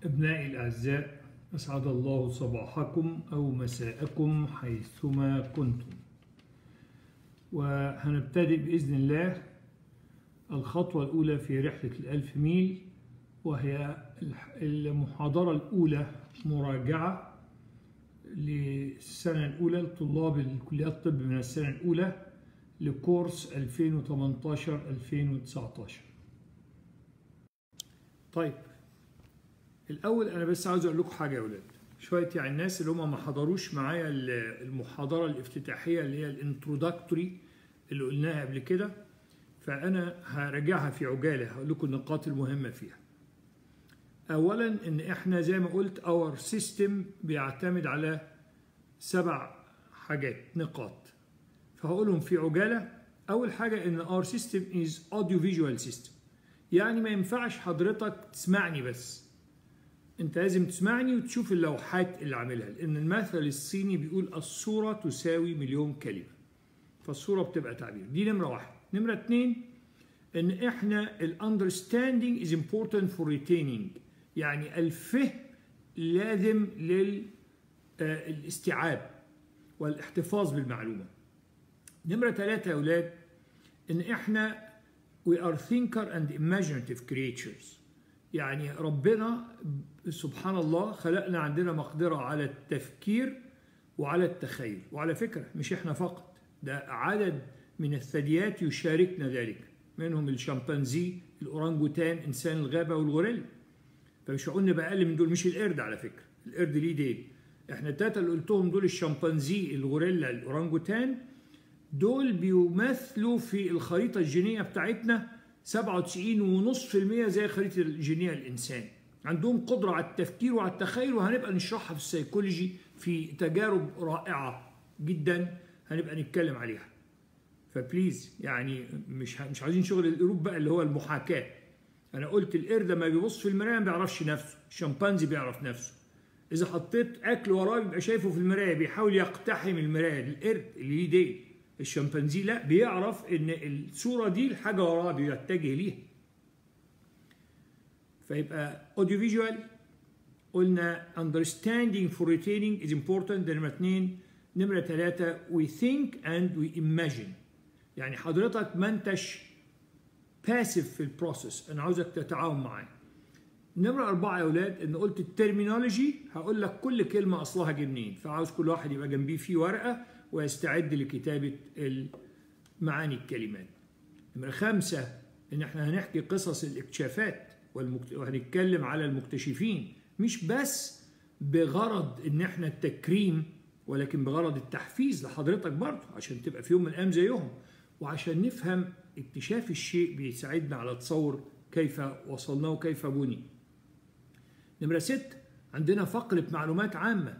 أبنائي الأعزاء أسعد الله صباحكم أو مساءكم حيثما كنتم وهنبتدئ بإذن الله الخطوة الأولى في رحلة الألف ميل وهي المحاضرة الأولى مراجعة للسنة الأولى لطلاب الكليات الطب من السنة الأولى لكورس 2018-2019 طيب الأول أنا بس عاوز أقول لكم حاجة يا أولاد شوية يعني الناس اللي هم ما حضروش معايا المحاضرة الافتتاحية اللي هي الانترودكتوري اللي قلناها قبل كده فأنا هراجعها في عجالة هقول لكم النقاط المهمة فيها أولا إن إحنا زي ما قلت اور سيستم بيعتمد على سبع حاجات نقاط فهقولهم في عجالة أول حاجة إن our system is audio visual system يعني ما ينفعش حضرتك تسمعني بس أنت لازم تسمعني وتشوف اللوحات اللي عاملها لأن المثل الصيني بيقول الصورة تساوي مليون كلمة فالصورة بتبقى تعبير دي نمرة واحد نمرة اتنين إن إحنا ال understanding is important for retaining يعني الفهم لازم للاستيعاب والاحتفاظ بالمعلومة نمرة ثلاثة يا أولاد إن إحنا we are thinker and imaginative creatures يعني ربنا سبحان الله خلقنا عندنا مقدرة على التفكير وعلى التخيل وعلى فكرة مش إحنا فقط ده عدد من الثدييات يشاركنا ذلك منهم الشمبانزي الأورانجوتان إنسان الغابة والغوريلا فمش هقول نبقى أقل من دول مش القرد على فكرة القرد ليه ديل إحنا التلاتة اللي قلتهم دول الشمبانزي الغوريلا الأورانجوتان دول بيمثلوا في الخريطة الجينية بتاعتنا 97.5% زي الخريطة الجينية الإنسان عندهم قدرة على التفكير وعلى التخيل وهنبقى نشرحها في السيكولوجي في تجارب رائعة جدا هنبقى نتكلم عليها فبليز يعني مش مش عايزين شغل القلوب بقى اللي هو المحاكاة أنا قلت القرد لما بيبص في المراية ما بيعرفش نفسه الشمبانزي بيعرف نفسه إذا حطيت أكل وراه بيبقى شايفه في المراية بيحاول يقتحم المراية القرد اللي ليه ديل الشمبانزي لا بيعرف ان الصوره دي الحاجه وراه بيتجه ليها فيبقى audio visual قلنا understanding for retaining is important ده نمرة اتنين نمرة تلاتة we think and we imagine يعني حضرتك ما انتش باسف في البروسيس انا عاوزك تتعاون معايا نمرة أربعة يا أولاد إن قلت الترمينولوجي هقول لك كل كلمة أصلها جه منين فعاوز كل واحد يبقى جنبيه فيه ورقة ويستعد لكتابة معاني الكلمات نمرة خمسة إن إحنا هنحكي قصص الاكتشافات والمكت... وهنتكلم على المكتشفين مش بس بغرض إن إحنا التكريم ولكن بغرض التحفيز لحضرتك برضه عشان تبقى في يوم من الأيام زيهم وعشان نفهم اكتشاف الشيء بيساعدنا على تصور كيف وصلنا وكيف بني نمرة ست عندنا فقرة معلومات عامة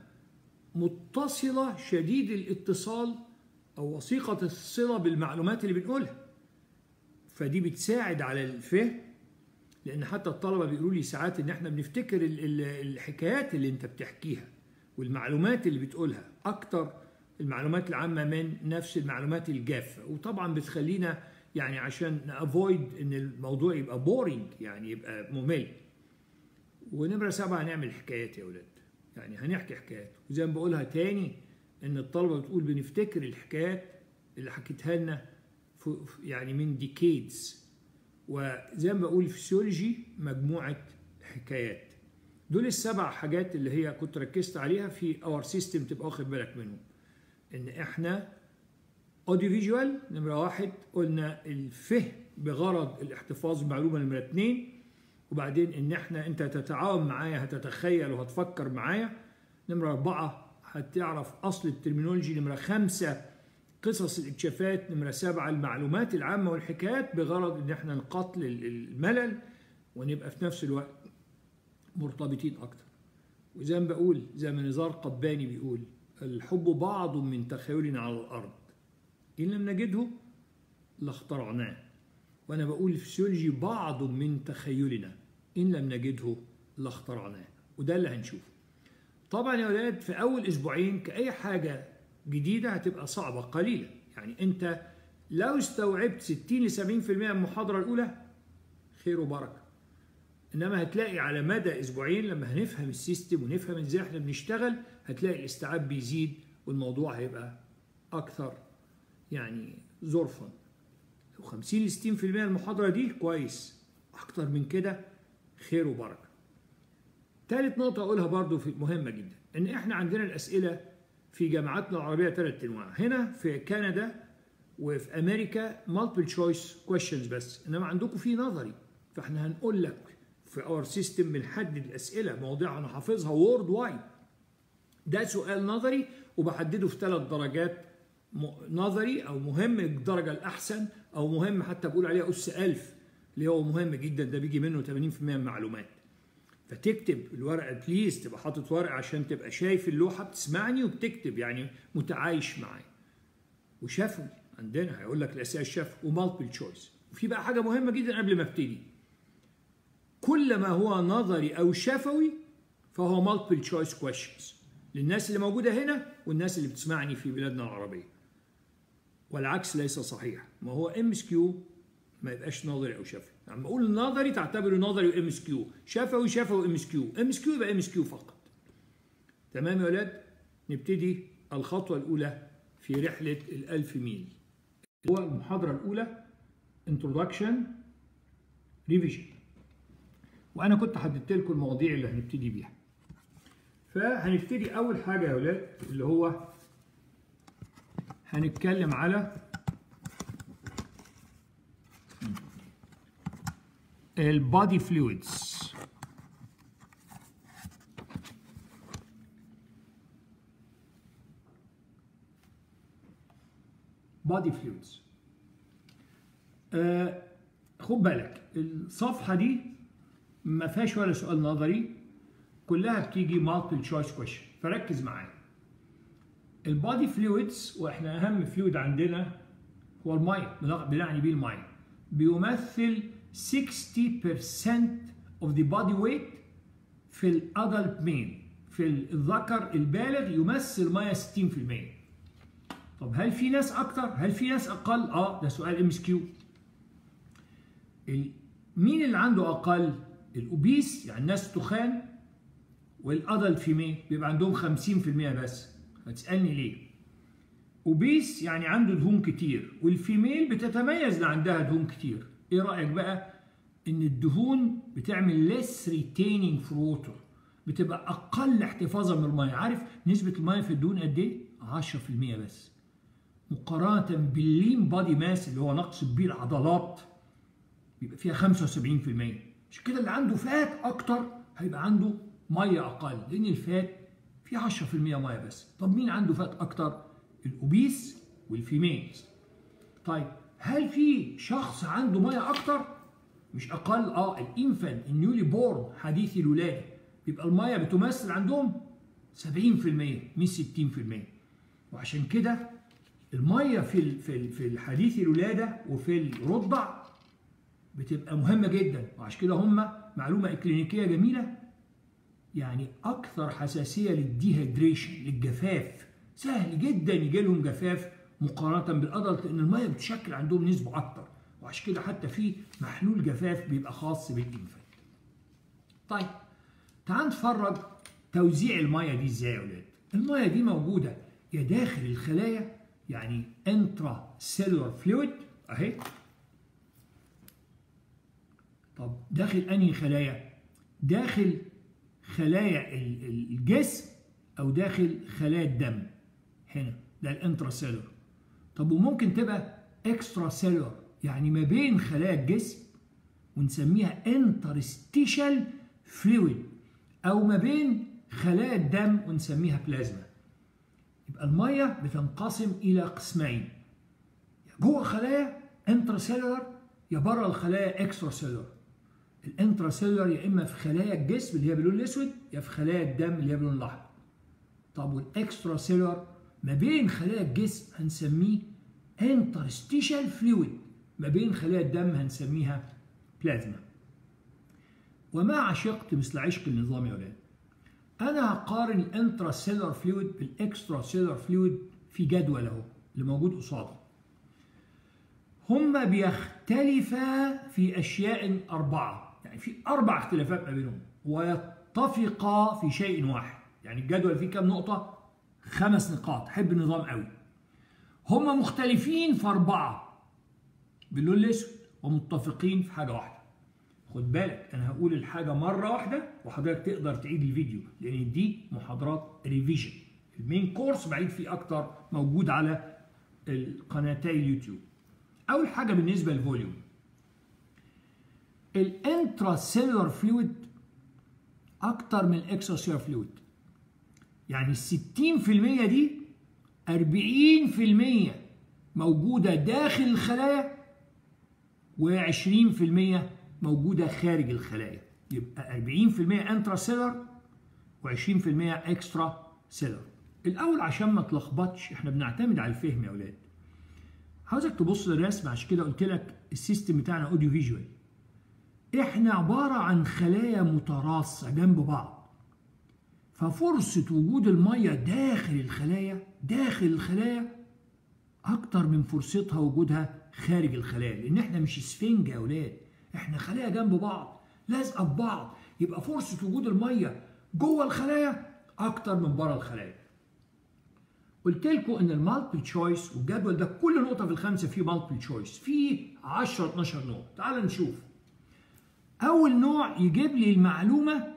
متصلة شديد الاتصال أو وثيقة الصلة بالمعلومات اللي بنقولها فدي بتساعد على الفهم لأن حتى الطلبة بيقولوا لي ساعات إن إحنا بنفتكر الحكايات اللي أنت بتحكيها والمعلومات اللي بتقولها أكتر المعلومات العامة من نفس المعلومات الجافة وطبعا بتخلينا يعني عشان نافويد ان الموضوع يبقى بورينج يعني يبقى ممل ونمرة سبعة هنعمل حكايات يا ولاد يعني هنحكي حكايات وزي ما بقولها تاني ان الطلبه بتقول بنفتكر الحكايات اللي حكيتها لنا يعني من ديكيدز وزي ما بقول فيسيولوجي مجموعه حكايات دول السبع حاجات اللي هي كنت ركزت عليها في اور سيستم تبقى واخد بالك منهم ان احنا اوديو فيجوال نمره واحد قلنا الفهم بغرض الاحتفاظ بالمعلومه نمره اثنين وبعدين ان احنا انت تتعاون معايا هتتخيل وهتفكر معايا نمرة أربعة هتعرف أصل الترمينولوجي نمرة خمسة قصص الاكتشافات نمرة سبعة المعلومات العامة والحكايات بغرض ان احنا نقتل الملل ونبقى في نفس الوقت مرتبطين أكتر وزي ما بقول زي ما نزار قباني بيقول الحب بعض من تخيلنا على الأرض إن لم نجده لاخترعناه وأنا بقول الفسيولوجي بعض من تخيلنا إن لم نجده لاخترعناه وده اللي هنشوفه طبعا يا ولاد في أول أسبوعين كأي حاجة جديدة هتبقى صعبة قليلة يعني أنت لو استوعبت 60 ل 70% من المحاضرة الأولى خير وبركة انما هتلاقي على مدى اسبوعين لما هنفهم السيستم ونفهم ازاي احنا بنشتغل هتلاقي الاستيعاب بيزيد والموضوع هيبقى اكثر يعني ظرفا لو 50 ل 60% المحاضره دي كويس اكتر من كده خير وبركه ثالث نقطه اقولها برضو في مهمه جدا ان احنا عندنا الاسئله في جامعاتنا العربيه ثلاث انواع هنا في كندا وفي امريكا مالتيبل تشويس كويشنز بس انما عندكم في نظري فاحنا هنقول لك في اور سيستم بنحدد الاسئله مواضيع انا حافظها وورد وايد ده سؤال نظري وبحدده في ثلاث درجات نظري او مهم الدرجه الاحسن او مهم حتى بقول عليه اس 1000 اللي هو مهم جدا ده بيجي منه 80% من المعلومات فتكتب الورقه بليز تبقى حاطط ورقه عشان تبقى شايف اللوحه بتسمعني وبتكتب يعني متعايش معايا وشفوي عندنا هيقول لك الاسئله الشفوي ومالتيبل تشويس وفي بقى حاجه مهمه جدا قبل ما ابتدي كل ما هو نظري او شفوي فهو مالتيبل تشويس كويشنز للناس اللي موجوده هنا والناس اللي بتسمعني في بلادنا العربيه والعكس ليس صحيح ما هو ام اس كيو ما يبقاش نظري او شفوي لما يعني اقول نظري تعتبره نظري وام اس كيو شفوي شفوي وام اس كيو ام اس كيو يبقى ام اس كيو فقط تمام يا ولاد نبتدي الخطوه الاولى في رحله الألف ميل هو المحاضره الاولى introduction revision وانا كنت حددت لكم المواضيع اللي هنبتدي بيها فهنبتدي اول حاجه يا ولاد اللي هو هنتكلم على البادي فلويدز بادي فلويدز آه خد بالك الصفحه دي ما فيهاش ولا سؤال نظري كلها بتيجي مالتيبل تشويس كويشن فركز معايا البادي فلويدز واحنا اهم فلويد عندنا هو الميه بنعني بيه الميه بيمثل 60% of the body weight في الادلت ميل في الذكر البالغ يمثل ميه 60% طب هل في ناس اكتر هل في ناس اقل اه ده سؤال ام اس كيو مين اللي عنده اقل الاوبيس يعني الناس تخان والادلت فيميل بيبقى عندهم 50% بس هتسالني ليه اوبيس يعني عنده دهون كتير والفيميل بتتميز ان عندها دهون كتير ايه رايك بقى ان الدهون بتعمل less retaining for water بتبقى اقل احتفاظا من الميه عارف نسبه الميه في الدهون قد ايه 10% بس مقارنه باللين بادي ماس اللي هو نقص بيه العضلات بيبقى فيها 75% عشان كده اللي عنده فات اكتر هيبقى عنده ميه اقل لان الفات فيه 10% ميه بس طب مين عنده فات اكتر الاوبيس والفيميلز طيب هل في شخص عنده ميه اكتر مش اقل اه الانفان النيولي بورن حديث الولاده بيبقى الميه بتمثل عندهم 70% مش 60% وعشان كده الميه في في في الحديث الولاده وفي الرضع بتبقى مهمه جدا وعشان كده هم معلومه اكلينيكيه جميله يعني اكثر حساسيه للديهيدريشن للجفاف سهل جدا يجي لهم جفاف مقارنه بالادلت لان الميه بتشكل عندهم نسبه اكتر وعشان كده حتى في محلول جفاف بيبقى خاص بالانفانت. طيب تعال نتفرج توزيع الميه دي ازاي يا اولاد؟ الميه دي موجوده يا داخل الخلايا يعني انترا سيلولار فلويد اهي طب داخل انهي خلايا؟ داخل خلايا الجسم او داخل خلايا الدم هنا ده الانترا سيلولار طب وممكن تبقى اكسترا سيلولار يعني ما بين خلايا الجسم ونسميها انترستيشال فلويد او ما بين خلايا الدم ونسميها بلازما يبقى الميه بتنقسم الى قسمين جوه خلايا انتراسيلولار يا بره الخلايا اكسترا سيلولار الانترا سيلولار يا اما في خلايا الجسم اللي هي باللون الاسود يا في خلايا الدم اللي هي باللون الاحمر طب والاكسترا سيلولار ما بين خلايا الجسم هنسميه انترستيشال فلويد ما بين خلايا الدم هنسميها بلازما وما عشقت مثل عشق النظام يا ولاد انا هقارن الانترا سيلولار فلويد بالاكسترا سيلولار فلويد في جدول اهو اللي موجود قصادي هما بيختلفا في اشياء اربعه يعني في اربع اختلافات ما بينهم ويتفقا في شيء واحد يعني الجدول فيه كام نقطه خمس نقاط حب النظام قوي هم مختلفين في اربعه باللون الاسود ومتفقين في حاجه واحده خد بالك انا هقول الحاجه مره واحده وحضرتك تقدر تعيد الفيديو لان دي محاضرات ريفيجن المين كورس بعيد فيه اكتر موجود على القناتي اليوتيوب اول حاجه بالنسبه للفوليوم الانترا سيلولار فلويد اكتر من الاكسترا سيلولار فلويد يعني ال 60% دي 40% موجوده داخل الخلايا و20% موجوده خارج الخلايا يبقى 40% انترا سيلولار و20% اكسترا سيلولار الاول عشان ما تلخبطش احنا بنعتمد على الفهم يا اولاد عاوزك تبص للرسم عشان كده قلت لك السيستم بتاعنا اوديو فيجوال احنا عباره عن خلايا متراصه جنب بعض ففرصه وجود الميه داخل الخلايا داخل الخلايا اكتر من فرصتها وجودها خارج الخلايا لان احنا مش سفنج يا اولاد احنا خلايا جنب بعض لازقه في بعض يبقى فرصه وجود الميه جوه الخلايا اكتر من بره الخلايا قلت لكم ان المالتي تشويس والجدول ده كل نقطه في الخمسه فيه مالتي تشويس فيه 10 12 نقطه تعال نشوف اول نوع يجيب لي المعلومه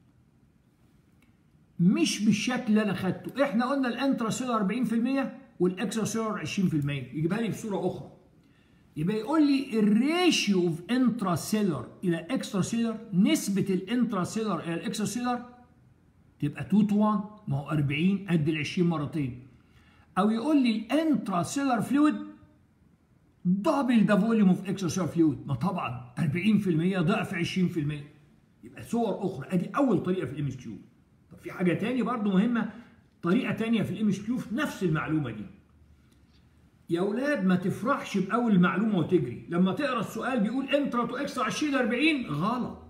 مش بالشكل اللي انا خدته احنا قلنا الانترا سيلر 40% والاكسترا سيلر 20% يجيبها لي بصوره اخرى يبقى يقول لي الريشيو اوف انترا سيلر الى اكسترا سيلر نسبه الانترا سيلر الى الاكسترا سيلر تبقى 2 تو 1 ما هو 40 قد ال 20 مرتين او يقول لي الانترا سيلر فلويد دبل ذا فوليوم اوف اكسترا سيلر فلويد ما طبعا 40% ضعف 20% يبقى صور اخرى ادي اول طريقه في الام اس كيو طب في حاجه ثانيه برضو مهمه طريقه ثانيه في الام اس كيو في نفس المعلومه دي يا اولاد ما تفرحش باول المعلومه وتجري لما تقرا السؤال بيقول انترا تو اكسترا 20 40 غلط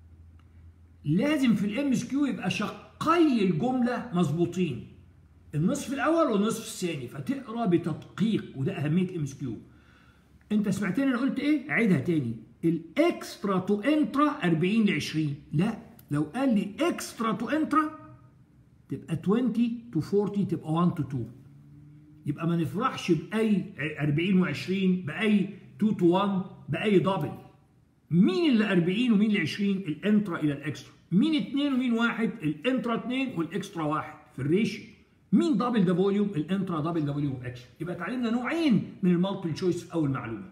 لازم في الام اس كيو يبقى شقي الجمله مظبوطين النصف الاول والنصف الثاني فتقرا بتدقيق وده اهميه الام اس كيو انت سمعتني انا قلت ايه عيدها تاني الاكسترا تو انترا 40 ل 20 لا لو قال لي اكسترا تو انترا تبقى 20 تو 40 تبقى 1 تو 2 يبقى ما نفرحش باي 40 و20 باي 2 تو 1 باي دبل مين اللي 40 ومين اللي 20 الانترا الى الاكسترا مين 2 ومين 1 الانترا 2 والاكسترا 1 في الريشيو مين دبل ده فوليوم الانترا دبل ده فوليوم اكشن يبقى اتعلمنا نوعين من المالتيبل تشويس في اول معلومه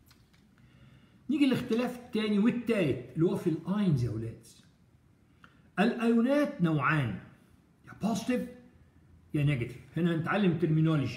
نيجي الاختلاف الثاني والثالث اللي هو في الاينز يا اولاد الايونات نوعان يا بوزيتيف يا نيجاتيف هنا هنتعلم ترمينولوجي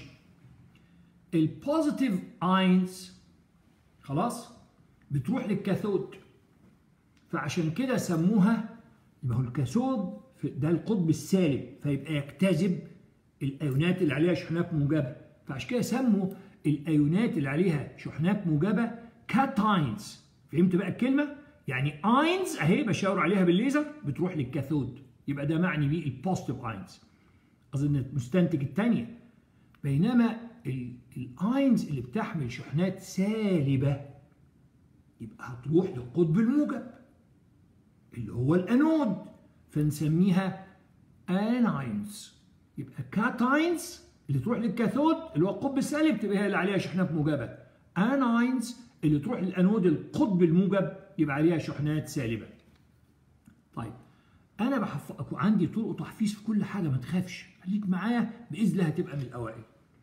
البوزيتيف اينز خلاص بتروح للكاثود فعشان كده سموها يبقى هو الكاثود ده القطب السالب فيبقى يجتذب الايونات اللي عليها شحنات موجبه فعشان كده سموا الايونات اللي عليها شحنات موجبه كاتاينز فهمت بقى الكلمه يعني اينز اهي بشاور عليها بالليزر بتروح للكاثود يبقى ده معني بيه البوزيتيف اينز اظن المستنتج الثانيه بينما الاينز اللي بتحمل شحنات سالبه يبقى هتروح للقطب الموجب اللي هو الانود فنسميها اناينز يبقى كاتاينز اللي تروح للكاثود اللي هو القطب السالب تبقى هي اللي عليها شحنات موجبه اناينز اللي تروح للانود القطب الموجب يبقى عليها شحنات سالبه طيب انا بحفظك وعندي طرق تحفيز في كل حاجه ما تخافش خليك معايا باذن الله هتبقى من الاوائل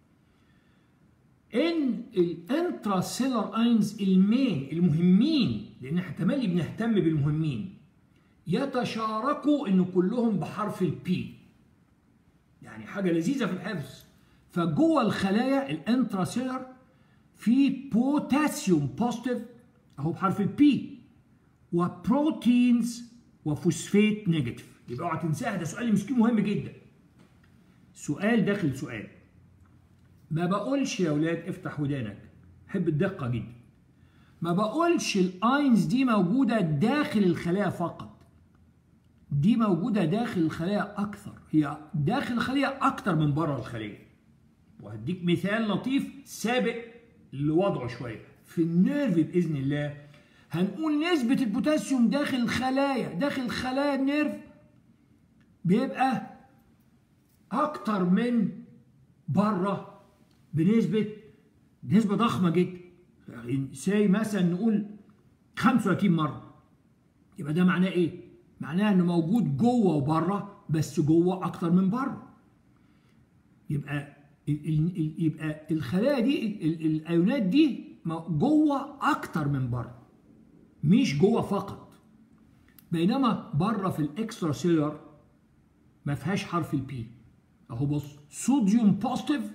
ان الانترا سيلر اينز المين المهمين لان احنا تملي بنهتم بالمهمين يتشاركوا ان كلهم بحرف البي يعني حاجه لذيذه في الحفظ فجوه الخلايا الانترا سيلر في بوتاسيوم بوزيتيف اهو بحرف البي وبروتينز وفوسفات نيجاتيف يبقى اوعى تنساها ده سؤال مسكين مهم جدا سؤال داخل سؤال ما بقولش يا اولاد افتح ودانك حب الدقه جدا ما بقولش الاينز دي موجوده داخل الخلايا فقط دي موجوده داخل الخلايا اكثر هي داخل الخليه اكتر من بره الخليه وهديك مثال لطيف سابق لوضعه شويه في النيرف باذن الله هنقول نسبة البوتاسيوم داخل الخلايا داخل خلايا النيرف بيبقى أكتر من بره بنسبة نسبة ضخمة جدا يعني ساي مثلا نقول 35 مرة يبقى ده معناه إيه؟ معناه إنه موجود جوه وبره بس جوه أكتر من بره يبقى يبقى الخلايا دي الايونات دي جوه اكتر من بره مش جوه فقط بينما بره في الاكسترا سيلر ما فيهاش حرف البي اهو بص صوديوم بوزيتيف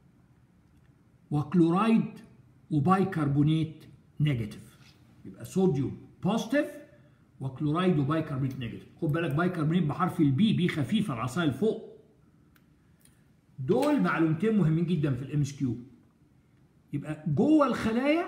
وكلورايد وبايكربونات نيجاتيف يبقى صوديوم بوزيتيف وكلورايد وبايكربونات نيجاتيف خد بالك بايكربونات بحرف البي بي خفيفه العصايه لفوق دول معلومتين مهمين جدا في الام اس كيو يبقى جوه الخلايا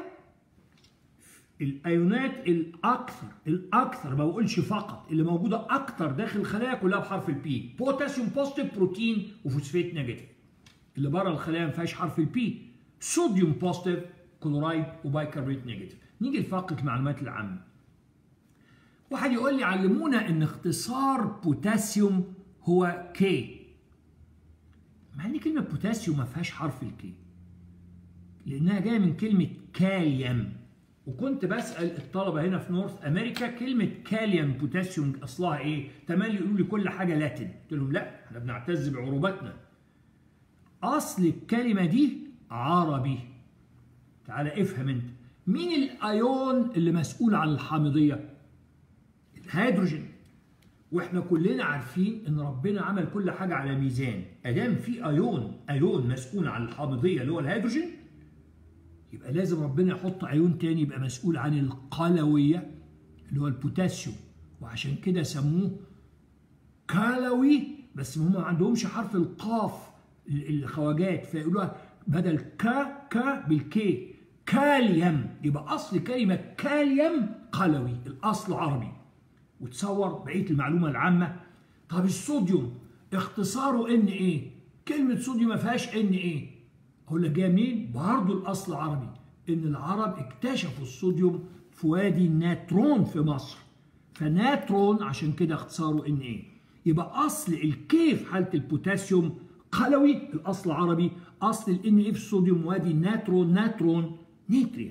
الايونات الاكثر الاكثر ما بقولش فقط اللي موجوده اكثر داخل الخلايا كلها بحرف البي بوتاسيوم بوزيتيف بروتين وفوسفات نيجاتيف اللي بره الخلايا ما فيهاش حرف البي صوديوم بوزيتيف كلورايد وبايكربونات نيجاتيف نيجي لفقره المعلومات العامه واحد يقول لي علمونا ان اختصار بوتاسيوم هو كي مع ان كلمه بوتاسيوم ما فيهاش حرف الكي لانها جايه من كلمه كاليوم وكنت بسال الطلبه هنا في نورث امريكا كلمه كاليوم بوتاسيوم اصلها ايه تمام يقولوا لي كل حاجه لاتن قلت لهم لا احنا بنعتز بعروبتنا اصل الكلمه دي عربي تعالى افهم انت مين الايون اللي مسؤول عن الحامضيه الهيدروجين واحنا كلنا عارفين ان ربنا عمل كل حاجه على ميزان ادام في ايون ايون مسؤول عن الحامضيه اللي هو الهيدروجين يبقى لازم ربنا يحط ايون تاني يبقى مسؤول عن القلويه اللي هو البوتاسيوم وعشان كده سموه كالوي بس هم ما عندهمش حرف القاف الخواجات فيقولوها بدل كا كا بالكي كاليوم يبقى اصل كلمه كاليوم قلوي الاصل عربي وتصور بقيه المعلومه العامه طب الصوديوم اختصاره ان ايه كلمه صوديوم ما فيهاش ان ايه اقول لك جايه منين برضه الاصل عربي ان العرب اكتشفوا الصوديوم في وادي الناترون في مصر فناترون عشان كده اختصاره ان ايه يبقى اصل الكي في حاله البوتاسيوم قلوي الاصل عربي اصل الان ايه في الصوديوم وادي الناترون ناترون نيتريوم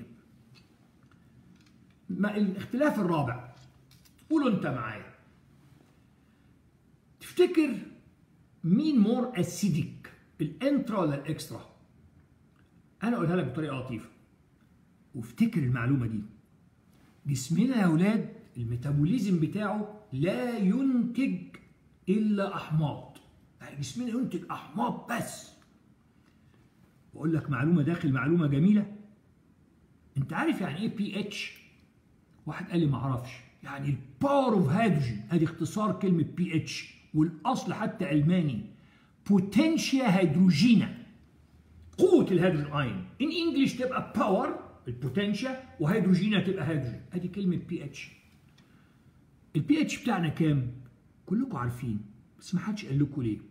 الاختلاف الرابع قولوا انت معايا تفتكر مين مور اسيديك الانترا ولا الاكسترا انا اقولها لك بطريقه لطيفه وافتكر المعلومه دي جسمنا يا اولاد الميتابوليزم بتاعه لا ينتج الا احماض يعني جسمنا ينتج احماض بس بقول لك معلومه داخل معلومه جميله انت عارف يعني ايه بي اتش واحد قال لي ما اعرفش يعني الباور اوف هيدروجين ادي اختصار كلمه بي اتش والاصل حتى الماني بوتنشيا هيدروجينا قوه الهيدروجين اين ان انجلش تبقى باور البوتنشيا وهيدروجينا تبقى هيدروجين ادي كلمه بي اتش البي اتش بتاعنا كام كلكم عارفين بس ما حدش قال لكم ليه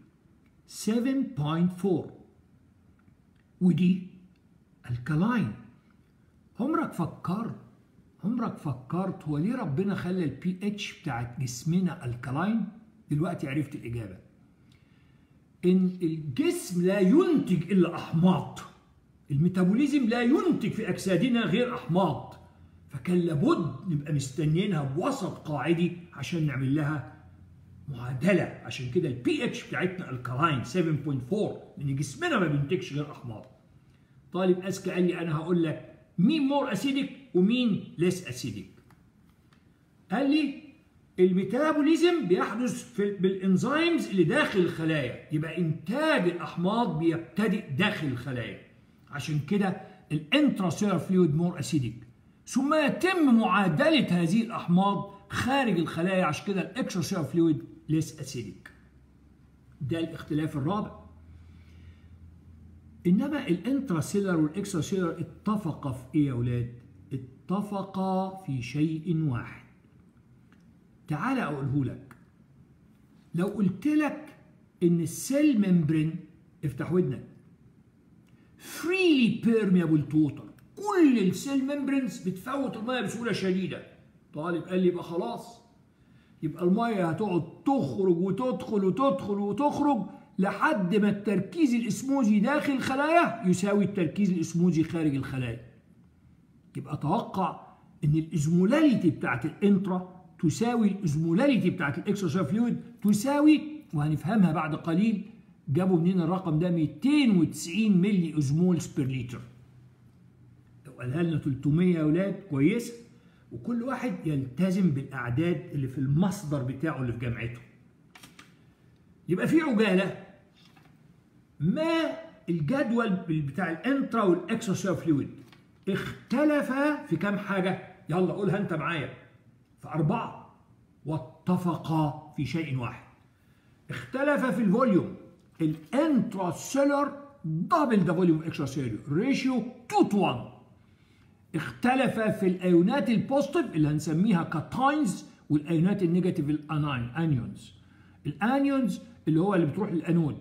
7.4 ودي الكلاين عمرك فكرت عمرك فكرت هو ليه ربنا خلى البي اتش بتاعت جسمنا الكلاين دلوقتي عرفت الاجابه ان الجسم لا ينتج الا احماض الميتابوليزم لا ينتج في اجسادنا غير احماض فكان لابد نبقى مستنيينها بوسط قاعدي عشان نعمل لها معادله عشان كده البي اتش بتاعتنا الكلاين 7.4 لان جسمنا ما بينتجش غير احماض طالب اذكى قال لي انا هقول لك مين مور اسيدك ومين ليس اسيدك قال لي الميتابوليزم بيحدث في بالانزيمز اللي داخل الخلايا يبقى انتاج الاحماض بيبتدئ داخل الخلايا عشان كده الانتراسيلر فلويد مور اسيدك ثم يتم معادله هذه الاحماض خارج الخلايا عشان كده الاكستراسيلر فلويد ليس اسيدك ده الاختلاف الرابع انما الانتراسيلر والاكستراسيلر اتفقا في ايه يا اولاد اتفقا في شيء واحد تعال اقوله لك لو قلت لك ان السيل ممبرين افتح ودنك فريلي بيرميبل تو ووتر كل السيل ممبرنز بتفوت الميه بسهوله شديده طالب قال لي يبقى خلاص يبقى الميه هتقعد تخرج وتدخل وتدخل وتخرج لحد ما التركيز الاسموزي داخل الخلايا يساوي التركيز الاسموزي خارج الخلايا يبقى توقع ان الازمولاليتي بتاعت الانترا تساوي الازمولاليتي بتاعت الاكسترا فلويد تساوي وهنفهمها بعد قليل جابوا منين الرقم ده 290 ملي ازمولز بير لتر لو قالها لنا 300 يا اولاد كويس وكل واحد يلتزم بالاعداد اللي في المصدر بتاعه اللي في جامعته يبقى في عجاله ما الجدول بتاع الانترا والاكسترا فلويد اختلف في كام حاجه يلا قولها انت معايا في اربعه واتفقا في شيء واحد اختلف في الفوليوم الانترا سيلر دبل ذا فوليوم اكسترا سيلر ريشيو 2 تو 1 اختلف في الايونات البوزيتيف اللي هنسميها كاتاينز والايونات النيجاتيف الاناين انيونز الانيونز اللي هو اللي بتروح للانود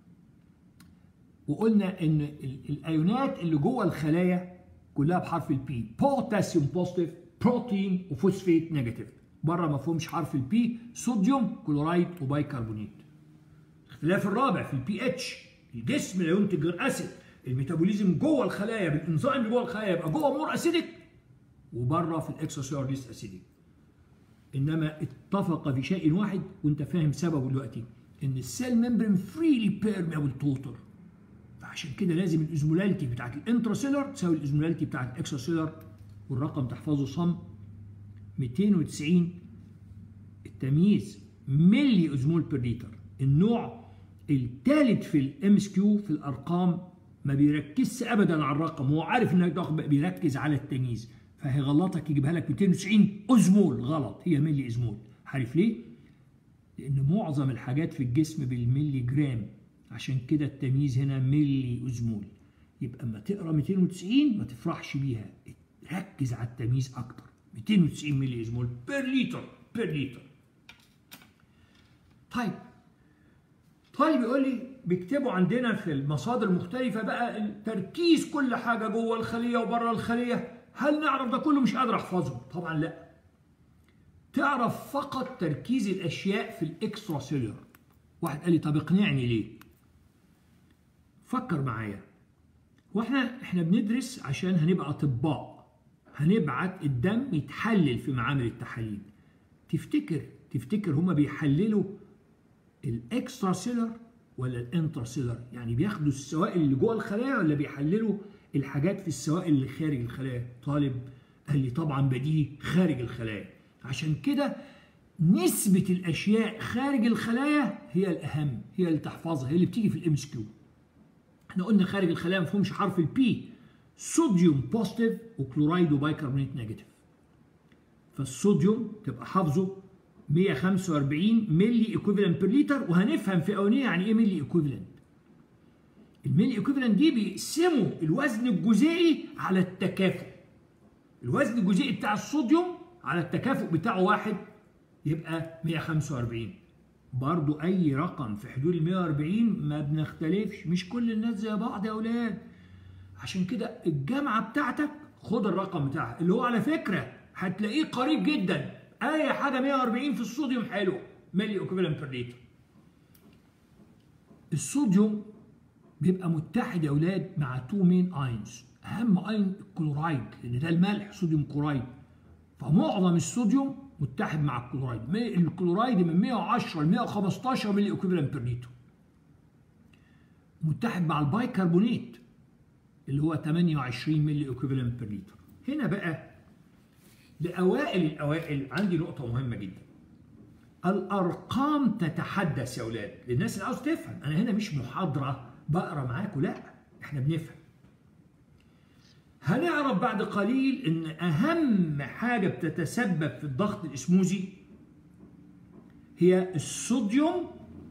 وقلنا ان الايونات اللي جوه الخلايا كلها بحرف البي بوتاسيوم بوزيتيف بروتين وفوسفيت نيجاتيف بره ما فيهمش حرف البي صوديوم كلورايد وبايكربونات الاختلاف الرابع في البي اتش الجسم لا ينتج غير اسيد الميتابوليزم جوه الخلايا بالانزيم اللي جوه الخلايا يبقى جوه مور اسيدك وبره في الاكسترا ليس اسيدك انما اتفق في شيء واحد وانت فاهم سببه دلوقتي ان السيل ممبرين فريلي بيرميبل توتر فعشان كده لازم الازمولاليتي بتاعت الانتراسيلر تساوي الازمولاليتي بتاعت الاكستراسيلر والرقم تحفظه صم 290 التمييز ملي ازمول بير لتر النوع الثالث في الام اس كيو في الارقام ما بيركزش ابدا على الرقم هو عارف انك بيركز على التمييز فهيغلطك يجيبها لك 290 ازمول غلط هي ملي ازمول عارف ليه؟ لان معظم الحاجات في الجسم بالملي جرام عشان كده التمييز هنا ملي ازمول يبقى اما تقرا 290 ما تفرحش بيها ركز على التمييز اكتر 290 ملي ازمول بير لتر بير لتر طيب طيب يقول لي بيكتبوا عندنا في المصادر المختلفة بقى تركيز كل حاجة جوه الخلية وبره الخلية هل نعرف ده كله مش قادر احفظه طبعا لا تعرف فقط تركيز الاشياء في الاكسترا سيلولر واحد قال لي طب اقنعني ليه فكر معايا واحنا احنا بندرس عشان هنبقى اطباء هنبعت الدم يتحلل في معامل التحاليل تفتكر تفتكر هما بيحللوا الاكسترا سيلر ولا الانترا سيلر يعني بياخدوا السوائل اللي جوه الخلايا ولا بيحللوا الحاجات في السوائل اللي خارج الخلايا طالب قال لي طبعا بديهي خارج الخلايا عشان كده نسبة الأشياء خارج الخلايا هي الأهم هي اللي تحفظها هي اللي بتيجي في الام اس كيو احنا قلنا خارج الخلايا ما فيهمش حرف البي صوديوم بوزيتيف وكلورايد وبايكربونات نيجاتيف فالصوديوم تبقى حافظه 145 ملي ايكوفالنت بير لتر وهنفهم في اولانيه يعني ايه ملي ايكوفالنت الملي ايكوفالنت دي بيقسموا الوزن الجزيئي على التكافؤ الوزن الجزيئي بتاع الصوديوم على التكافؤ بتاعه واحد يبقى 145 برضو اي رقم في حدود ال 140 ما بنختلفش مش كل الناس زي بعض يا اولاد عشان كده الجامعه بتاعتك خد الرقم بتاعها اللي هو على فكره هتلاقيه قريب جدا اي حاجه 140 في الصوديوم حلو ملي ايكوفالنت بير لتر الصوديوم بيبقى متحد يا اولاد مع تو مين اينز اهم اين الكلورايد لان ده الملح صوديوم كلورايد فمعظم الصوديوم متحد مع الكلورايد الكلورايد من 110 ل 115 ملي ايكوفالنت بير لتر متحد مع البايكربونات اللي هو 28 ملي ايكوفالنت بير لتر هنا بقى لاوائل الاوائل عندي نقطه مهمه جدا الارقام تتحدث يا اولاد للناس اللي عاوز تفهم انا هنا مش محاضره بقرا معاكم لا احنا بنفهم هنعرف بعد قليل ان اهم حاجه بتتسبب في الضغط الاسموزي هي الصوديوم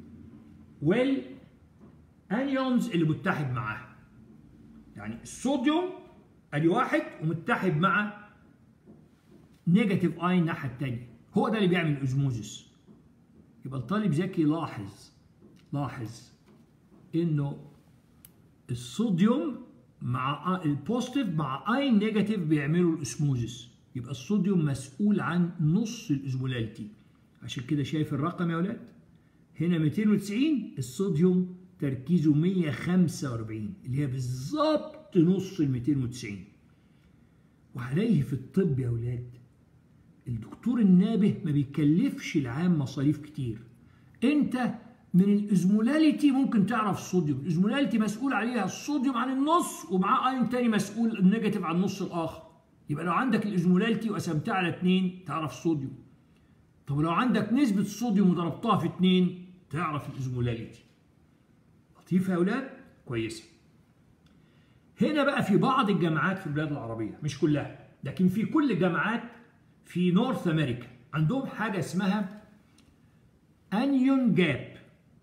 والانيونز اللي متحد معاها يعني الصوديوم ادي واحد ومتحد مع نيجاتيف اي الناحيه الثانيه هو ده اللي بيعمل الاسموزيس يبقى الطالب ذكي لاحظ لاحظ انه الصوديوم مع البوزيتيف مع اين نيجاتيف بيعملوا الاسموزس يبقى الصوديوم مسؤول عن نص الاسمولاليتي عشان كده شايف الرقم يا ولاد هنا 290 الصوديوم تركيزه 145 اللي هي بالظبط نص ال 290 وعليه في الطب يا ولاد الدكتور النابه ما بيكلفش العام مصاريف كتير انت من الازمولاليتي ممكن تعرف الصوديوم الازمولاليتي مسؤول عليها الصوديوم عن النص ومعاه اين تاني مسؤول النيجاتيف عن النص الاخر يبقى لو عندك الازمولاليتي وقسمتها على اتنين تعرف الصوديوم طب لو عندك نسبة الصوديوم وضربتها في اتنين تعرف الازمولاليتي لطيفة يا اولاد كويسة هنا بقى في بعض الجامعات في البلاد العربية مش كلها لكن في كل الجامعات في نورث امريكا عندهم حاجة اسمها انيون جاب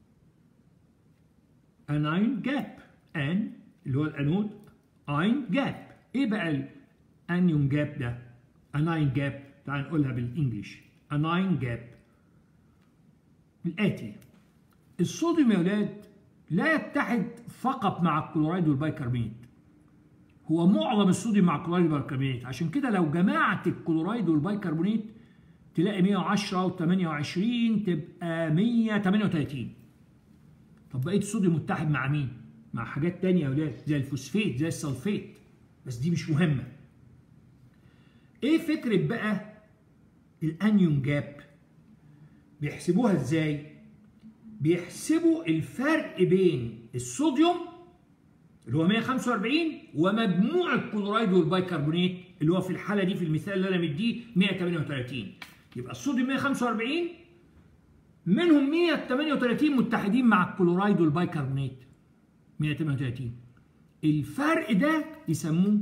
اناين جاب ان اللي هو الانود اين جاب ايه بقى الانيون جاب ده اناين جاب تعال نقولها بالانجلش اناين جاب الاتي الصوديوم يا ولاد لا يتحد فقط مع الكلورايد والبيكربونات هو معظم الصوديوم مع الكلورايد والبيكربونات عشان كده لو جمعت الكلورايد والبيكربونات تلاقي 110 و28 تبقى 138 طب بقيه الصوديوم متحد مع مين؟ مع حاجات تانية يا ولاد زي الفوسفيت زي السلفيت بس دي مش مهمة. ايه فكرة بقى الانيون جاب؟ بيحسبوها ازاي؟ بيحسبوا الفرق بين الصوديوم اللي هو 145 ومجموع الكلورايد والبيكربونات اللي هو في الحالة دي في المثال اللي انا مديه 138 يبقى الصوديوم 145 منهم 138 متحدين مع الكلورايد والبيكربونات 138 الفرق ده يسموه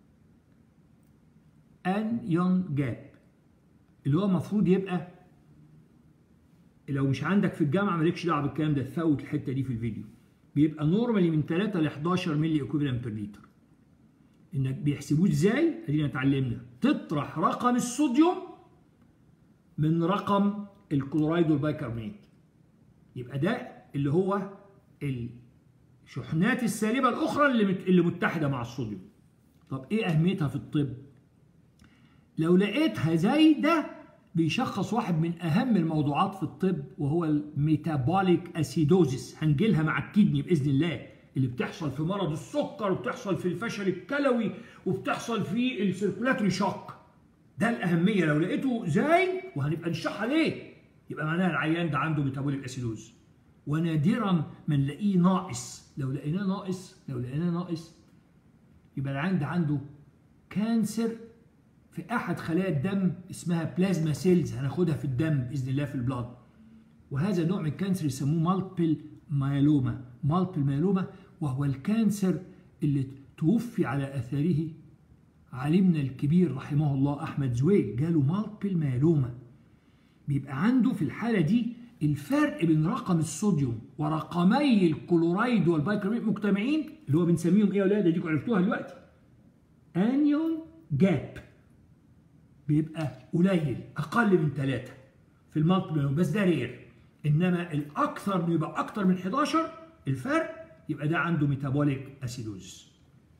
انيون جاب اللي هو المفروض يبقى لو مش عندك في الجامعه مالكش دعوه بالكلام ده تفوت الحته دي في الفيديو بيبقى نورمالي من 3 ل 11 ملي ايكوفالنت بير لتر انك بيحسبوه ازاي ادينا اتعلمنا تطرح رقم الصوديوم من رقم الكلورايد والبيكربونات يبقى ده اللي هو الشحنات السالبه الاخرى اللي اللي متحده مع الصوديوم طب ايه اهميتها في الطب لو لقيتها زايده بيشخص واحد من اهم الموضوعات في الطب وهو الميتابوليك اسيدوزيس هنجيلها مع الكدني باذن الله اللي بتحصل في مرض السكر وبتحصل في الفشل الكلوي وبتحصل في السيركولاتوري شوك ده الاهميه لو لقيته زايد وهنبقى نشرحها ليه يبقى معناها العيان ده عنده ميتابوليك اسيدوز ونادرا ما نلاقيه ناقص لو لقيناه ناقص لو لقيناه ناقص يبقى العيان ده عنده كانسر في احد خلايا الدم اسمها بلازما سيلز هناخدها في الدم باذن الله في البلاد وهذا نوع من الكانسر يسموه مالبل مايلوما مالبل مايلوما وهو الكانسر اللي توفي على اثاره عالمنا الكبير رحمه الله احمد زويل جاله مالبل مايلوما بيبقى عنده في الحاله دي الفرق بين رقم الصوديوم ورقمي الكلورايد والبيكربونات مجتمعين اللي هو بنسميهم ايه يا ولاد اديكم عرفتوها دلوقتي انيون جاب بيبقى قليل اقل من ثلاثة في المالتيبل بس ده رير انما الاكثر انه يبقى اكثر من 11 الفرق يبقى ده عنده ميتابوليك اسيدوز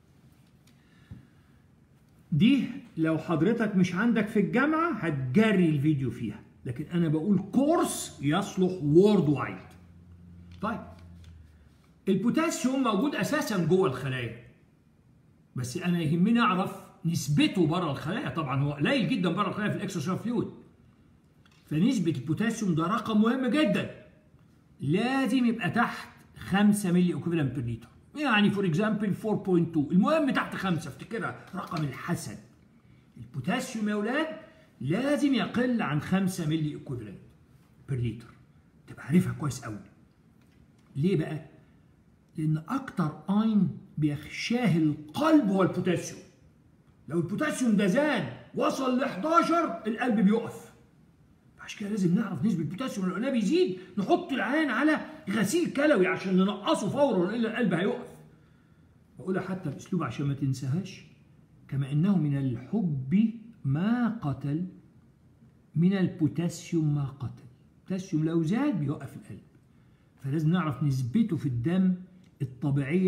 دي لو حضرتك مش عندك في الجامعه هتجري الفيديو فيها لكن انا بقول كورس يصلح وورد وايد طيب البوتاسيوم موجود اساسا جوه الخلايا بس انا يهمني اعرف نسبته بره الخلايا طبعا هو قليل جدا بره الخلايا في الاكسترا فلويد فنسبه البوتاسيوم ده رقم مهم جدا لازم يبقى تحت 5 ملي ايكوفالنت بير لتر يعني فور اكزامبل 4.2 المهم تحت 5 افتكرها رقم الحسن البوتاسيوم يا اولاد لازم يقل عن 5 ملي ايكوفالنت بير لتر تبقى عارفها كويس قوي ليه بقى لان اكتر اين بيخشاه القلب هو البوتاسيوم لو البوتاسيوم ده زاد وصل ل 11 القلب بيقف عشان كده لازم نعرف نسبه البوتاسيوم لو لقيناه بيزيد نحط العين على غسيل كلوي عشان ننقصه فورا والا القلب هيقف بقولها حتى باسلوب عشان ما تنساهاش كما انه من الحب ما قتل من البوتاسيوم ما قتل البوتاسيوم لو زاد بيوقف القلب فلازم نعرف نسبته في الدم الطبيعيه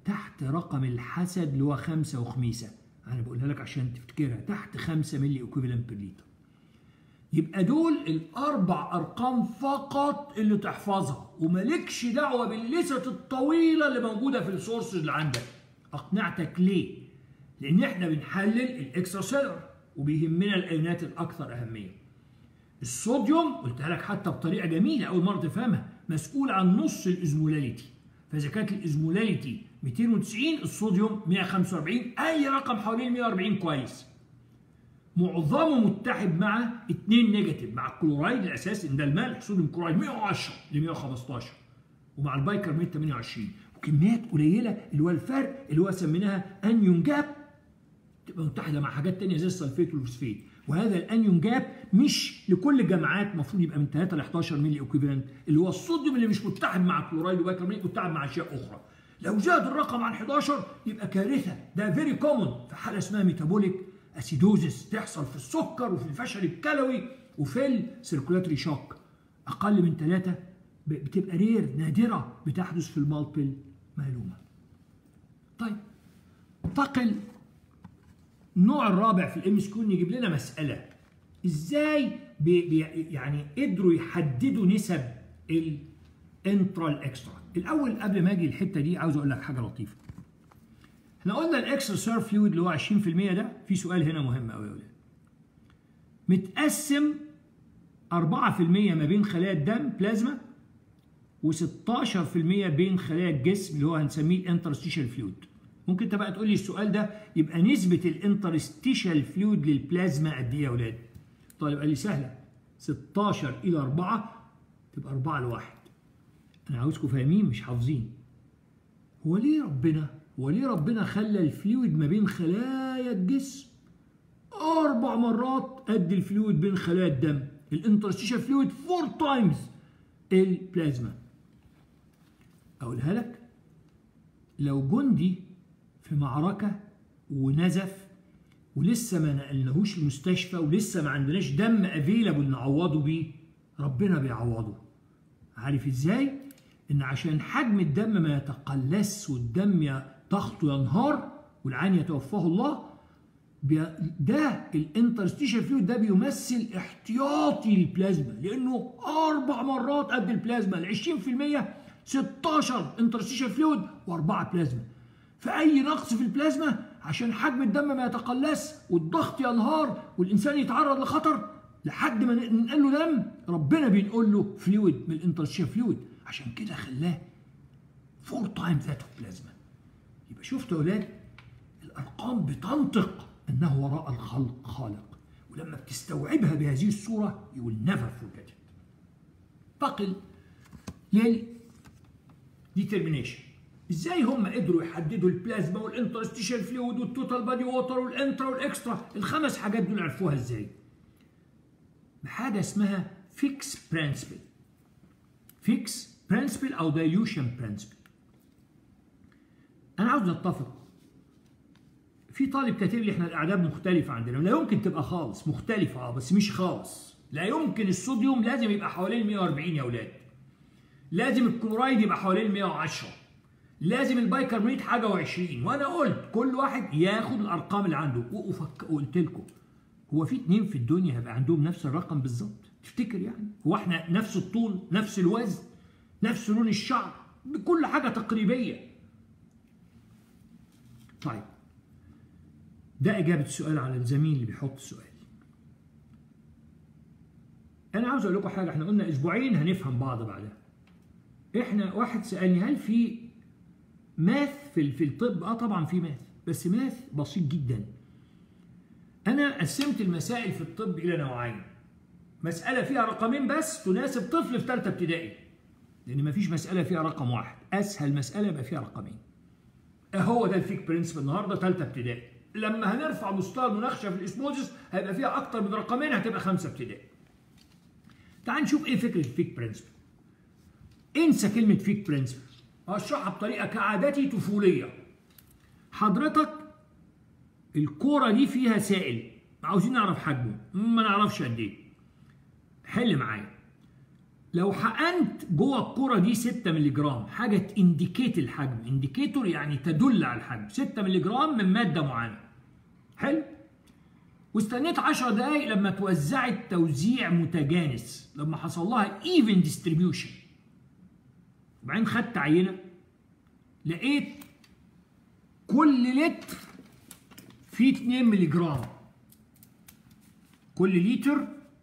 تحت رقم الحسد اللي هو خمسة وخميسة أنا بقولها لك عشان تفتكرها تحت خمسة ملي اكوفالنت بير لتر يبقى دول الأربع أرقام فقط اللي تحفظها ومالكش دعوة باللست الطويلة اللي موجودة في السورسز اللي عندك أقنعتك ليه؟ لأن إحنا بنحلل الإكسترا سيلر وبيهمنا الأيونات الأكثر أهمية الصوديوم قلتها لك حتى بطريقة جميلة أول مرة تفهمها مسؤول عن نص الإزمولاليتي فإذا كانت الإزمولاليتي 290 الصوديوم 145 أي رقم حوالين 140 كويس معظمه متحد مع 2 نيجاتيف مع الكلورايد الاساسي ان ده الملح صوديوم كلورايد 110 ل 115 ومع البايكر 128 وكميات قليله اللي هو الفرق اللي هو سميناها انيون جاب تبقى متحده مع حاجات ثانيه زي السلفيت والفوسفيت وهذا الانيون جاب مش لكل الجامعات المفروض يبقى من 3 ل 11 ملي اكويفالنت اللي هو الصوديوم اللي مش متحد مع الكلورايد وبايكربونات متحد مع اشياء اخرى لو زاد الرقم عن 11 يبقى كارثه ده فيري كومون في حاله اسمها ميتابوليك اسيدوزس تحصل في السكر وفي الفشل الكلوي وفي السيركولاتري شوك اقل من ثلاثه بتبقى رير نادره بتحدث في المالبل مالومه طيب انتقل النوع الرابع في الام اس كيو يجيب لنا مساله ازاي بي بي يعني قدروا يحددوا نسب الانترا الاكسترا الاول قبل ما اجي الحته دي عاوز اقول لك حاجه لطيفه احنا قلنا الاكسترا سيرف فلويد اللي هو 20% ده في سؤال هنا مهم قوي يا ولاد متقسم 4% ما بين خلايا الدم بلازما و16% بين خلايا الجسم اللي هو هنسميه الانترستيشال فلويد ممكن انت بقى تقول لي السؤال ده يبقى نسبة الانترستيشال فلويد للبلازما قد ايه يا ولاد؟ طيب قال لي سهلة 16 إلى 4 تبقى 4 لواحد أنا عاوزكم فاهمين مش حافظين هو ليه ربنا هو ليه ربنا خلى الفلويد ما بين خلايا الجسم أربع مرات قد الفلويد بين خلايا الدم الانترستيشال فلويد فور تايمز البلازما أقولها لك لو جندي في معركة ونزف ولسه ما نقلناهوش المستشفى ولسه ما عندناش دم افيلابل نعوضه بيه ربنا بيعوضه عارف ازاي ان عشان حجم الدم ما يتقلص والدم ضغطه ينهار والعين يتوفاه الله ده الانترستيشال فلويد ده بيمثل احتياطي للبلازما لانه اربع مرات قد البلازما ال 20% 16 انترستيشال فلويد واربعه بلازما فاي نقص في البلازما عشان حجم الدم ما يتقلص والضغط ينهار والانسان يتعرض لخطر لحد ما ننقل له دم ربنا بينقل له فلويد من الانترستيشال فلويد عشان كده خلاه فور تايم ذات اوف بلازما يبقى شفتوا يا اولاد الارقام بتنطق انه وراء الخلق خالق ولما بتستوعبها بهذه الصوره you will never forget it انتقل لل determination ازاي هم قدروا يحددوا البلازما والانترستيشال فلويد والتوتال بادي ووتر والانترا والاكسترا الخمس حاجات دول عرفوها ازاي بحاجه اسمها فيكس برنسبل فيكس برنسبل او دايلوشن برنسبل انا عاوز نتفق في طالب كاتب لي احنا الاعداد مختلفه عندنا لا يمكن تبقى خالص مختلفه اه بس مش خالص لا يمكن الصوديوم لازم يبقى حوالين 140 يا اولاد لازم الكلورايد يبقى حوالين 110 لازم البايكربونات حاجه و20 وانا قلت كل واحد ياخد الارقام اللي عنده وأفك... وقلت لكم هو في اتنين في الدنيا هيبقى عندهم نفس الرقم بالظبط تفتكر يعني هو احنا نفس الطول نفس الوزن نفس لون الشعر بكل حاجه تقريبيه طيب ده اجابه السؤال على الزميل اللي بيحط السؤال انا عاوز اقول لكم حاجه احنا قلنا اسبوعين هنفهم بعض بعدها احنا واحد سالني هل في ماث في في الطب اه طبعا في ماث بس ماث بسيط جدا انا قسمت المسائل في الطب الى نوعين مساله فيها رقمين بس تناسب طفل في ثالثه ابتدائي لان مفيش مساله فيها رقم واحد اسهل مساله يبقى فيها رقمين هو ده الفيك برنسبل النهارده ثالثه ابتدائي لما هنرفع مستوى المناقشه في الاسموزس هيبقى فيها اكتر من رقمين هتبقى خمسه ابتدائي تعال نشوف ايه فكره الفيك برنسبل انسى كلمه فيك برنسبل هشرحها بطريقه كعادتي طفوليه حضرتك الكوره دي فيها سائل عاوزين نعرف حجمه ما نعرفش قد ايه حل معايا لو حقنت جوه الكرة دي 6 مللي جرام حاجة تindicate الحجم انديكيتور يعني تدل على الحجم 6 مللي جرام من مادة معينة حلو واستنيت 10 دقايق لما توزعت توزيع متجانس لما حصل لها even distribution وبعدين خدت عينة لقيت كل لتر فيه 2 مللي جرام كل لتر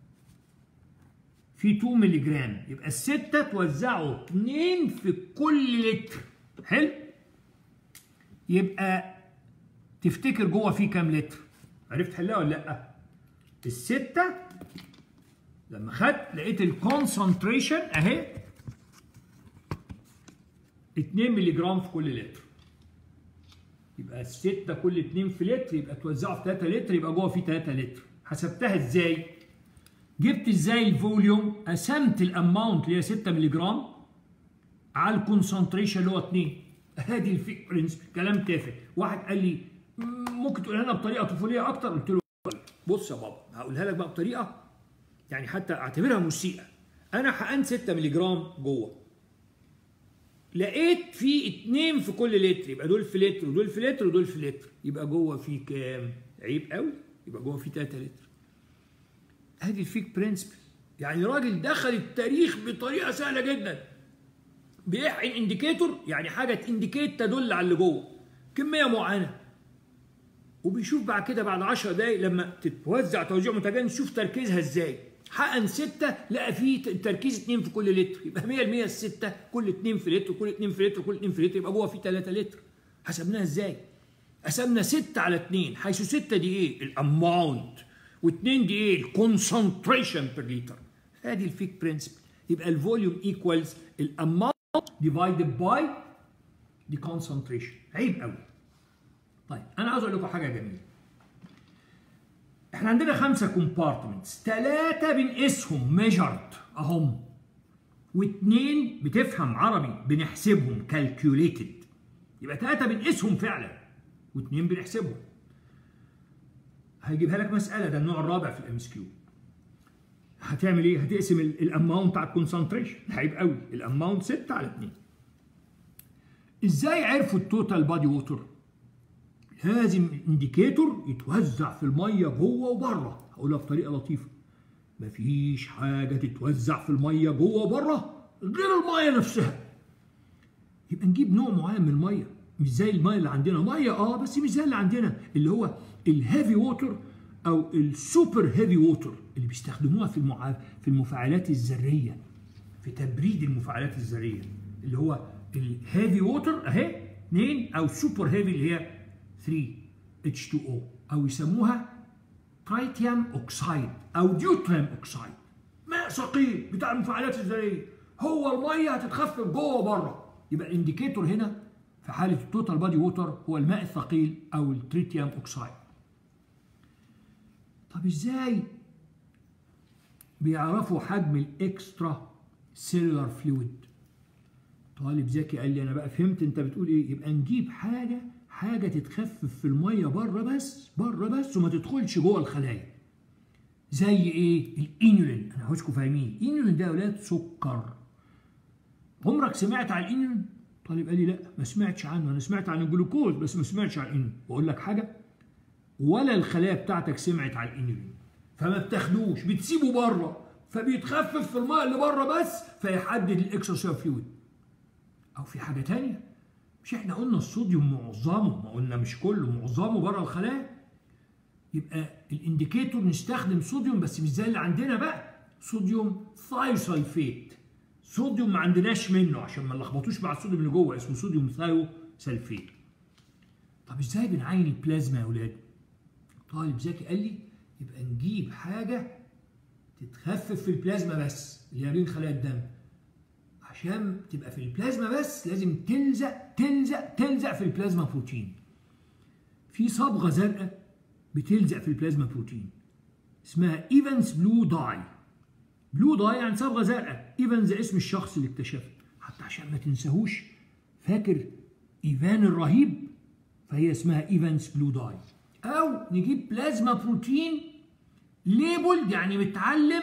في 2 مللي جرام يبقى الستة توزعوا 2 في كل لتر حلو يبقى تفتكر جوه فيه كام لتر عرفت تحلها ولا لا الستة لما خدت لقيت الكونسنتريشن اهي 2 مللي جرام في كل لتر يبقى الستة كل 2 في لتر يبقى توزعوا في 3 لتر يبقى جوه فيه 3 لتر حسبتها ازاي جبت ازاي الفوليوم قسمت الاماونت اللي هي 6 مللي جرام على الكونسنتريشن اللي هو 2 هذه الفيك برنس كلام تافه واحد قال لي ممكن تقولها لنا بطريقه طفوليه اكتر قلت له بص يا بابا هقولها لك بقى بطريقه يعني حتى اعتبرها موسيقى انا حقنت 6 مللي جرام جوه لقيت في اتنين في كل لتر يبقى دول في لتر ودول في لتر ودول في لتر يبقى جوه في كام؟ عيب قوي يبقى جوه في 3 لتر هذه الفيك برنسبل يعني راجل دخل التاريخ بطريقه سهله جدا بيحقن انديكيتور يعني حاجه تنديكيت تدل على اللي جوه كميه معينه وبيشوف بعد كده بعد 10 دقايق لما تتوزع توزيع متجانس شوف تركيزها ازاي حقن ستة لقى فيه تركيز 2 في كل لتر يبقى 100% الستة كل 2 في لتر كل 2 في لتر كل 2 في لتر يبقى جوه فيه 3 لتر حسبناها ازاي؟ قسمنا 6 على 2 حيث 6 دي ايه؟ الاماونت و2 دي ايه؟ الكونسنتريشن بير لتر هذه الفيك برنسبل يبقى الفوليوم ايكوالز الاماونت ديفايدد باي دي كونسنتريشن عيب قوي طيب انا عاوز اقول لكم حاجه جميله احنا عندنا خمسه كومبارتمنتس ثلاثه بنقيسهم ميجرد اهم واثنين بتفهم عربي بنحسبهم كالكيوليتد يبقى ثلاثه بنقيسهم فعلا واثنين بنحسبهم هيجيبها لك مساله ده النوع الرابع في الام اس كيو هتعمل ايه؟ هتقسم الاماونت على الكونسنتريشن عيب قوي الاماونت 6 على 2 ازاي عرفوا التوتال بادي ووتر؟ لازم الانديكيتور يتوزع في الميه جوه وبره هقولها بطريقه لطيفه مفيش حاجه تتوزع في الميه جوه وبره غير الميه نفسها يبقى نجيب نوع معين من الميه مش زي الميه اللي عندنا ميه اه بس مش زي اللي عندنا اللي هو الهيفي ووتر او السوبر هيفي ووتر اللي بيستخدموها في المع... في المفاعلات الذريه في تبريد المفاعلات الذريه اللي هو الهيفي ووتر اهي 2 او سوبر هيفي اللي هي 3 H2O او يسموها ترايتيوم اوكسايد او ديوتريم اوكسايد ماء ثقيل بتاع المفاعلات الذريه هو الميه هتتخفف جوه وبره يبقى الانديكيتور هنا في حاله التوتال بادي ووتر هو الماء الثقيل او التريتيوم اوكسايد طب ازاي بيعرفوا حجم الاكسترا سيلولار فلويد طالب ذكي قال لي انا بقى فهمت انت بتقول ايه يبقى نجيب حاجه حاجه تتخفف في الميه بره بس بره بس وما تدخلش جوه الخلايا زي ايه الانيولين انا عاوزكم فاهمين الانيولين ده يا اولاد سكر عمرك سمعت عن الانيولين طالب قال لي لا ما سمعتش عنه انا سمعت عن الجلوكوز بس ما سمعتش عن الانيولين واقول لك حاجه ولا الخلايا بتاعتك سمعت عن الانيولين فما بتاخدوش بتسيبه بره فبيتخفف في الماء اللي بره بس فيحدد الاكسترا فلويد او في حاجه تانية مش احنا قلنا الصوديوم معظمه ما قلنا مش كله معظمه بره الخلايا يبقى الانديكيتور نستخدم صوديوم بس مش زي اللي عندنا بقى صوديوم ثايوسلفيت صوديوم ما عندناش منه عشان ما نلخبطوش مع الصوديوم اللي جوه اسمه صوديوم ثايوسلفيت طب ازاي بنعين البلازما يا اولاد طالب ذكي قال لي يبقى نجيب حاجه تتخفف في البلازما بس اللي هي بين خلايا الدم عشان تبقى في البلازما بس لازم تلزق تلزق تلزق في البلازما بروتين في صبغه زرقاء بتلزق في البلازما بروتين اسمها ايفنز بلو داي بلو داي يعني صبغه زرقاء ايفنز اسم الشخص اللي اكتشفها حتى عشان ما تنساهوش فاكر ايفان الرهيب فهي اسمها ايفنز بلو داي او نجيب بلازما بروتين ليبل يعني متعلم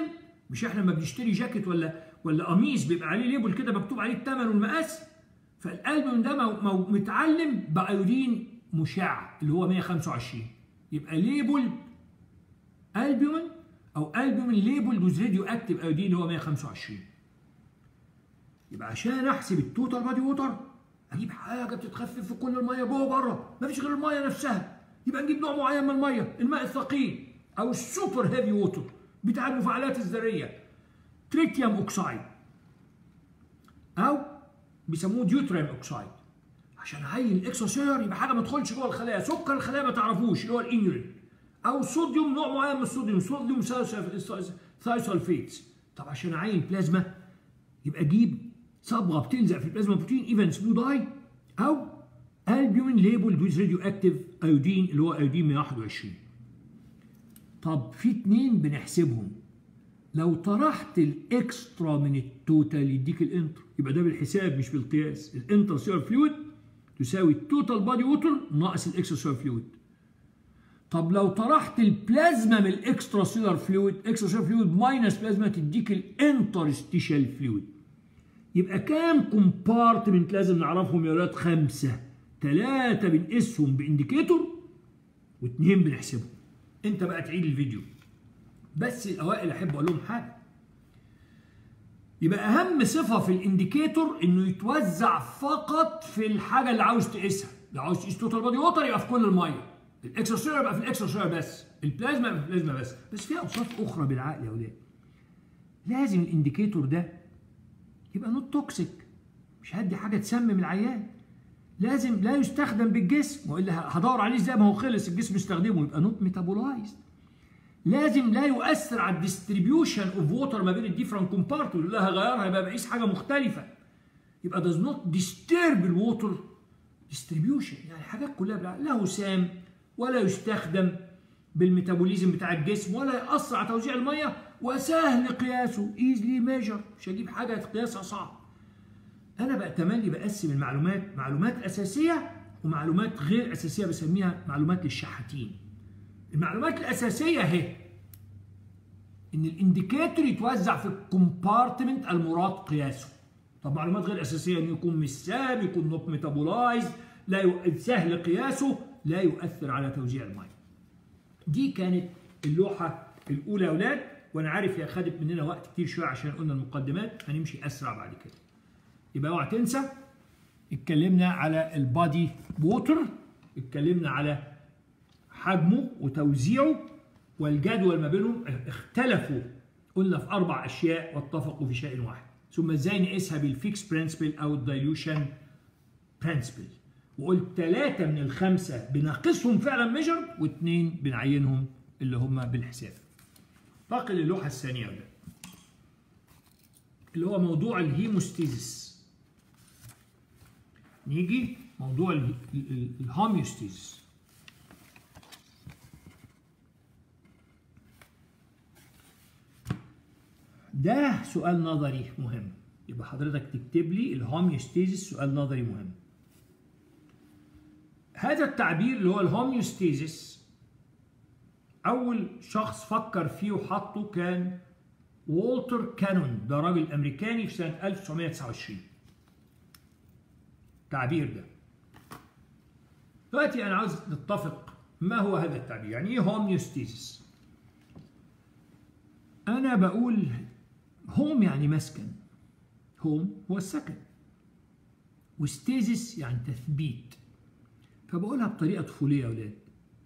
مش احنا لما بنشتري جاكيت ولا ولا قميص بيبقى عليه ليبل كده مكتوب عليه الثمن والمقاس فالالبوم ده مو مو متعلم بايودين مشع اللي هو 125 يبقى ليبل البومين او البومين ليبل ويز راديو اكتيف ايودين اللي هو 125 يبقى عشان احسب التوتال بادي ووتر اجيب حاجه بتتخفف في كل الميه جوه وبره مفيش غير الميه نفسها يبقى نجيب نوع معين من الميه الماء الثقيل او السوبر هيفي ووتر بتاع المفاعلات الذريه تريتيوم اوكسايد او بيسموه ديوتريم اوكسايد عشان اعين الاكسوسير يبقى حاجه ما تدخلش جوه الخلايا سكر الخلايا ما تعرفوش اللي هو الانيورين او صوديوم نوع معين من الصوديوم صوديوم ثايسولفيتس طب عشان اعين بلازما يبقى اجيب صبغه بتلزق في البلازما بروتين ايفن سمو داي او البيومين ليبل ويز راديو اكتيف ايودين اللي هو ايودين 121 طب في اتنين بنحسبهم لو طرحت الاكسترا من التوتال يديك الانتر يبقى ده بالحساب مش بالقياس الانتر سير فلويد تساوي التوتال بادي ووتر ناقص الاكسترا سير فلويد طب لو طرحت البلازما من الاكسترا سيلر فلويد اكسترا سيلر فلويد ماينس بلازما تديك الانترستيشال فلويد يبقى كام كومبارتمنت لازم نعرفهم يا ولاد خمسه ثلاثه بنقيسهم بانديكيتور واثنين بنحسبهم انت بقى تعيد الفيديو بس الاوائل احب اقول لهم حاجه يبقى اهم صفه في الانديكيتور انه يتوزع فقط في الحاجه اللي عاوز تقيسها لو عاوز تقيس توتال بادي ووتر يبقى في كل الميه الاكسترا يبقى في الاكسترا بس البلازما يبقى في البلازما بس بس في اوصاف اخرى بالعقل يا اولاد لازم الانديكيتور ده يبقى نوت توكسيك مش هدي حاجه تسمم العيان لازم لا يستخدم بالجسم والا هدور عليه ازاي ما هو خلص الجسم يستخدمه يبقى نوت ميتابولايزد لازم لا يؤثر على الديستريبيوشن اوف ووتر ما بين الديفرنت كومبارت يقول لها هغيرها يبقى بقيس حاجه مختلفه يبقى does not disturb الووتر distribution يعني حاجات كلها لا وسام ولا يستخدم بالميتابوليزم بتاع الجسم ولا يأثر على توزيع الميه وسهل قياسه ايزلي ميجر مش هجيب حاجه قياسها صعب انا بقى تملي بقسم المعلومات معلومات اساسيه ومعلومات غير اساسيه بسميها معلومات للشحاتين المعلومات الاساسيه اهي ان الانديكيتور يتوزع في الكومبارتمنت المراد قياسه طب معلومات غير اساسيه ان يكون مش سام يكون نوت ميتابولايز لا ي... سهل قياسه لا يؤثر على توزيع الميه دي كانت اللوحه الاولى يا اولاد وانا عارف هي خدت مننا وقت كتير شويه عشان قلنا المقدمات هنمشي اسرع بعد كده يبقى اوعى تنسى اتكلمنا على البادي ووتر اتكلمنا على حجمه وتوزيعه والجدول ما بينهم اختلفوا قلنا في اربع اشياء واتفقوا في شيء واحد ثم ازاي نقيسها بالفيكس برنسبل او الدايلوشن برنسبل وقلت ثلاثة من الخمسة بنقصهم فعلا ميجر واثنين بنعينهم اللي هم بالحساب. انتقل للوحة الثانية ده اللي هو موضوع الهيموستيزيس. نيجي موضوع الهوميوستيزيس. ده سؤال نظري مهم يبقى حضرتك تكتب لي الهوميوستيزيس سؤال نظري مهم هذا التعبير اللي هو الهوميوستيزيس اول شخص فكر فيه وحطه كان والتر كانون ده راجل امريكاني في سنه 1929 التعبير ده دلوقتي انا عاوز نتفق ما هو هذا التعبير يعني ايه هوميوستيزيس انا بقول هوم يعني مسكن هوم هو السكن وستيزيس يعني تثبيت فبقولها بطريقة طفولية يا أولاد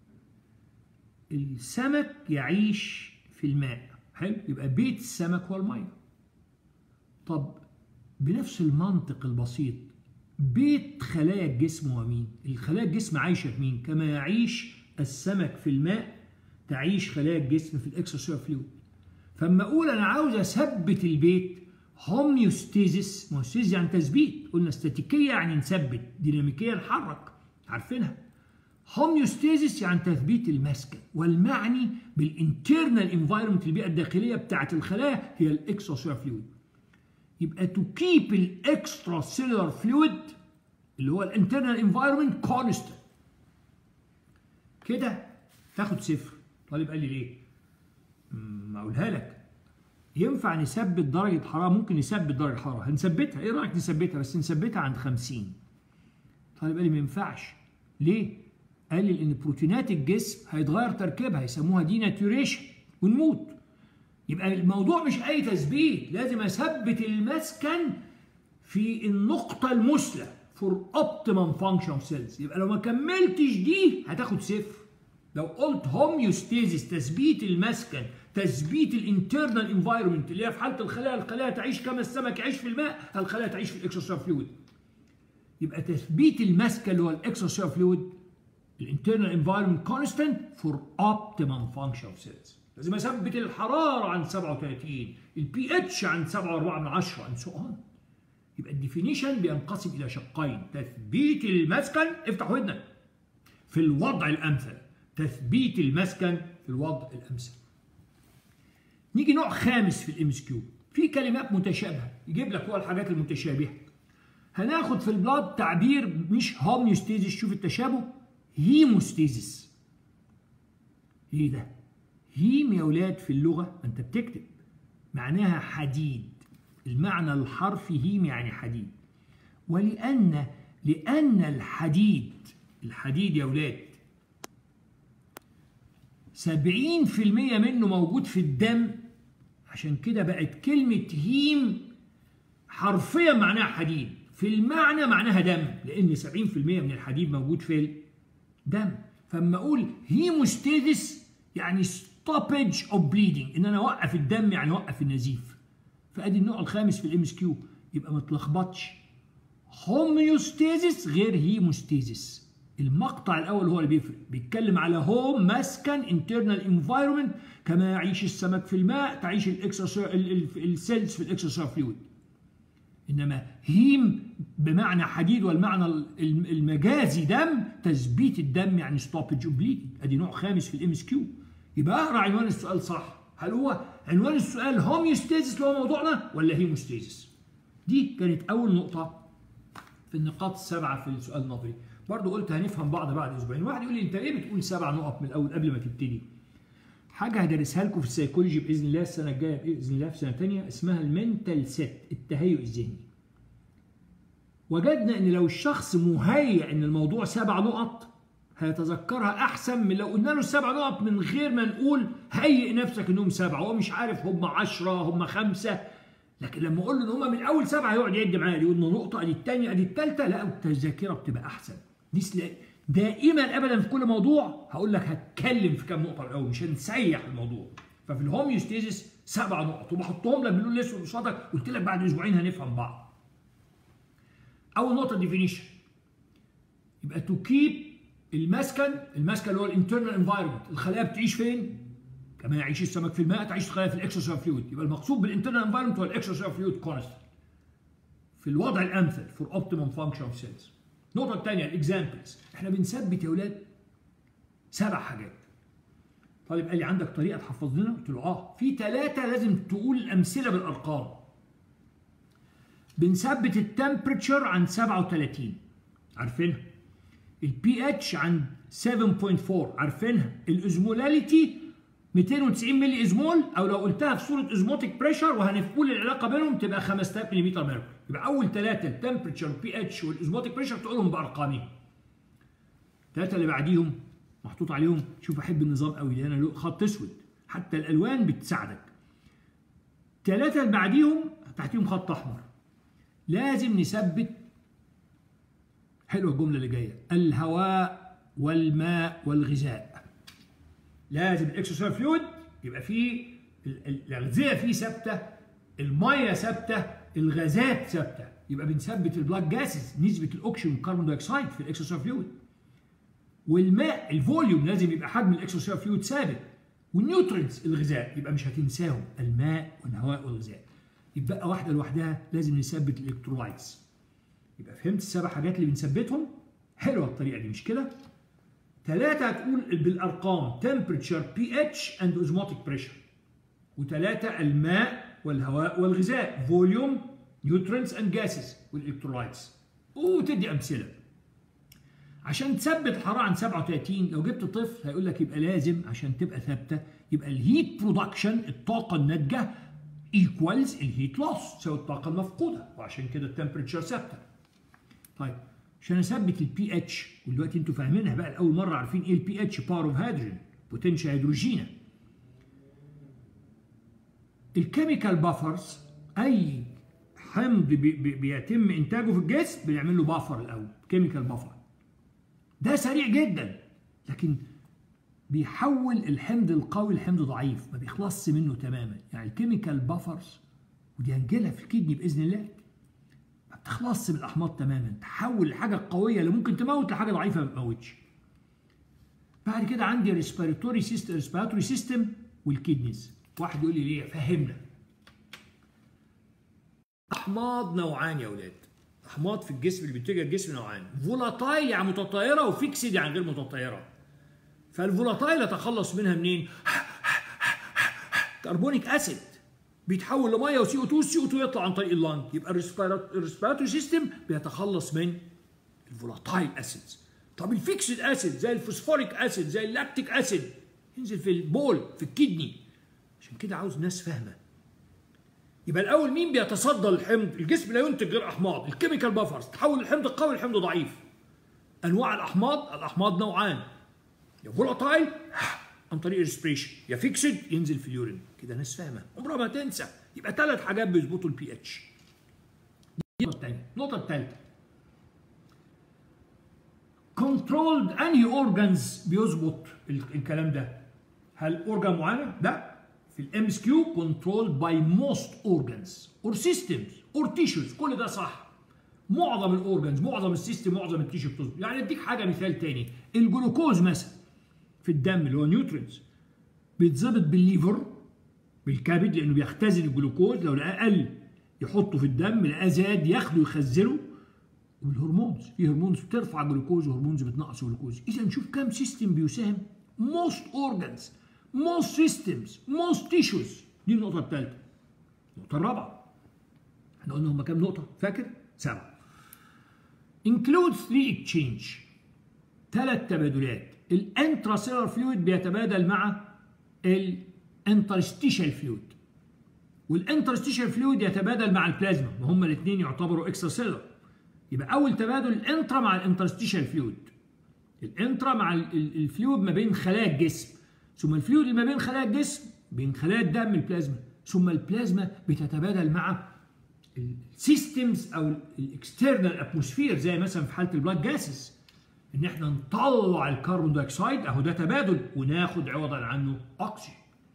السمك يعيش في الماء حلو يبقى بيت السمك هو المية طب بنفس المنطق البسيط بيت خلايا الجسم هو مين؟ الخلايا الجسم عايشة في مين؟ كما يعيش السمك في الماء تعيش خلايا الجسم في الاكسترا فلويد فاما اقول انا عاوز اثبت البيت هوميوستيزيس هوميوستيزيس يعني تثبيت قلنا استاتيكيه يعني نثبت ديناميكيه نحرك عارفينها هوميوستيزيس يعني تثبيت المسكن والمعني بالانترنال انفايرمنت البيئه الداخليه بتاعه الخلايا هي الاكسترا سيلر فلويد يبقى تو كيب الاكسترا سيلر فلويد اللي هو الانترنال انفايرمنت كونستنت كده تاخد صفر طالب قال لي ليه ما اقولها لك ينفع نثبت درجة حرارة ممكن نثبت درجة الحرارة هنثبتها ايه رأيك نثبتها بس نثبتها عند 50 طالب قال لي ما ينفعش ليه؟ قال لي لأن بروتينات الجسم هيتغير تركيبها يسموها دي ناتوريشن ونموت يبقى الموضوع مش أي تثبيت لازم أثبت المسكن في النقطة المثلى فور اوبتيمم فانكشن اوف سيلز يبقى لو ما كملتش دي هتاخد صفر لو قلت هوميوستيزيس تثبيت المسكن تثبيت الانترنال انفايرمنت اللي هي في حاله الخلايا الخلايا تعيش كما السمك يعيش في الماء الخلايا تعيش في الاكسترا فلويد يبقى تثبيت المسكن اللي هو الاكسترا فلويد الانترنال انفايرمنت كونستانت فور اوبتيمم فانكشن اوف سيلز لازم اثبت الحراره عند 37 البي اتش عند 7.4 من 10 and so on يبقى الديفينيشن بينقسم الى شقين تثبيت المسكن افتح ودنك في الوضع الامثل تثبيت المسكن في الوضع الامثل نيجي نوع خامس في الام اس كيو في كلمات متشابهه يجيب لك هو الحاجات المتشابهه هناخد في البلاد تعبير مش هوميوستيزيس شوف التشابه هيموستيزيس ايه ده هيم يا ولاد في اللغه انت بتكتب معناها حديد المعنى الحرفي هيم يعني حديد ولأن لأن الحديد الحديد يا ولاد سبعين في المية منه موجود في الدم عشان كده بقت كلمة هيم حرفيا معناها حديد في المعنى معناها دم لأن سبعين في المية من الحديد موجود في الدم فاما أقول هيموستيزيس يعني stoppage of bleeding إن أنا أوقف الدم يعني أوقف النزيف فادي النوع الخامس في الام اس كيو يبقى ما تلخبطش هوميوستيزيس غير هيموستيزيس المقطع الاول هو اللي بيفرق بيتكلم على هوم مسكن انترنال انفايرمنت كما يعيش السمك في الماء تعيش السيلز في الاكسترا فلويد انما هيم بمعنى حديد والمعنى المجازي دم تثبيت الدم يعني ستوبج اوف بليدنج ادي نوع خامس في الام اس كيو يبقى اقرا عنوان السؤال صح هل هو عنوان السؤال هوميوستيزيس اللي هو موضوعنا ولا هيموستيزيس؟ دي كانت أول نقطة في النقاط السبعة في السؤال النظري برضه قلت هنفهم بعض بعد أسبوعين واحد يقول لي أنت ليه بتقول سبع نقط من الأول قبل ما تبتدي؟ حاجة هدرسها لكم في السيكولوجي بإذن الله السنة الجاية بإذن الله في سنة تانية اسمها المنتال سيت التهيؤ الذهني وجدنا ان لو الشخص مهيئ ان الموضوع سبع نقط هيتذكرها احسن من لو قلنا له السبع نقط من غير ما نقول هيئ نفسك انهم سبعه هو مش عارف هم عشرة هم خمسه لكن لما اقول له ان هم من اول سبعه هيقعد يعد معايا يقول له نقطه ادي الثانيه ادي الثالثه لا الذاكره بتبقى احسن دي دائما ابدا في كل موضوع هقول لك هتكلم في كام نقطه الاول مش هنسيح الموضوع ففي الهوميوستيزيس سبع نقط وبحطهم لك باللون الاسود قصادك قلت لك بعد اسبوعين هنفهم بعض اول نقطه ديفينيشن يبقى تو كيب المسكن المسكن اللي هو الانترنال انفايرمنت الخلايا بتعيش فين؟ كما يعيش السمك في الماء تعيش الخلايا في الاكسترا فلويد يبقى المقصود بالانترنال انفايرمنت هو الاكسترا فلويد كونست في الوضع الامثل فور اوبتيمم فانكشن اوف سيلز النقطه الثانيه الاكزامبلز احنا بنثبت يا اولاد سبع حاجات طالب قال لي عندك طريقه تحفظ لنا؟ قلت له اه في ثلاثه لازم تقول الامثله بالارقام بنثبت التمبريتشر عند 37 عارفينها البي اتش عند 7.4 عارفينها الازمولاليتي 290 ملي ازمول او لو قلتها في صوره ازموتيك بريشر وهنقول العلاقه بينهم تبقى 5000 ملم ميركوري يبقى اول ثلاثه التمبريتشر والبي اتش والازموتيك بريشر تقولهم بارقامهم الثلاثه اللي بعديهم محطوط عليهم شوف احب النظام قوي لان له خط اسود حتى الالوان بتساعدك الثلاثه اللي بعديهم تحتيهم خط احمر لازم نثبت حلوه الجمله اللي جايه الهواء والماء والغذاء لازم الاكسسوار فلويد يبقى فيه الاغذيه فيه ثابته الميه ثابته الغازات ثابته يبقى بنثبت البلاك جاسز نسبه الاكسجين والكربون دايوكسيد في الاكسسوار فلويد والماء الفوليوم لازم يبقى حجم الاكسسوار فلويد ثابت والنيوترينز الغذاء يبقى مش هتنساهم الماء والهواء والغذاء يبقى واحده لوحدها لازم نثبت الالكترولايتس يبقى فهمت السبع حاجات اللي بنثبتهم حلوه الطريقه دي مش كده ثلاثة هتقول بالأرقام temperature pH and osmotic pressure وثلاثة الماء والهواء والغذاء volume nutrients and gases والإلكترولايتس وتدي أمثلة عشان تثبت الحرارة عن 37 لو جبت طفل هيقول لك يبقى لازم عشان تبقى ثابتة يبقى الهيت برودكشن الطاقة الناتجة ايكوالز الهيت لوس تساوي الطاقه المفقوده وعشان كده التمبريتشر ثابته طيب عشان اثبت البي اتش ودلوقتي انتوا فاهمينها بقى لاول مره عارفين ايه البي اتش باور اوف هيدروجين بوتنشال هيدروجينا الكيميكال بافرز اي حمض بي بي بيتم انتاجه في الجسم بنعمل له بافر الاول كيميكال بافر ده سريع جدا لكن بيحول الحمض القوي لحمض ضعيف ما بيخلصش منه تماما يعني الكيميكال بافرز ودي هنجيلها في الكدني باذن الله ما بتخلصش من الاحماض تماما تحول الحاجه القويه اللي ممكن تموت لحاجه ضعيفه ما تموتش بعد كده عندي ريسبيراتوري سيستم ريسبيراتوري سيستم والكدنيز واحد يقول لي ليه فهمنا احماض نوعان يا اولاد احماض في الجسم اللي بتتجه الجسم نوعان فولاتايل يعني متطايره وفيكسد يعني غير متطايره فالفولاتايل اتخلص منها منين كربونيك اسيد بيتحول لميه وسي او 2 السي او 2 يطلع عن طريق اللانج يبقى الريسبيراتوري سيستم بيتخلص من الفولاتايل اسيدز طب الفيكسد اسيد زي الفوسفوريك اسيد زي اللاكتيك اسيد ينزل في البول في الكدني عشان كده عاوز ناس فاهمه يبقى الاول مين بيتصدى للحمض الجسم لا ينتج غير احماض الكيميكال بافرز تحول الحمض القوي لحمض ضعيف انواع الاحماض الاحماض نوعان يا فولاتايل عن طريق الريسبريشن يا فيكسد ينزل في اليورين كده ناس فاهمه عمرها ما تنسى يبقى ثلاث حاجات بيظبطوا البي اتش دي النقطه الثانيه النقطه الثالثه كنترولد انهي اورجانز بيظبط الكلام ده هل اورجان معينه لا في الام اس كيو كنترولد باي موست اورجانز اور سيستمز اور تيشوز كل ده صح معظم الاورجانز معظم السيستم معظم التيشو بتظبط يعني اديك حاجه مثال تاني الجلوكوز مثلا في الدم اللي هو نيوترينز بيتظبط بالليفر بالكبد لانه بيختزن الجلوكوز لو لقاه قل يحطه في الدم لقاه زاد ياخده يخزنه والهرمونز في هرمونز بترفع الجلوكوز وهرمونز بتنقص الجلوكوز اذا نشوف كام سيستم بيساهم most organs most systems most tissues دي النقطة الثالثة النقطة الرابعة احنا قلنا هما كام نقطة فاكر؟ سبعة include three exchange ثلاث تبادلات الانتراسيلر فلويد بيتبادل مع الانترستيشال فلويد والانترستيشال فلويد يتبادل مع البلازما وهما الاثنين يعتبروا اكسترا سيلر يبقى اول تبادل الانترا مع الانترستيشال فلويد الانترا مع الفلويد ما بين خلايا الجسم ثم الفلويد اللي ما بين خلايا الجسم بين خلايا الدم البلازما ثم البلازما بتتبادل مع السيستمز او الاكسترنال اتموسفير زي مثلا في حاله البلاد جاسز ان احنا نطلع الكربون دايوكسيد اهو ده تبادل وناخد عوضا عنه اكسجين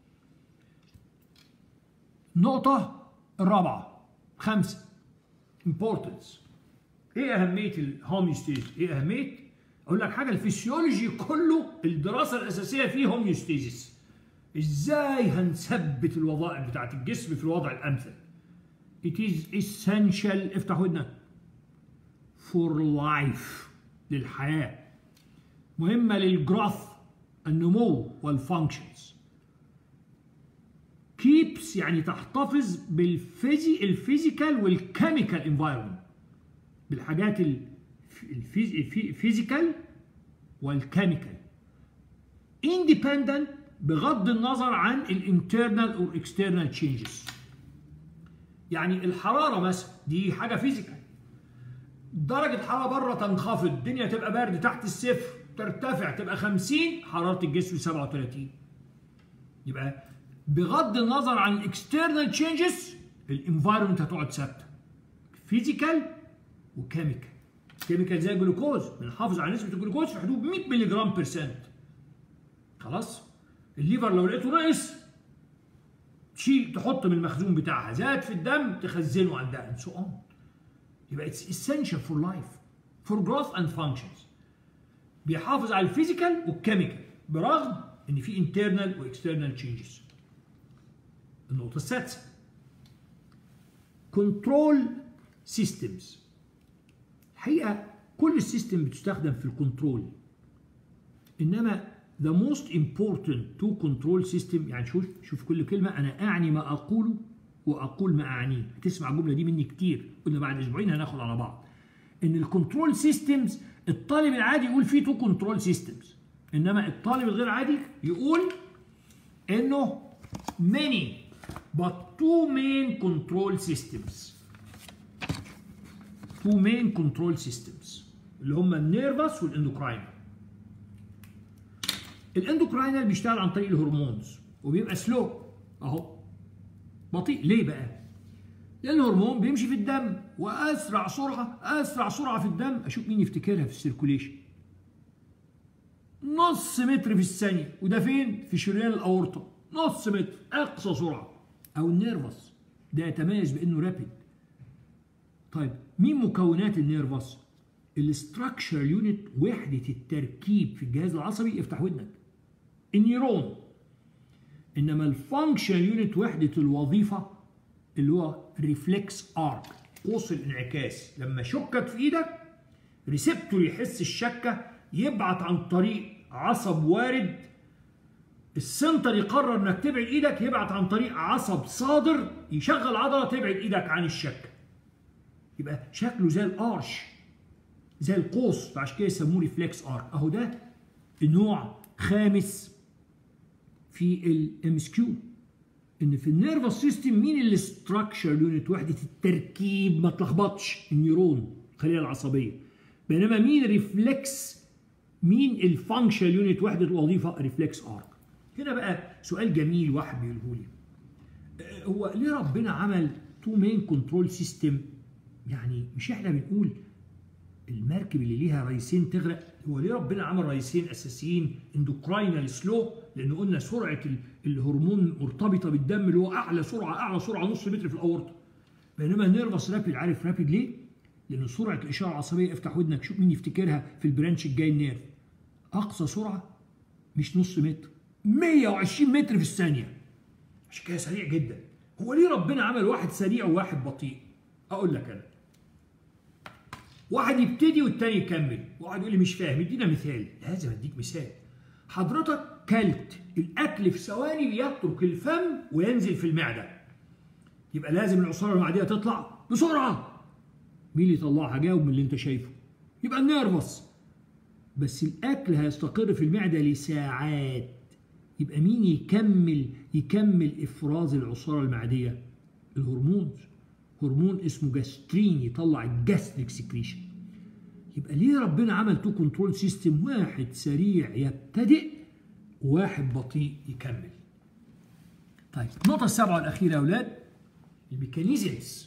النقطة الرابعة خمسة importance ايه أهمية الهوميوستيز؟ ايه أهمية؟ أقول لك حاجة الفسيولوجي كله الدراسة الأساسية فيه هوميوستيزيس ازاي هنثبت الوظائف بتاعت الجسم في الوضع الأمثل It is essential افتح ودنك for life للحياة مهمة للجروث النمو والفانكشنز keeps يعني تحتفظ بالفيزي الفيزيكال والكيميكال انفايرمنت بالحاجات الفيزيكال والكيميكال independent بغض النظر عن الانترنال او اكسترنال تشينجز يعني الحراره مثلا دي حاجه فيزيكال درجه الحراره بره تنخفض الدنيا تبقى برد تحت الصفر ترتفع تبقى 50 حراره الجسم 37 يبقى بغض النظر عن الاكسترنال تشينجز الانفايرمنت هتقعد ثابته فيزيكال وكيميكال كيميكال زي الجلوكوز بنحافظ على نسبه الجلوكوز في حدود 100 مللي جرام بيرسنت خلاص الليفر لو لقيته ناقص تشيل تحط من المخزون بتاعها زاد في الدم تخزنه عندها and so on يبقى it's essential for life for growth and functions بيحافظ على الفيزيكال والكيميكال برغم ان في internal واكسترنال changes النقطة السادسة كنترول سيستمز الحقيقة كل السيستم بتستخدم في الكنترول انما the most important to control system يعني شوف شوف كل كلمة أنا أعني ما أقوله وأقول ما أعنيه هتسمع الجملة دي مني كتير قلنا بعد أسبوعين هناخد على بعض إن الكنترول سيستمز الطالب العادي يقول فيه تو كنترول سيستمز إنما الطالب الغير عادي يقول إنه many but two main control systems two main control systems اللي هم النيرفس والاندوكراينال الاندوكراينال بيشتغل عن طريق الهرمونز وبيبقى سلو اهو بطيء ليه بقى لان الهرمون بيمشي في الدم واسرع سرعه اسرع سرعه في الدم اشوف مين يفتكرها في السيركوليشن نص متر في الثانيه وده فين في شريان الاورطه نص متر اقصى سرعه او النيرفس ده يتميز بانه رابيد طيب مين مكونات النيرفس الاستراكشر يونت وحده التركيب في الجهاز العصبي افتح ودنك النيرون انما الفانكشن يونت وحده الوظيفه اللي هو ريفلكس ارك قوس الانعكاس لما شكت في ايدك ريسبتور يحس الشكه يبعت عن طريق عصب وارد السنتر يقرر انك تبعد ايدك يبعت عن طريق عصب صادر يشغل عضله تبعد ايدك عن الشكه يبقى شكله زي الارش زي القوس فعشان كده يسموه ريفلكس ارك اهو ده النوع خامس في الام اس كيو ان في النيرفس سيستم مين الاستراكشر يونت وحده التركيب ما تلخبطش النيرون الخليه العصبيه بينما مين ريفلكس مين الفانكشن يونت وحده الوظيفه ريفلكس ارك هنا بقى سؤال جميل واحد بيقوله لي هو ليه ربنا عمل تو مين كنترول سيستم يعني مش احنا بنقول المركب اللي ليها رئيسين تغرق هو ليه ربنا عمل رئيسين اساسيين اندوكراينال سلو لان قلنا سرعه الهرمون مرتبطه بالدم اللي هو اعلى سرعه اعلى سرعه نص متر في الاورطه بينما النيرفس رابيد عارف رابيد ليه؟ لان سرعه الاشاره العصبيه افتح ودنك شوف مين يفتكرها في البرانش الجاي النيرف اقصى سرعه مش نص متر 120 متر في الثانيه عشان كده سريع جدا هو ليه ربنا عمل واحد سريع وواحد بطيء اقول لك انا واحد يبتدي والتاني يكمل واحد يقول لي مش فاهم ادينا مثال لازم اديك مثال حضرتك كلت الاكل في ثواني بيترك الفم وينزل في المعده يبقى لازم العصاره المعديه تطلع بسرعه مين اللي يطلعها جاوب من اللي انت شايفه يبقى النيرفس بس الاكل هيستقر في المعده لساعات يبقى مين يكمل يكمل افراز العصاره المعديه الهرمون هرمون اسمه جاسترين يطلع الجاستريك سكريشن يبقى ليه ربنا عمل تو كنترول سيستم واحد سريع يبتدئ وواحد بطيء يكمل طيب النقطة السابعة الأخيرة يا أولاد الميكانيزمز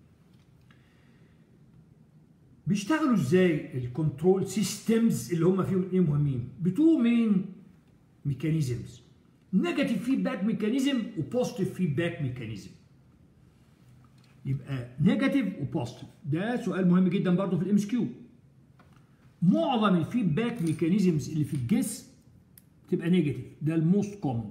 بيشتغلوا ازاي الكنترول سيستمز اللي هم فيهم اثنين مهمين بتو مين ميكانيزمز نيجاتيف فيدباك ميكانيزم وبوزيتيف فيدباك ميكانيزم يبقى نيجاتيف وبوزيتيف ده سؤال مهم جدا برضه في الام اس كيو معظم الفيدباك ميكانيزمز اللي في الجسم تبقى نيجاتيف ده الموست كومن